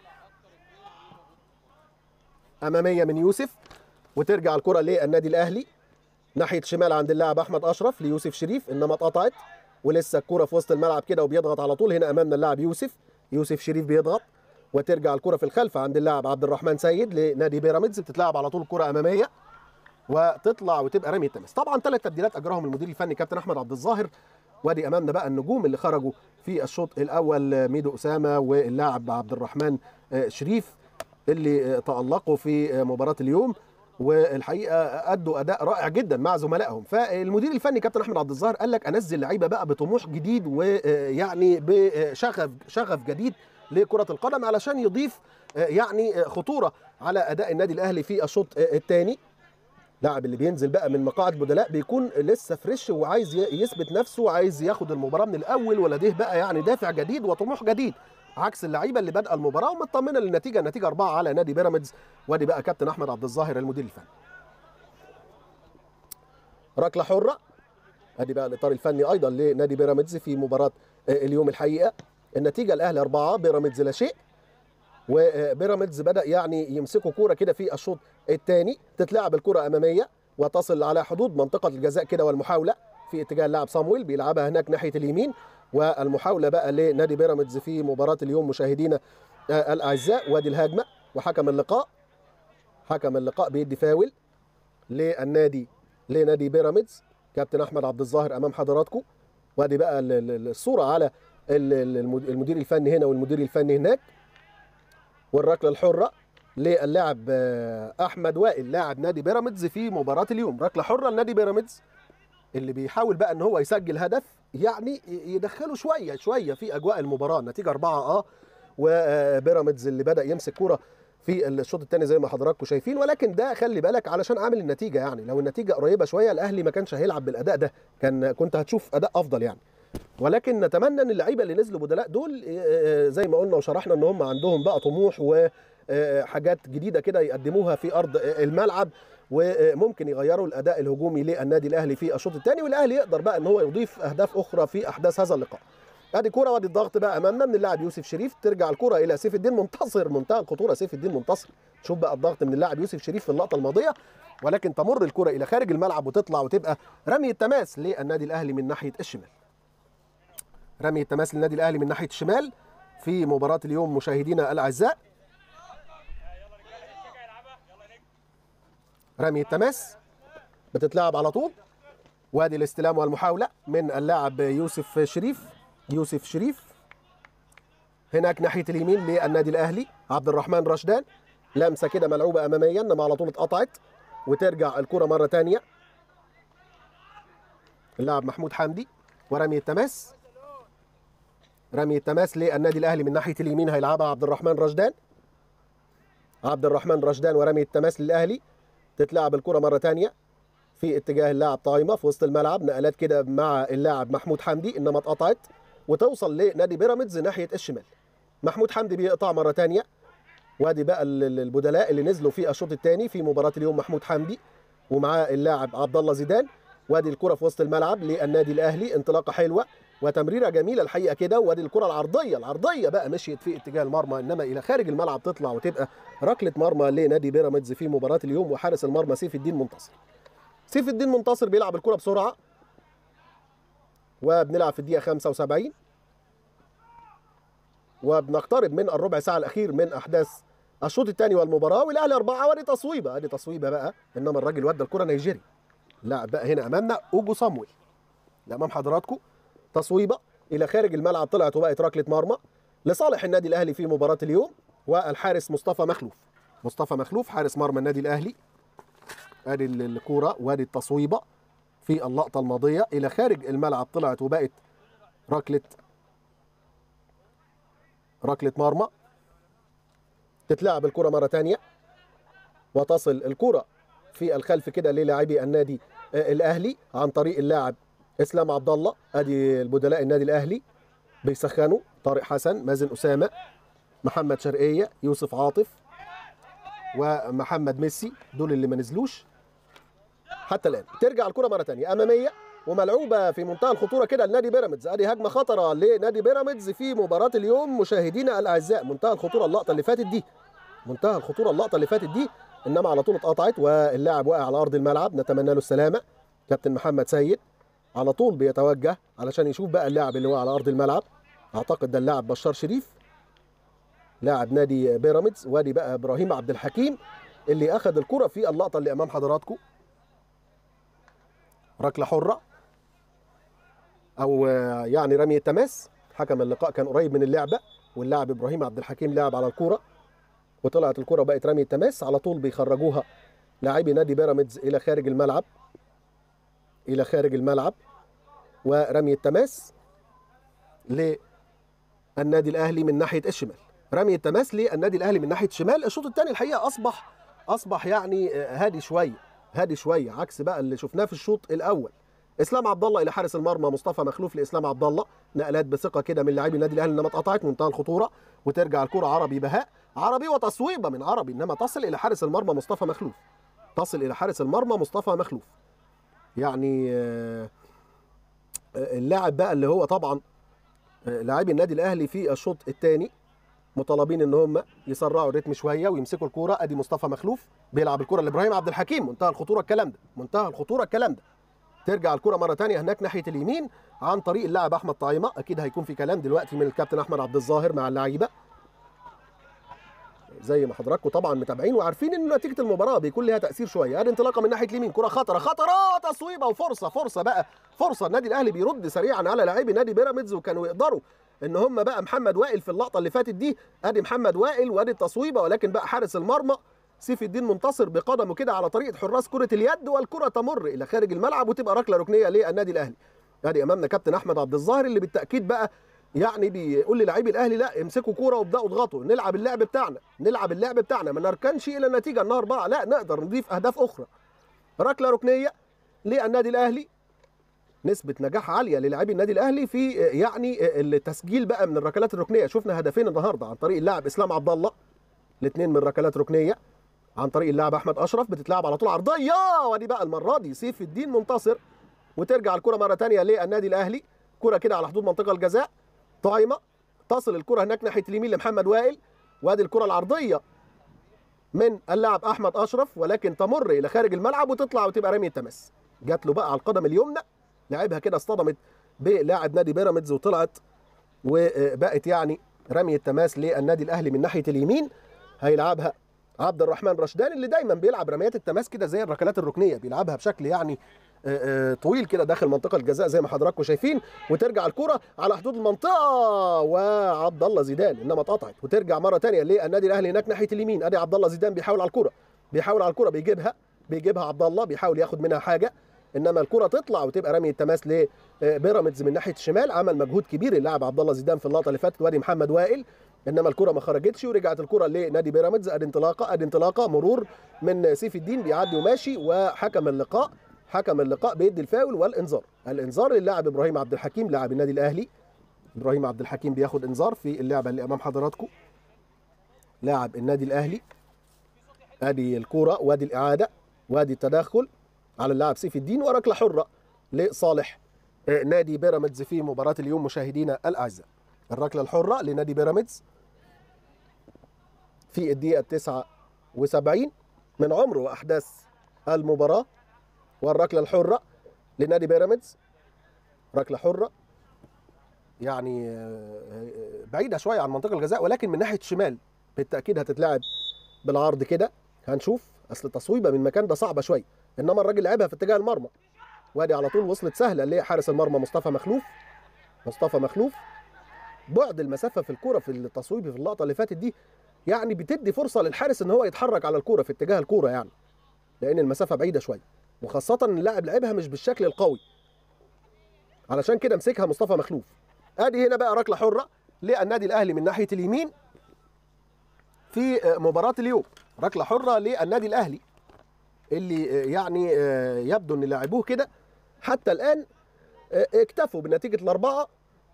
اماميه من يوسف وترجع الكره للنادي الاهلي ناحيه شمال عند اللاعب احمد اشرف ليوسف شريف انما اتقطعت ولسه الكره في وسط الملعب كده وبيضغط على طول هنا امامنا اللاعب يوسف يوسف شريف بيضغط وترجع الكره في الخلف عند اللاعب عبد الرحمن سيد لنادي بيراميدز بتتلعب على طول الكره اماميه وتطلع وتبقى رمي التماس طبعا ثلاث تبديلات اجراهم المدير الفني كابتن احمد عبد الظاهر وادي امامنا بقى النجوم اللي خرجوا في الشوط الاول ميدو اسامه واللاعب عبد الرحمن شريف اللي تالقوا في مباراه اليوم والحقيقه ادوا اداء رائع جدا مع زملائهم فالمدير الفني كابتن احمد عبد الظاهر قال لك انزل لعيبه بقى بطموح جديد ويعني بشغف شغف جديد لكره القدم علشان يضيف يعني خطوره على اداء النادي الاهلي في الشوط الثاني لاعب اللي بينزل بقى من مقاعد بدلاء بيكون لسه فريش وعايز يثبت نفسه وعايز ياخد المباراه من الاول ولديه بقى يعني دافع جديد وطموح جديد عكس اللعيبه اللي بادئه المباراه ومطمنه للنتيجه النتيجه اربعه على نادي بيراميدز وادي بقى كابتن احمد عبد الظاهر المدير الفني. ركله حره ادي بقى الاطار الفني ايضا لنادي بيراميدز في مباراه اليوم الحقيقه النتيجه الاهلي اربعه بيراميدز لا شيء وبيراميدز بدا يعني يمسكوا كوره كده في الشوط الثاني تتلعب الكره اماميه وتصل على حدود منطقه الجزاء كده والمحاوله في اتجاه اللاعب صامويل بيلعبها هناك ناحيه اليمين والمحاوله بقى لنادي بيراميدز في مباراه اليوم مشاهدينا الاعزاء وادي الهجمه وحكم اللقاء حكم اللقاء بيدي فاول للنادي لنادي بيراميدز كابتن احمد عبد الظاهر امام حضراتكم وادي بقى الصوره على المدير الفني هنا والمدير الفني هناك والركله الحره للاعب احمد وائل لاعب نادي بيراميدز في مباراه اليوم ركله حره لنادي بيراميدز اللي بيحاول بقى ان هو يسجل هدف يعني يدخله شويه شويه في اجواء المباراه النتيجه أربعة اه وبيراميدز اللي بدا يمسك كوره في الشوط الثاني زي ما حضراتكم شايفين ولكن ده خلي بالك علشان عامل النتيجه يعني لو النتيجه قريبه شويه الاهلي ما كانش هيلعب بالاداء ده كان كنت هتشوف اداء افضل يعني ولكن نتمنى ان اللعيبه اللي نزلوا بدلاء دول زي ما قلنا وشرحنا ان هم عندهم بقى طموح وحاجات جديده كده يقدموها في ارض الملعب وممكن يغيروا الاداء الهجومي للنادي الاهلي في الشوط الثاني والاهلي يقدر بقى ان هو يضيف اهداف اخرى في احداث هذا اللقاء ادي كوره وادي الضغط بقى امامنا من اللاعب يوسف شريف ترجع الكره الى سيف الدين منتصر منتهى الخطوره سيف الدين منتصر شوف بقى الضغط من اللاعب يوسف شريف في اللقطه الماضيه ولكن تمر الكره الى خارج الملعب وتطلع وتبقى رمي التماس للنادي الاهلي من ناحيه الشمال رمي التماس للنادي الاهلي من ناحيه الشمال في مباراه اليوم مشاهدينا الاعزاء رمي التماس بتتلعب على طول وادي الاستلام والمحاوله من اللاعب يوسف شريف يوسف شريف هناك ناحيه اليمين للنادي الاهلي عبد الرحمن رشدان لمسه كده ملعوبه اماميا انما على طول اتقطعت وترجع الكره مره ثانيه اللاعب محمود حمدي ورمي التماس رمي التماس للنادي الاهلي من ناحيه اليمين هيلعبها عبد الرحمن رشدان عبد الرحمن رشدان ورمي التماس للاهلي تتلعب الكره مره ثانيه في اتجاه اللاعب طايمه في وسط الملعب نقلات كده مع اللاعب محمود حمدي انما اتقطعت وتوصل لنادي بيراميدز ناحيه الشمال محمود حمدي بيقطع مره ثانيه وادي بقى البدلاء اللي نزلوا في الشوط الثاني في مباراه اليوم محمود حمدي ومعاه اللاعب عبد الله زيدان وادي الكره في وسط الملعب للنادي الاهلي انطلاقه حلوه وتمريره جميله الحقيقه كده وادي الكره العرضيه العرضيه بقى مشيت في اتجاه المرمى انما الى خارج الملعب تطلع وتبقى ركله مرمى لنادي بيراميدز في مباراه اليوم وحارس المرمى سيف الدين منتصر سيف الدين منتصر بيلعب الكره بسرعه وبنلعب في الدقيقه 75 وبنقترب من الربع ساعه الاخير من احداث الشوط الثاني والمباراه والاهلي اربعه وادي تصويبه ادي تصويبه بقى انما الراجل ودى الكره نيجيري اللاعب بقى هنا امامنا اوجو صامويل امام حضراتكم تصويبه الى خارج الملعب طلعت وبقت ركله مرمى لصالح النادي الاهلي في مباراه اليوم والحارس مصطفى مخلوف مصطفى مخلوف حارس مرمى النادي الاهلي ادي الكوره وادي التصويبه في اللقطه الماضيه الى خارج الملعب طلعت وبقت ركله ركله مرمى تتلعب الكره مره ثانيه وتصل الكره في الخلف كده للاعبي النادي آه، الاهلي عن طريق اللاعب اسلام عبد الله ادي البدلاء النادي الاهلي بيسخنوا طارق حسن مازن اسامه محمد شرقيه يوسف عاطف ومحمد ميسي دول اللي ما نزلوش حتى الان ترجع الكره مره ثانيه اماميه وملعوبه في منتهى الخطوره كده لنادي بيراميدز ادي هجمه خطره لنادي بيراميدز في مباراه اليوم مشاهدينا الاعزاء منتهى الخطوره اللقطه اللي فاتت دي منتهى الخطوره اللقطه اللي فاتت دي انما على طول اتقطعت واللاعب واقع على ارض الملعب نتمنى له السلامه كابتن محمد سيد على طول بيتوجه علشان يشوف بقى اللاعب اللي هو على ارض الملعب اعتقد ده اللاعب بشار شريف لاعب نادي بيراميدز وادي بقى ابراهيم عبد الحكيم اللي اخذ الكره في اللقطه اللي امام حضراتكم ركله حره او آه، يعني رمي التماس حكم اللقاء كان قريب من اللعبه واللاعب ابراهيم عبد الحكيم لعب على الكوره وطلعت الكره بقت رمي التماس على طول بيخرجوها لاعبي نادي بيراميدز الى خارج الملعب الى خارج الملعب ورمي التماس للنادي الاهلي من ناحيه الشمال رمي التماس للنادي الاهلي من ناحيه الشمال الشوط الثاني الحقيقه اصبح اصبح يعني آه، هادي شويه هادي شويه عكس بقى اللي شفناه في الشوط الاول اسلام عبد الله الى حارس المرمى مصطفى مخلوف لاسلام عبد الله نقلات بثقه كده من لاعبي النادي الاهلي انما اتقطعت منتهى الخطوره وترجع الكره عربي بهاء عربي وتصويبه من عربي انما تصل الى حارس المرمى مصطفى مخلوف تصل الى حارس المرمى مصطفى مخلوف يعني آه، آه، اللاعب بقى اللي هو طبعا آه، لاعبي النادي الاهلي في الشوط الثاني مطالبين ان هم يسرعوا الريتم شويه ويمسكوا الكوره ادي مصطفى مخلوف بيلعب الكوره لابراهيم عبد الحكيم منتهى الخطوره الكلام ده منتهى الخطوره الكلام ده ترجع الكرة مرة تانية هناك ناحية اليمين عن طريق اللاعب أحمد طعيمة أكيد هيكون في كلام دلوقتي من الكابتن أحمد عبد الظاهر مع اللعيبة زي ما حضراتكم طبعا متابعين وعارفين ان نتيجه المباراه بيكون لها تاثير شويه ادي انطلاقه من ناحيه اليمين كره خطره خطره تصويبه وفرصه فرصه بقى فرصه النادي الاهلي بيرد سريعا على لاعبي نادي بيراميدز وكانوا يقدروا ان هم بقى محمد وائل في اللقطه اللي فاتت دي ادي محمد وائل وادي التصويبه ولكن بقى حارس المرمى سيف الدين منتصر بقدمه كده على طريقه حراس كره اليد والكره تمر الى خارج الملعب وتبقى ركله ركنيه للنادي الاهلي ادي امامنا كابتن احمد عبد الظاهر اللي بالتاكيد بقى يعني بيقول للاعبي الاهلي لا امسكوا كوره وابداوا اضغطوا نلعب اللعب بتاعنا نلعب اللعب بتاعنا ما نركنش الى النتيجه انها اربعه لا نقدر نضيف اهداف اخرى ركله ركنيه للنادي الاهلي نسبة نجاح عالية للاعبي النادي الأهلي في يعني التسجيل بقى من الركلات الركنية شفنا هدفين النهاردة عن طريق اللاعب إسلام عبد الله الاثنين من ركلات ركنية عن طريق اللاعب أحمد أشرف بتتلعب على طول عرضية ودي بقى المرة دي سيف الدين منتصر وترجع الكرة مرة تانية للنادي الأهلي كرة كده على حدود منطقة الجزاء طايمة تصل الكرة هناك ناحية اليمين لمحمد وائل وادي الكرة العرضية من اللاعب أحمد أشرف ولكن تمر إلى خارج الملعب وتطلع وتبقى رمية تماس جات له بقى على القدم اليمنى لعبها كده اصطدمت بلاعب نادي بيراميدز وطلعت وبقت يعني رمية تماس للنادي الاهلي من ناحيه اليمين هيلعبها عبد الرحمن رشدان اللي دايما بيلعب رميات التماس كده زي الركلات الركنيه بيلعبها بشكل يعني آه، آه، طويل كده داخل منطقه الجزاء زي ما حضراتكم شايفين وترجع الكره على حدود المنطقه وعبد الله زيدان انما اتقطعت وترجع مره ثانيه للنادي الاهلي هناك ناحيه اليمين ادي عبد الله زيدان بيحاول على الكره بيحاول على الكره بيجيبها بيجيبها عبد الله بيحاول ياخد منها حاجه انما الكره تطلع وتبقى رمي التماس لبيراميدز من ناحيه الشمال عمل مجهود كبير اللاعب عبد الله زيدان في اللقطه اللي فاتت وادي محمد وائل انما الكره ما خرجتش ورجعت الكره لنادي بيراميدز ادي انطلاقه ادي انطلاقه مرور من سيف الدين بيعدي وماشي وحكم اللقاء حكم اللقاء بيدي الفاول والانذار الانذار للاعب ابراهيم عبد الحكيم لاعب النادي الاهلي ابراهيم عبد الحكيم بياخد انذار في اللعبه اللي امام حضراتكم لاعب النادي الاهلي ادي الكوره وادي الاعاده وادي التدخل على اللاعب سيف الدين وركله حره لصالح آه، نادي بيراميدز في مباراه اليوم مشاهدينا الاعزاء الركله الحره لنادي بيراميدز في الدقيقه 79 من عمر واحداث المباراه والركله الحره لنادي بيراميدز ركله حره يعني آه، بعيده شويه عن منطقه الجزاء ولكن من ناحيه الشمال بالتاكيد هتتلعب بالعرض كده هنشوف اصل التصويبه من المكان ده صعبه شويه انما الراجل لعبها في اتجاه المرمى وادي على طول وصلت سهله لحارس المرمى مصطفى مخلوف مصطفى مخلوف بعد المسافه في الكوره في التصويب في اللقطه اللي فاتت دي يعني بتدي فرصه للحارس ان هو يتحرك على الكوره في اتجاه الكوره يعني لان المسافه بعيده شويه وخاصه ان اللاعب لعبها مش بالشكل القوي علشان كده مسكها مصطفى مخلوف ادي هنا بقى ركله حره للنادي الاهلي من ناحيه اليمين في مباراه اليوم ركله حره للنادي الاهلي اللي يعني يبدو ان لاعبوه كده حتى الان اكتفوا بنتيجه الاربعه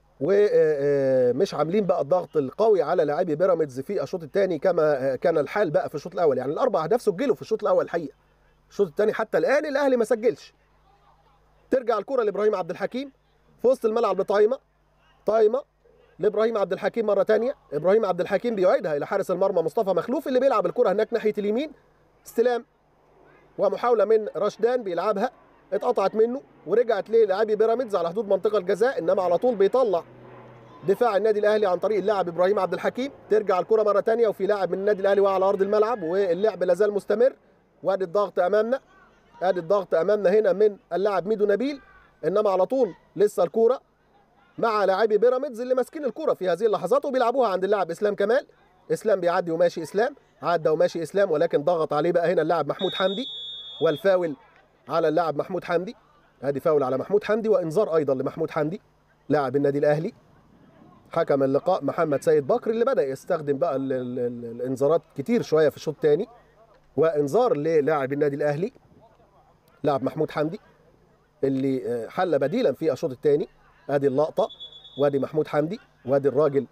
ومش عاملين بقى الضغط القوي على لاعبي بيراميدز في الشوط الثاني كما كان الحال بقى في الشوط الاول يعني الاربع اهداف سجلوا في الشوط الاول الحقيقه الشوط الثاني حتى الان الاهلي ما سجلش ترجع الكره لابراهيم عبد الحكيم في وسط الملعب لطايمه طايمه لابراهيم عبد الحكيم مره ثانيه ابراهيم عبد الحكيم بيعيدها الى حارس المرمى مصطفى مخلوف اللي بيلعب الكره هناك ناحيه اليمين استلام ومحاوله من رشدان بيلعبها اتقطعت منه ورجعت للاعبي بيراميدز على حدود منطقه الجزاء انما على طول بيطلع دفاع النادي الاهلي عن طريق اللاعب ابراهيم عبد الحكيم ترجع الكره مره ثانيه وفي لاعب من النادي الاهلي وعلى ارض الملعب واللعب لازال مستمر وادي الضغط امامنا ادي الضغط امامنا هنا من اللاعب ميدو نبيل انما على طول لسه الكوره مع لاعبي بيراميدز اللي ماسكين الكوره في هذه اللحظات وبيلعبوها عند اللاعب اسلام كمال اسلام بيعدي وماشي اسلام عدى وماشي اسلام ولكن ضغط عليه بقى هنا اللاعب محمود حمدي والفاول على اللاعب محمود حمدي ادي فاول على محمود حمدي وانذار ايضا لمحمود حمدي لاعب النادي الاهلي حكم اللقاء محمد سيد بكر اللي بدا يستخدم بقى ال ال ال الانذارات كتير شويه في الشوط الثاني وانذار للاعب النادي الاهلي لاعب محمود حمدي اللي حل بديلا في الشوط الثاني ادي اللقطه وادي محمود حمدي وادي الراجل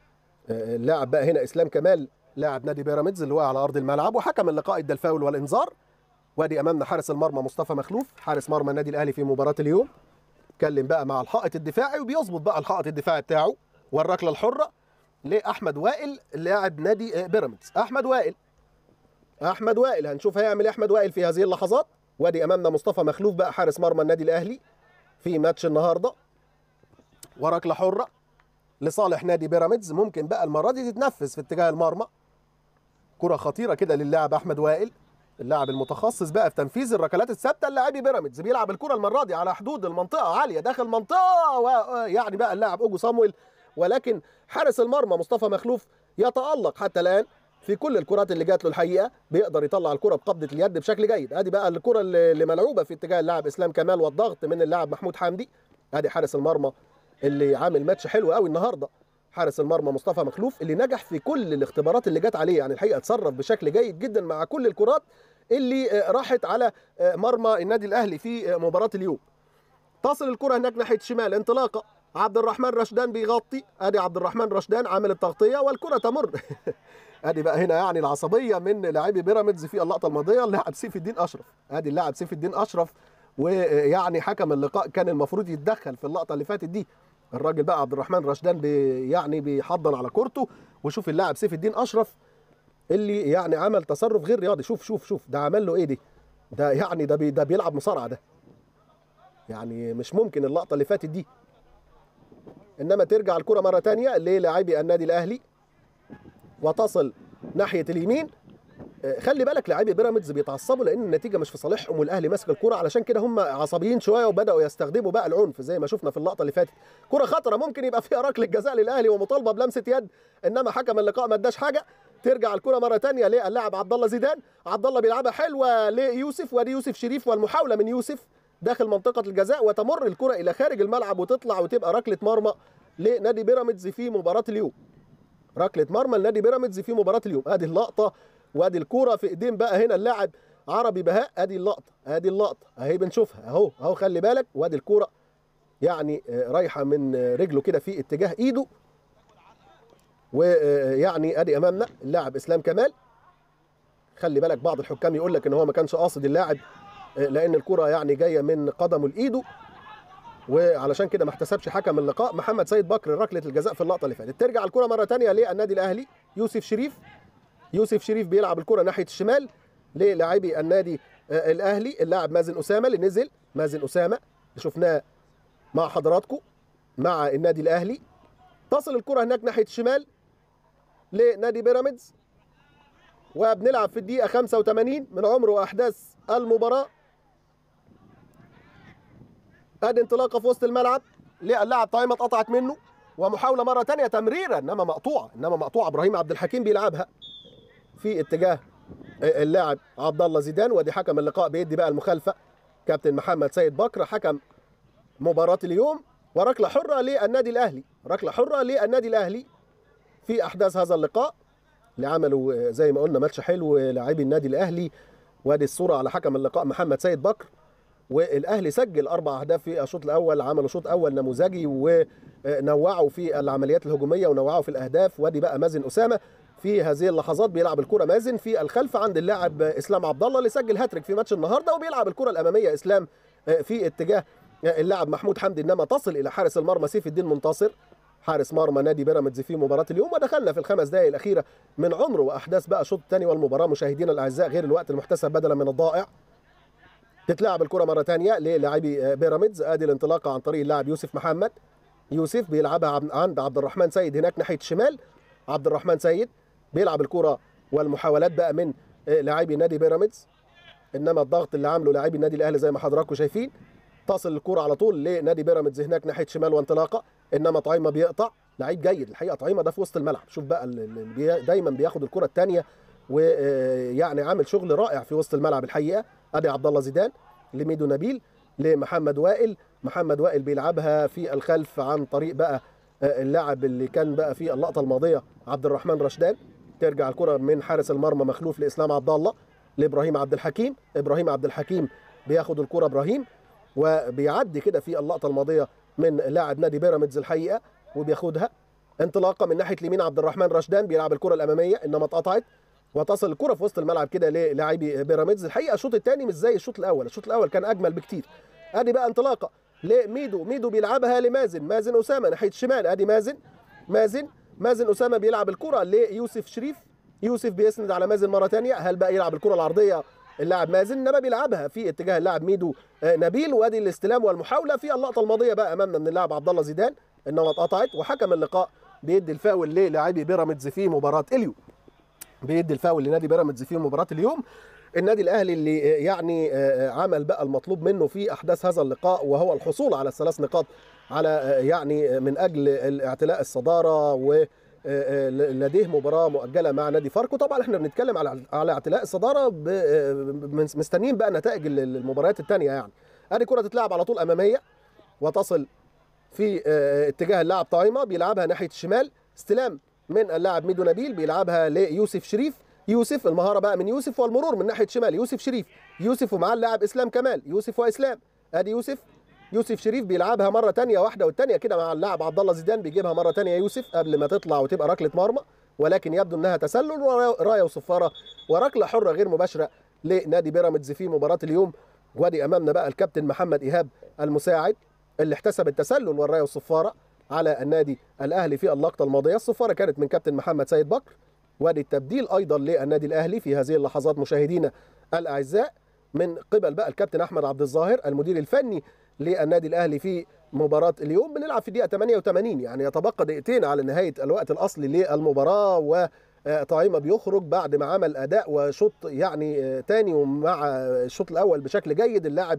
اللاعب بقى هنا اسلام كمال لاعب نادي بيراميدز اللي هو على ارض الملعب وحكم اللقاء ادى الفاول والانذار وادي امامنا حارس المرمى مصطفى مخلوف حارس مرمى النادي الاهلي في مباراه اليوم اتكلم بقى مع الحائط الدفاعي وبيظبط بقى الحائط الدفاعي بتاعه والركله الحره لاحمد وائل لاعب نادي بيراميدز احمد وائل احمد وائل هنشوف هيعمل ايه احمد وائل في هذه اللحظات وادي امامنا مصطفى مخلوف بقى حارس مرمى النادي الاهلي في ماتش النهارده وركله حره لصالح نادي بيراميدز ممكن بقى المره دي تتنفذ في اتجاه المرمى كره خطيره كده للاعب احمد وائل اللاعب المتخصص بقى في تنفيذ الركلات الثابته اللاعبي بيراميدز بيلعب الكره المره دي على حدود المنطقه عاليه داخل منطقه ويعني بقى اللاعب اوجو صامويل ولكن حارس المرمى مصطفى مخلوف يتالق حتى الان في كل الكرات اللي جات له الحقيقه بيقدر يطلع الكره بقبضه اليد بشكل جيد ادي بقى الكره اللي ملعوبه في اتجاه اللاعب اسلام كمال والضغط من اللاعب محمود حمدي ادي حارس المرمى اللي عامل ماتش حلو قوي النهارده حارس المرمى مصطفى مخلوف اللي نجح في كل الاختبارات اللي جت عليه يعني الحقيقه اتصرف بشكل جيد جدا مع كل الكرات اللي راحت على مرمى النادي الاهلي في مباراه اليوم تصل الكره هناك ناحيه الشمال انطلاقه عبد الرحمن رشدان بيغطي ادي عبد الرحمن رشدان عامل التغطيه والكره تمر ادي بقى هنا يعني العصبيه من لاعبي بيراميدز في اللقطه الماضيه اللاعب سيف الدين اشرف ادي اللاعب سيف الدين اشرف ويعني حكم اللقاء كان المفروض يتدخل في اللقطه اللي فاتت دي الراجل بقى عبد الرحمن رشدان بي يعني بيحضن على كورته وشوف اللاعب سيف الدين اشرف اللي يعني عمل تصرف غير رياضي شوف شوف شوف ده عمل له ايه دي ده يعني ده بي ده بيلعب مصارعه ده يعني مش ممكن اللقطه اللي فاتت دي انما ترجع الكره مره ثانيه للاعبي النادي الاهلي وتصل ناحيه اليمين خلي بالك لاعبي بيراميدز بيتعصبوا لان النتيجه مش في صالحهم والاهلي ماسك الكره علشان كده هم عصبيين شويه وبداوا يستخدموا بقى العنف زي ما شفنا في اللقطه اللي فاتت كره خطره ممكن يبقى فيها ركله جزاء للاهلي ومطالبه بلمسه يد انما حكم اللقاء ما اداش حاجه ترجع الكره مره ثانيه للاعب عبد الله زيدان عبد الله بيلعبها حلوه ليوسف وادي يوسف شريف والمحاوله من يوسف داخل منطقه الجزاء وتمر الكره الى خارج الملعب وتطلع وتبقى ركله مرمى لنادي بيراميدز في مباراه اليوم ركله مرمى لنادي بيراميدز في مباراه اليوم ادي اللقطه وادي الكوره في ايدين بقى هنا اللاعب عربي بهاء ادي اللقطه ادي اللقطه اهي بنشوفها اهو اهو خلي بالك وادي الكوره يعني رايحه من رجله كده في اتجاه ايده ويعني ادي امامنا اللاعب اسلام كمال خلي بالك بعض الحكام يقول لك ان هو ما كانش قاصد اللاعب لان الكره يعني جايه من قدمه لايده وعلشان كده ما احتسبش حكم اللقاء محمد سيد بكر ركله الجزاء في اللقطه اللي فاتت ترجع الكره مره ثانيه للنادي الاهلي يوسف شريف يوسف شريف بيلعب الكره ناحيه الشمال للاعبي النادي الاهلي اللاعب مازن اسامه اللي نزل مازن اسامه اللي شفناه مع حضراتكم مع النادي الاهلي تصل الكره هناك ناحيه الشمال لنادي بيراميدز وبنلعب في الدقيقه 85 من عمر واحداث المباراه ادي انطلاقه في وسط الملعب اللاعب طايمه اتقطعت منه ومحاوله مره ثانيه تمريره انما مقطوعه انما مقطوعه ابراهيم عبد الحكيم بيلعبها في اتجاه اللاعب عبد الله زيدان وادي حكم اللقاء بيدي بقى المخالفه كابتن محمد سيد بكر حكم مباراة اليوم وركلة حرة للنادي الأهلي ركلة حرة للنادي الأهلي في أحداث هذا اللقاء اللي عملوا زي ما قلنا ماتش حلو لاعبي النادي الأهلي وادي الصورة على حكم اللقاء محمد سيد بكر والاهلي سجل اربع اهداف في الشوط الاول عملوا شوط اول نموذجي ونوعوا في العمليات الهجوميه ونوعوا في الاهداف وادي بقى مازن اسامه في هذه اللحظات بيلعب الكره مازن في الخلف عند اللاعب اسلام عبد الله اللي سجل هاتريك في ماتش النهارده وبيلعب الكره الاماميه اسلام في اتجاه اللاعب محمود حمدي انما تصل الى حارس المرمى سيف الدين منتصر حارس مرمى نادي بيراميدز في مباراه اليوم ودخلنا في الخمس دقائق الاخيره من عمر واحداث بقى الشوط الثاني والمباراه مشاهدينا الاعزاء غير الوقت المحتسب بدلا من الضائع تتلعب الكره مره ثانيه للاعبي بيراميدز ادي الانطلاقه عن طريق اللاعب يوسف محمد يوسف بيلعبها عند عبد الرحمن سيد هناك ناحيه الشمال عبد الرحمن سيد بيلعب الكره والمحاولات بقى من لاعبي نادي بيراميدز انما الضغط اللي عامله لاعبي النادي الاهلي زي ما حضراتكم شايفين تصل الكره على طول لنادي بيراميدز هناك ناحيه شمال وانطلاقه انما طعيمه بيقطع لعيب جيد الحقيقه طعيمه ده في وسط الملعب شوف بقى اللي دايما بياخد الكره الثانيه ويعني عامل شغل رائع في وسط الملعب الحقيقه ادي عبد الله زيدان لميدو نبيل لمحمد وائل محمد وائل بيلعبها في الخلف عن طريق بقى اللاعب اللي كان بقى في اللقطه الماضيه عبد الرحمن رشدان ترجع الكره من حارس المرمى مخلوف لاسلام عبد الله لابراهيم عبد الحكيم ابراهيم عبد الحكيم بياخد الكره ابراهيم وبيعدي كده في اللقطه الماضيه من لاعب نادي بيراميدز الحقيقه وبياخدها انطلاقه من ناحيه اليمين عبد الرحمن رشدان بيلعب الكره الاماميه انما اتقطعت وتصل الكره في وسط الملعب كده للاعبي بيراميدز الحقيقه الشوط الثاني مش زي الشوط الاول الشوط الاول كان اجمل بكتير ادي بقى انطلاقه لميدو ميدو بيلعبها لمازن مازن اسامه ناحيه الشمال ادي مازن مازن مازن اسامه بيلعب الكره ليوسف شريف يوسف بيسند على مازن مره ثانيه هل بقى يلعب الكره العرضيه اللاعب مازن انما بيلعبها في اتجاه اللاعب ميدو نبيل وادي الاستلام والمحاوله في اللقطه الماضيه بقى امامنا من اللاعب عبد الله زيدان انما اتقطعت وحكم اللقاء بيدي الفاول للاعبي بيراميدز في مباراه اليوم بيدي الفاول لنادي بيراميدز في مباراه اليوم النادي الاهلي اللي يعني عمل بقى المطلوب منه في احداث هذا اللقاء وهو الحصول على الثلاث نقاط على يعني من اجل اعتلاء الصداره و لديه مباراه مؤجله مع نادي فاركو طبعا احنا بنتكلم على على اعتلاء الصداره مستنيين بقى نتائج المباريات الثانيه يعني ادي كره تتلعب على طول اماميه وتصل في اتجاه اللاعب طايمه بيلعبها ناحيه الشمال استلام من اللاعب ميدو نبيل بيلعبها ليوسف شريف يوسف المهاره بقى من يوسف والمرور من ناحيه شمال يوسف شريف يوسف ومعاه اللاعب اسلام كمال يوسف واسلام ادي يوسف يوسف شريف بيلعبها مره ثانيه واحده والثانيه كده مع اللاعب عبد الله زيدان بيجيبها مره ثانيه يوسف قبل ما تطلع وتبقى ركله مرمى ولكن يبدو انها تسلل ورايه وصفاره وركله حره غير مباشره لنادي بيراميدز في مباراه اليوم وادي امامنا بقى الكابتن محمد ايهاب المساعد اللي احتسب التسلل والرايه والصفاره على النادي الاهلي في اللقطه الماضيه الصفاره كانت من كابتن محمد سيد بكر وادي التبديل ايضا للنادي الاهلي في هذه اللحظات مشاهدينا الاعزاء من قبل بقى الكابتن احمد عبد الظاهر المدير الفني للنادي الاهلي في مباراه اليوم بنلعب في الدقيقه 88 يعني يتبقى دقيقتين على نهايه الوقت الاصلي للمباراه و طعيمه بيخرج بعد ما عمل اداء وشوط يعني تاني ومع الشوط الاول بشكل جيد اللاعب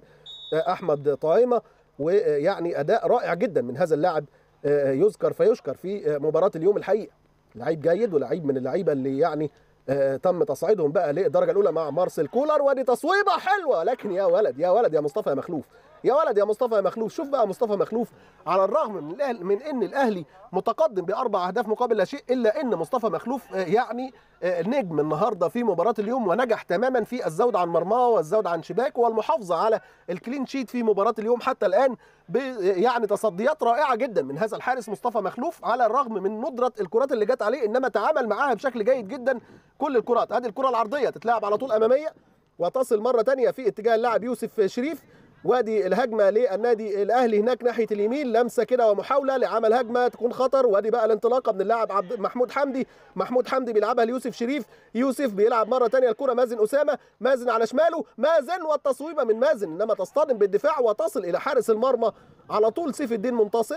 احمد طعيمه ويعني اداء رائع جدا من هذا اللاعب يذكر فيشكر في مباراه اليوم الحقيقه لعيب جيد ولعيب من اللعيبه اللي يعني آه تم تصعيدهم بقى للدرجه الاولى مع مارسيل كولر ودي تصويبه حلوه لكن يا ولد يا ولد يا مصطفى يا مخلوف يا ولد يا مصطفى يا مخلوف شوف بقى مصطفى مخلوف على الرغم من الأهل من ان الاهلي متقدم باربع اهداف مقابل لا شيء الا ان مصطفى مخلوف آه يعني آه نجم النهارده في مباراه اليوم ونجح تماما في الزود عن مرماه والزود عن شباك والمحافظه على الكلين شيت في مباراه اليوم حتى الان يعني تصديات رائعه جدا من هذا الحارس مصطفى مخلوف على الرغم من ندره الكرات اللي جت عليه انما تعامل معاها بشكل جيد جدا كل الكرات ادي الكره العرضيه تتلعب على طول اماميه وتصل مره ثانيه في اتجاه اللاعب يوسف شريف وادي الهجمه للنادي الاهلي هناك ناحيه اليمين لمسه كده ومحاوله لعمل هجمه تكون خطر وادي بقى الانطلاقه من اللاعب عبد محمود حمدي محمود حمدي بيلعبها ليوسف شريف يوسف بيلعب مره ثانيه الكره مازن اسامه مازن على شماله مازن والتصويبه من مازن انما تصطدم بالدفاع وتصل الى حارس المرمى على طول سيف الدين منتصر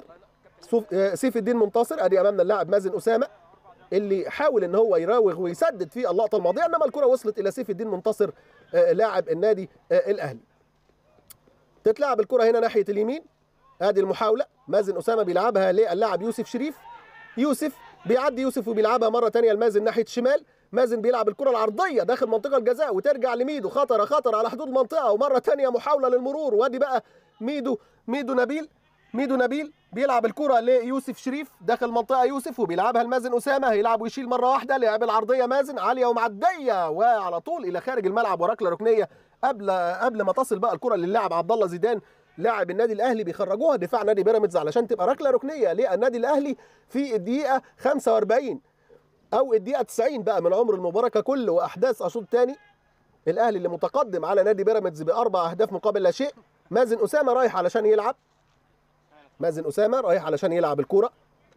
سيف الدين منتصر ادي امامنا اللاعب مازن اسامه اللي حاول ان هو يراوغ ويسدد في اللقطه الماضيه انما الكره وصلت الى سيف الدين منتصر لاعب النادي الاهلي تتلعب الكره هنا ناحيه اليمين ادي المحاوله مازن اسامه بيلعبها للاعب يوسف شريف يوسف بيعدي يوسف وبيلعبها مره ثانيه لمازن ناحيه الشمال مازن بيلعب الكره العرضيه داخل منطقه الجزاء وترجع لميدو خطره خطر على حدود المنطقه ومره ثانيه محاوله للمرور وادي بقى ميدو ميدو نبيل ميدو نبيل بيلعب الكرة ليوسف شريف داخل منطقة يوسف وبيلعبها لمازن أسامة هيلعب ويشيل مرة واحدة لعب العرضية مازن عالية ومعدية وعلى طول إلى خارج الملعب وركلة ركنية قبل قبل ما تصل بقى الكرة للاعب عبد الله زيدان لاعب النادي الاهلي بيخرجوها دفاع نادي بيراميدز علشان تبقى ركله ركنيه للنادي الاهلي في الدقيقه 45 او الدقيقه 90 بقى من عمر المباراه ككل واحداث اشوط ثاني الاهلي اللي متقدم على نادي بيراميدز باربع اهداف مقابل لا شيء مازن اسامه رايح علشان يلعب مازن اسامه رايح علشان يلعب الكوره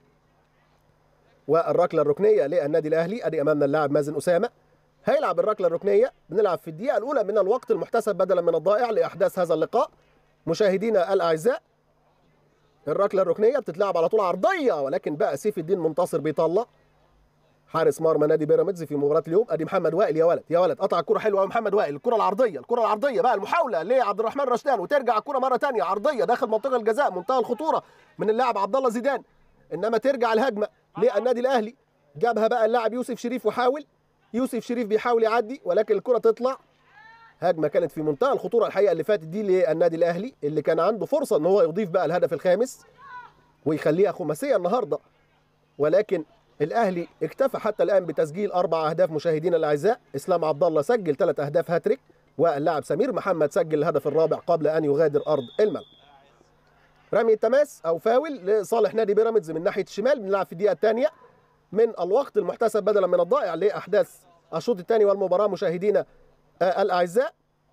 والركله الركنيه للنادي الاهلي ادي امامنا اللاعب مازن اسامه هيلعب الركله الركنيه بنلعب في الدقيقه الاولى من الوقت المحتسب بدلا من الضائع لاحداث هذا اللقاء مشاهدينا الاعزاء الركله الركنيه بتتلعب على طول عرضيه ولكن بقى سيف الدين منتصر بيطلع حارس مرمى نادي بيراميدز في مباراه اليوم ادي محمد وائل يا ولد يا ولد قطع الكره حلوه محمد وائل الكره العرضيه الكره العرضيه بقى المحاوله لعبد الرحمن رشدان وترجع الكره مره ثانيه عرضيه داخل منطقه الجزاء منتهى الخطوره من اللاعب عبد الله زيدان انما ترجع الهجمه للنادي الاهلي جابها بقى اللاعب يوسف شريف وحاول يوسف شريف بيحاول يعدي ولكن الكره تطلع هجمه كانت في منتهى الخطوره الحقيقه اللي فاتت دي للنادي الاهلي اللي كان عنده فرصه ان هو يضيف بقى الهدف الخامس ويخليها خماسيه النهارده ولكن الاهلي اكتفى حتى الان بتسجيل اربع اهداف مشاهدينا الاعزاء اسلام عبد الله سجل ثلاث اهداف هاتريك واللاعب سمير محمد سجل الهدف الرابع قبل ان يغادر ارض الملعب رمي التماس او فاول لصالح نادي بيراميدز من ناحيه الشمال بنلعب في الدقيقه الثانيه من الوقت المحتسب بدلا من الضائع لاحداث الشوط الثاني والمباراه مشاهدينا الاعزاء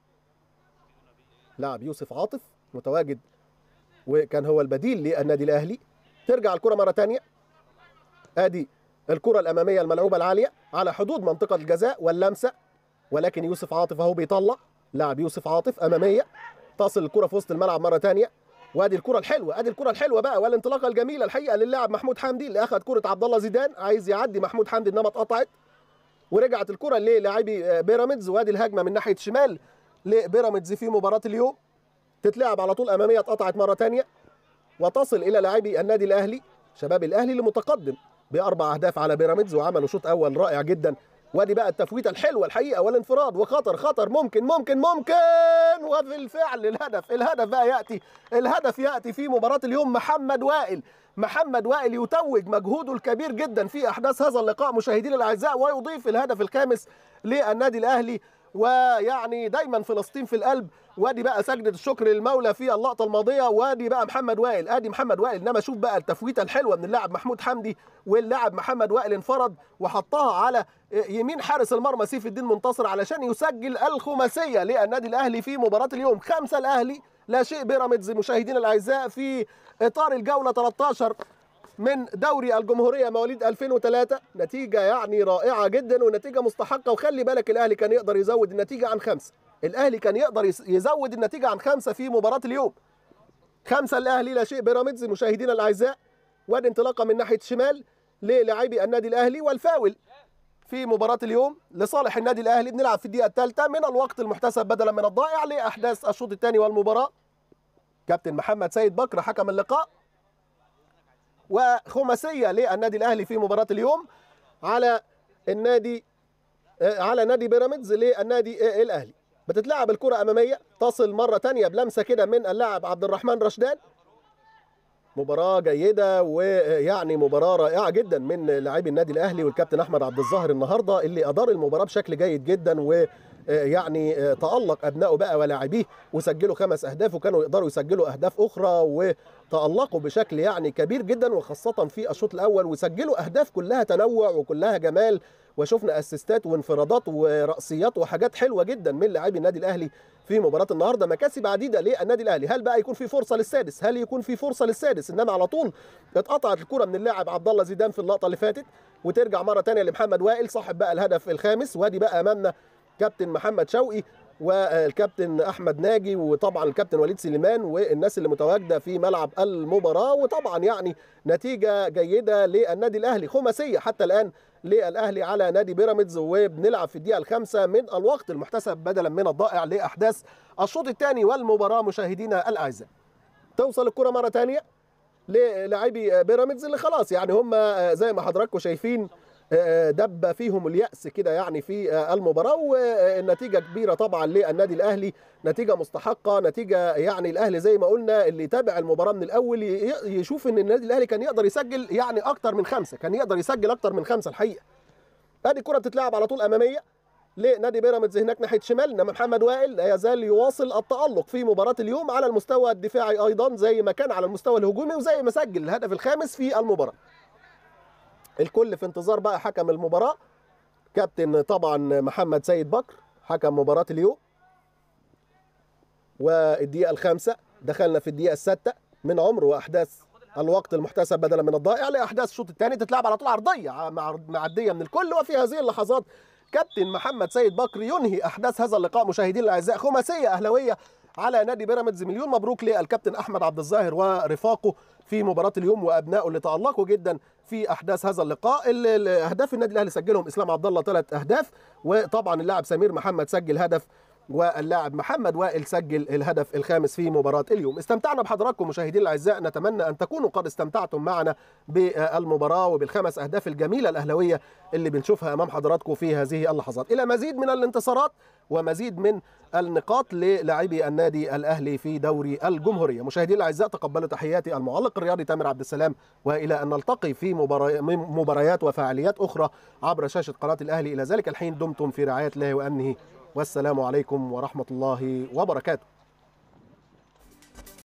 لاعب يوسف عاطف متواجد وكان هو البديل للنادي الاهلي ترجع الكره مره ثانيه ادي الكره الاماميه الملعوبه العاليه على حدود منطقه الجزاء واللمسه ولكن يوسف عاطف اهو بيطلع لاعب يوسف عاطف اماميه تصل الكره في وسط الملعب مره ثانيه وادي الكره الحلوه ادي الكره الحلوه بقى والانطلاقه الجميله الحقيقه للاعب محمود حمدي اللي اخذ كره عبد الله زيدان عايز يعدي محمود حمدي انما اتقطعت ورجعت الكره للاعبي بيراميدز وادي الهجمه من ناحيه الشمال لبيراميدز في مباراه اليوم تتلعب على طول اماميه اتقطعت مره ثانيه وتصل الى لاعبي النادي الاهلي شباب الاهلي اللي متقدم باربع اهداف على بيراميدز وعملوا شوط اول رائع جدا وادي بقى التفويته الحلوه الحقيقه والانفراد وخطر خطر ممكن ممكن ممكن وبالفعل الهدف الهدف بقى ياتي الهدف ياتي في مباراه اليوم محمد وائل محمد وائل يتوج مجهوده الكبير جدا في احداث هذا اللقاء مشاهدينا الاعزاء ويضيف الهدف الخامس للنادي الاهلي ويعني دايما فلسطين في القلب وادي بقى سجدة الشكر للمولى في اللقطة الماضية وادي بقى محمد وائل ادي محمد وائل انما شوف بقى التفويتة الحلوة من اللاعب محمود حمدي واللاعب محمد وائل انفرد وحطها على يمين حارس المرمى سيف الدين منتصر علشان يسجل الخماسية للنادي الاهلي في مباراة اليوم خمسة الاهلي لا شيء بيراميدز مشاهدينا الاعزاء في اطار الجولة 13 من دوري الجمهورية مواليد 2003 نتيجة يعني رائعة جدا ونتيجة مستحقة وخلي بالك الأهلي كان يقدر يزود النتيجة عن خمسة الأهلي كان يقدر يزود النتيجة عن خمسة في مباراة اليوم خمسة الأهلي لا شيء بيراميدز مشاهدينا الأعزاء وادي انطلاقة من ناحية الشمال للاعبي النادي الأهلي والفاول في مباراة اليوم لصالح النادي الأهلي بنلعب في الدقيقة الثالثة من الوقت المحتسب بدلا من الضائع لأحداث الشوط الثاني والمباراة كابتن محمد سيد بكر حكم اللقاء وخماسيه للنادي الاهلي في مباراه اليوم على النادي على نادي بيراميدز للنادي الاهلي بتتلعب الكره اماميه تصل مره ثانيه بلمسه كده من اللاعب عبد الرحمن رشدان مباراة جيدة ويعني مباراة رائعة جدا من لاعبي النادي الأهلي والكابتن أحمد عبد الظاهر النهاردة اللي أدار المباراة بشكل جيد جدا و يعني تألق أبنائه بقى ولاعبيه وسجلوا خمس أهداف وكانوا يقدروا يسجلوا أهداف أخرى وتألقوا بشكل يعني كبير جدا وخاصة في الشوط الأول وسجلوا أهداف كلها تنوع وكلها جمال وشفنا اسيستات وانفرادات ورأسيات وحاجات حلوة جدا من لاعبي النادي الأهلي في مباراة النهاردة مكاسب عديدة للنادي الأهلي هل بقى يكون في فرصة للسادس هل يكون في فرصة للسادس إنما على طول اتقطعت الكرة من اللاعب عبد الله زيدان في اللقطة اللي فاتت وترجع مرة ثانية لمحمد وائل صاحب بقى الهدف الخامس وادي بقى أمامنا كابتن محمد شوقي والكابتن احمد ناجي وطبعا الكابتن وليد سليمان والناس اللي متواجده في ملعب المباراه وطبعا يعني نتيجه جيده للنادي الاهلي خماسيه حتى الان للاهلي على نادي بيراميدز وبنلعب في الدقيقه الخامسه من الوقت المحتسب بدلا من الضائع لاحداث الشوط الثاني والمباراه مشاهدينا الاعزاء توصل الكره مره ثانيه للاعبي بيراميدز اللي خلاص يعني هم زي ما حضراتكم شايفين آه، دب فيهم اليأس كده يعني في آه، المباراة والنتيجة كبيرة طبعا للنادي الأهلي نتيجة مستحقة نتيجة يعني الأهلي زي ما قلنا اللي يتابع المباراة من الأول ي- يشوف إن النادي الأهلي كان يقدر يسجل يعني أكتر من خمسة كان يقدر يسجل أكتر من خمسة الحقيقة ادي الكرة بتتلعب على طول أمامية لنادي بيراميدز هناك ناحيه شمال انما محمد وائل لا يزال يواصل التالق في مباراه اليوم على المستوى الدفاعي ايضا زي ما كان على المستوى الهجومي وزي ما سجل الهدف الخامس في المباراه. الكل في انتظار بقى حكم المباراه كابتن طبعا محمد سيد بكر حكم مباراه اليوم والدقيقه الخامسه دخلنا في الدقيقه السادسه من عمر واحداث الوقت المحتسب بدلا من الضائع لاحداث الشوط الثاني تتلعب على طول عرضيه مع معديه من الكل وفي هذه اللحظات كابتن محمد سيد بكر ينهي احداث هذا اللقاء مشاهدينا الاعزاء خماسيه اهلاويه على نادي بيراميدز مليون مبروك للكابتن احمد عبد الظاهر ورفاقه في مباراه اليوم وابنائه اللي تالقوا جدا في احداث هذا اللقاء ال- ال- اهداف النادي الاهلي سجلهم اسلام عبد الله ثلاث اهداف وطبعا اللاعب سمير محمد سجل هدف واللاعب محمد وائل سجل الهدف الخامس في مباراة اليوم استمتعنا بحضراتكم مشاهدينا الأعزاء نتمنى أن تكونوا قد استمتعتم معنا بالمباراة وبالخمس أهداف الجميلة الأهلوية اللي بنشوفها أمام حضراتكم في هذه اللحظات إلى مزيد من الانتصارات ومزيد من النقاط للاعبي النادي الأهلي في دوري الجمهورية مشاهدينا الأعزاء تقبلوا تحياتي المعلق الرياضي تامر عبد السلام وإلى أن نلتقي في مبارا- مباريات وفعاليات أخرى عبر شاشة قناة الأهلي إلى ذلك الحين دمتم في رعاية الله وأمنه والسلام عليكم ورحمة الله وبركاته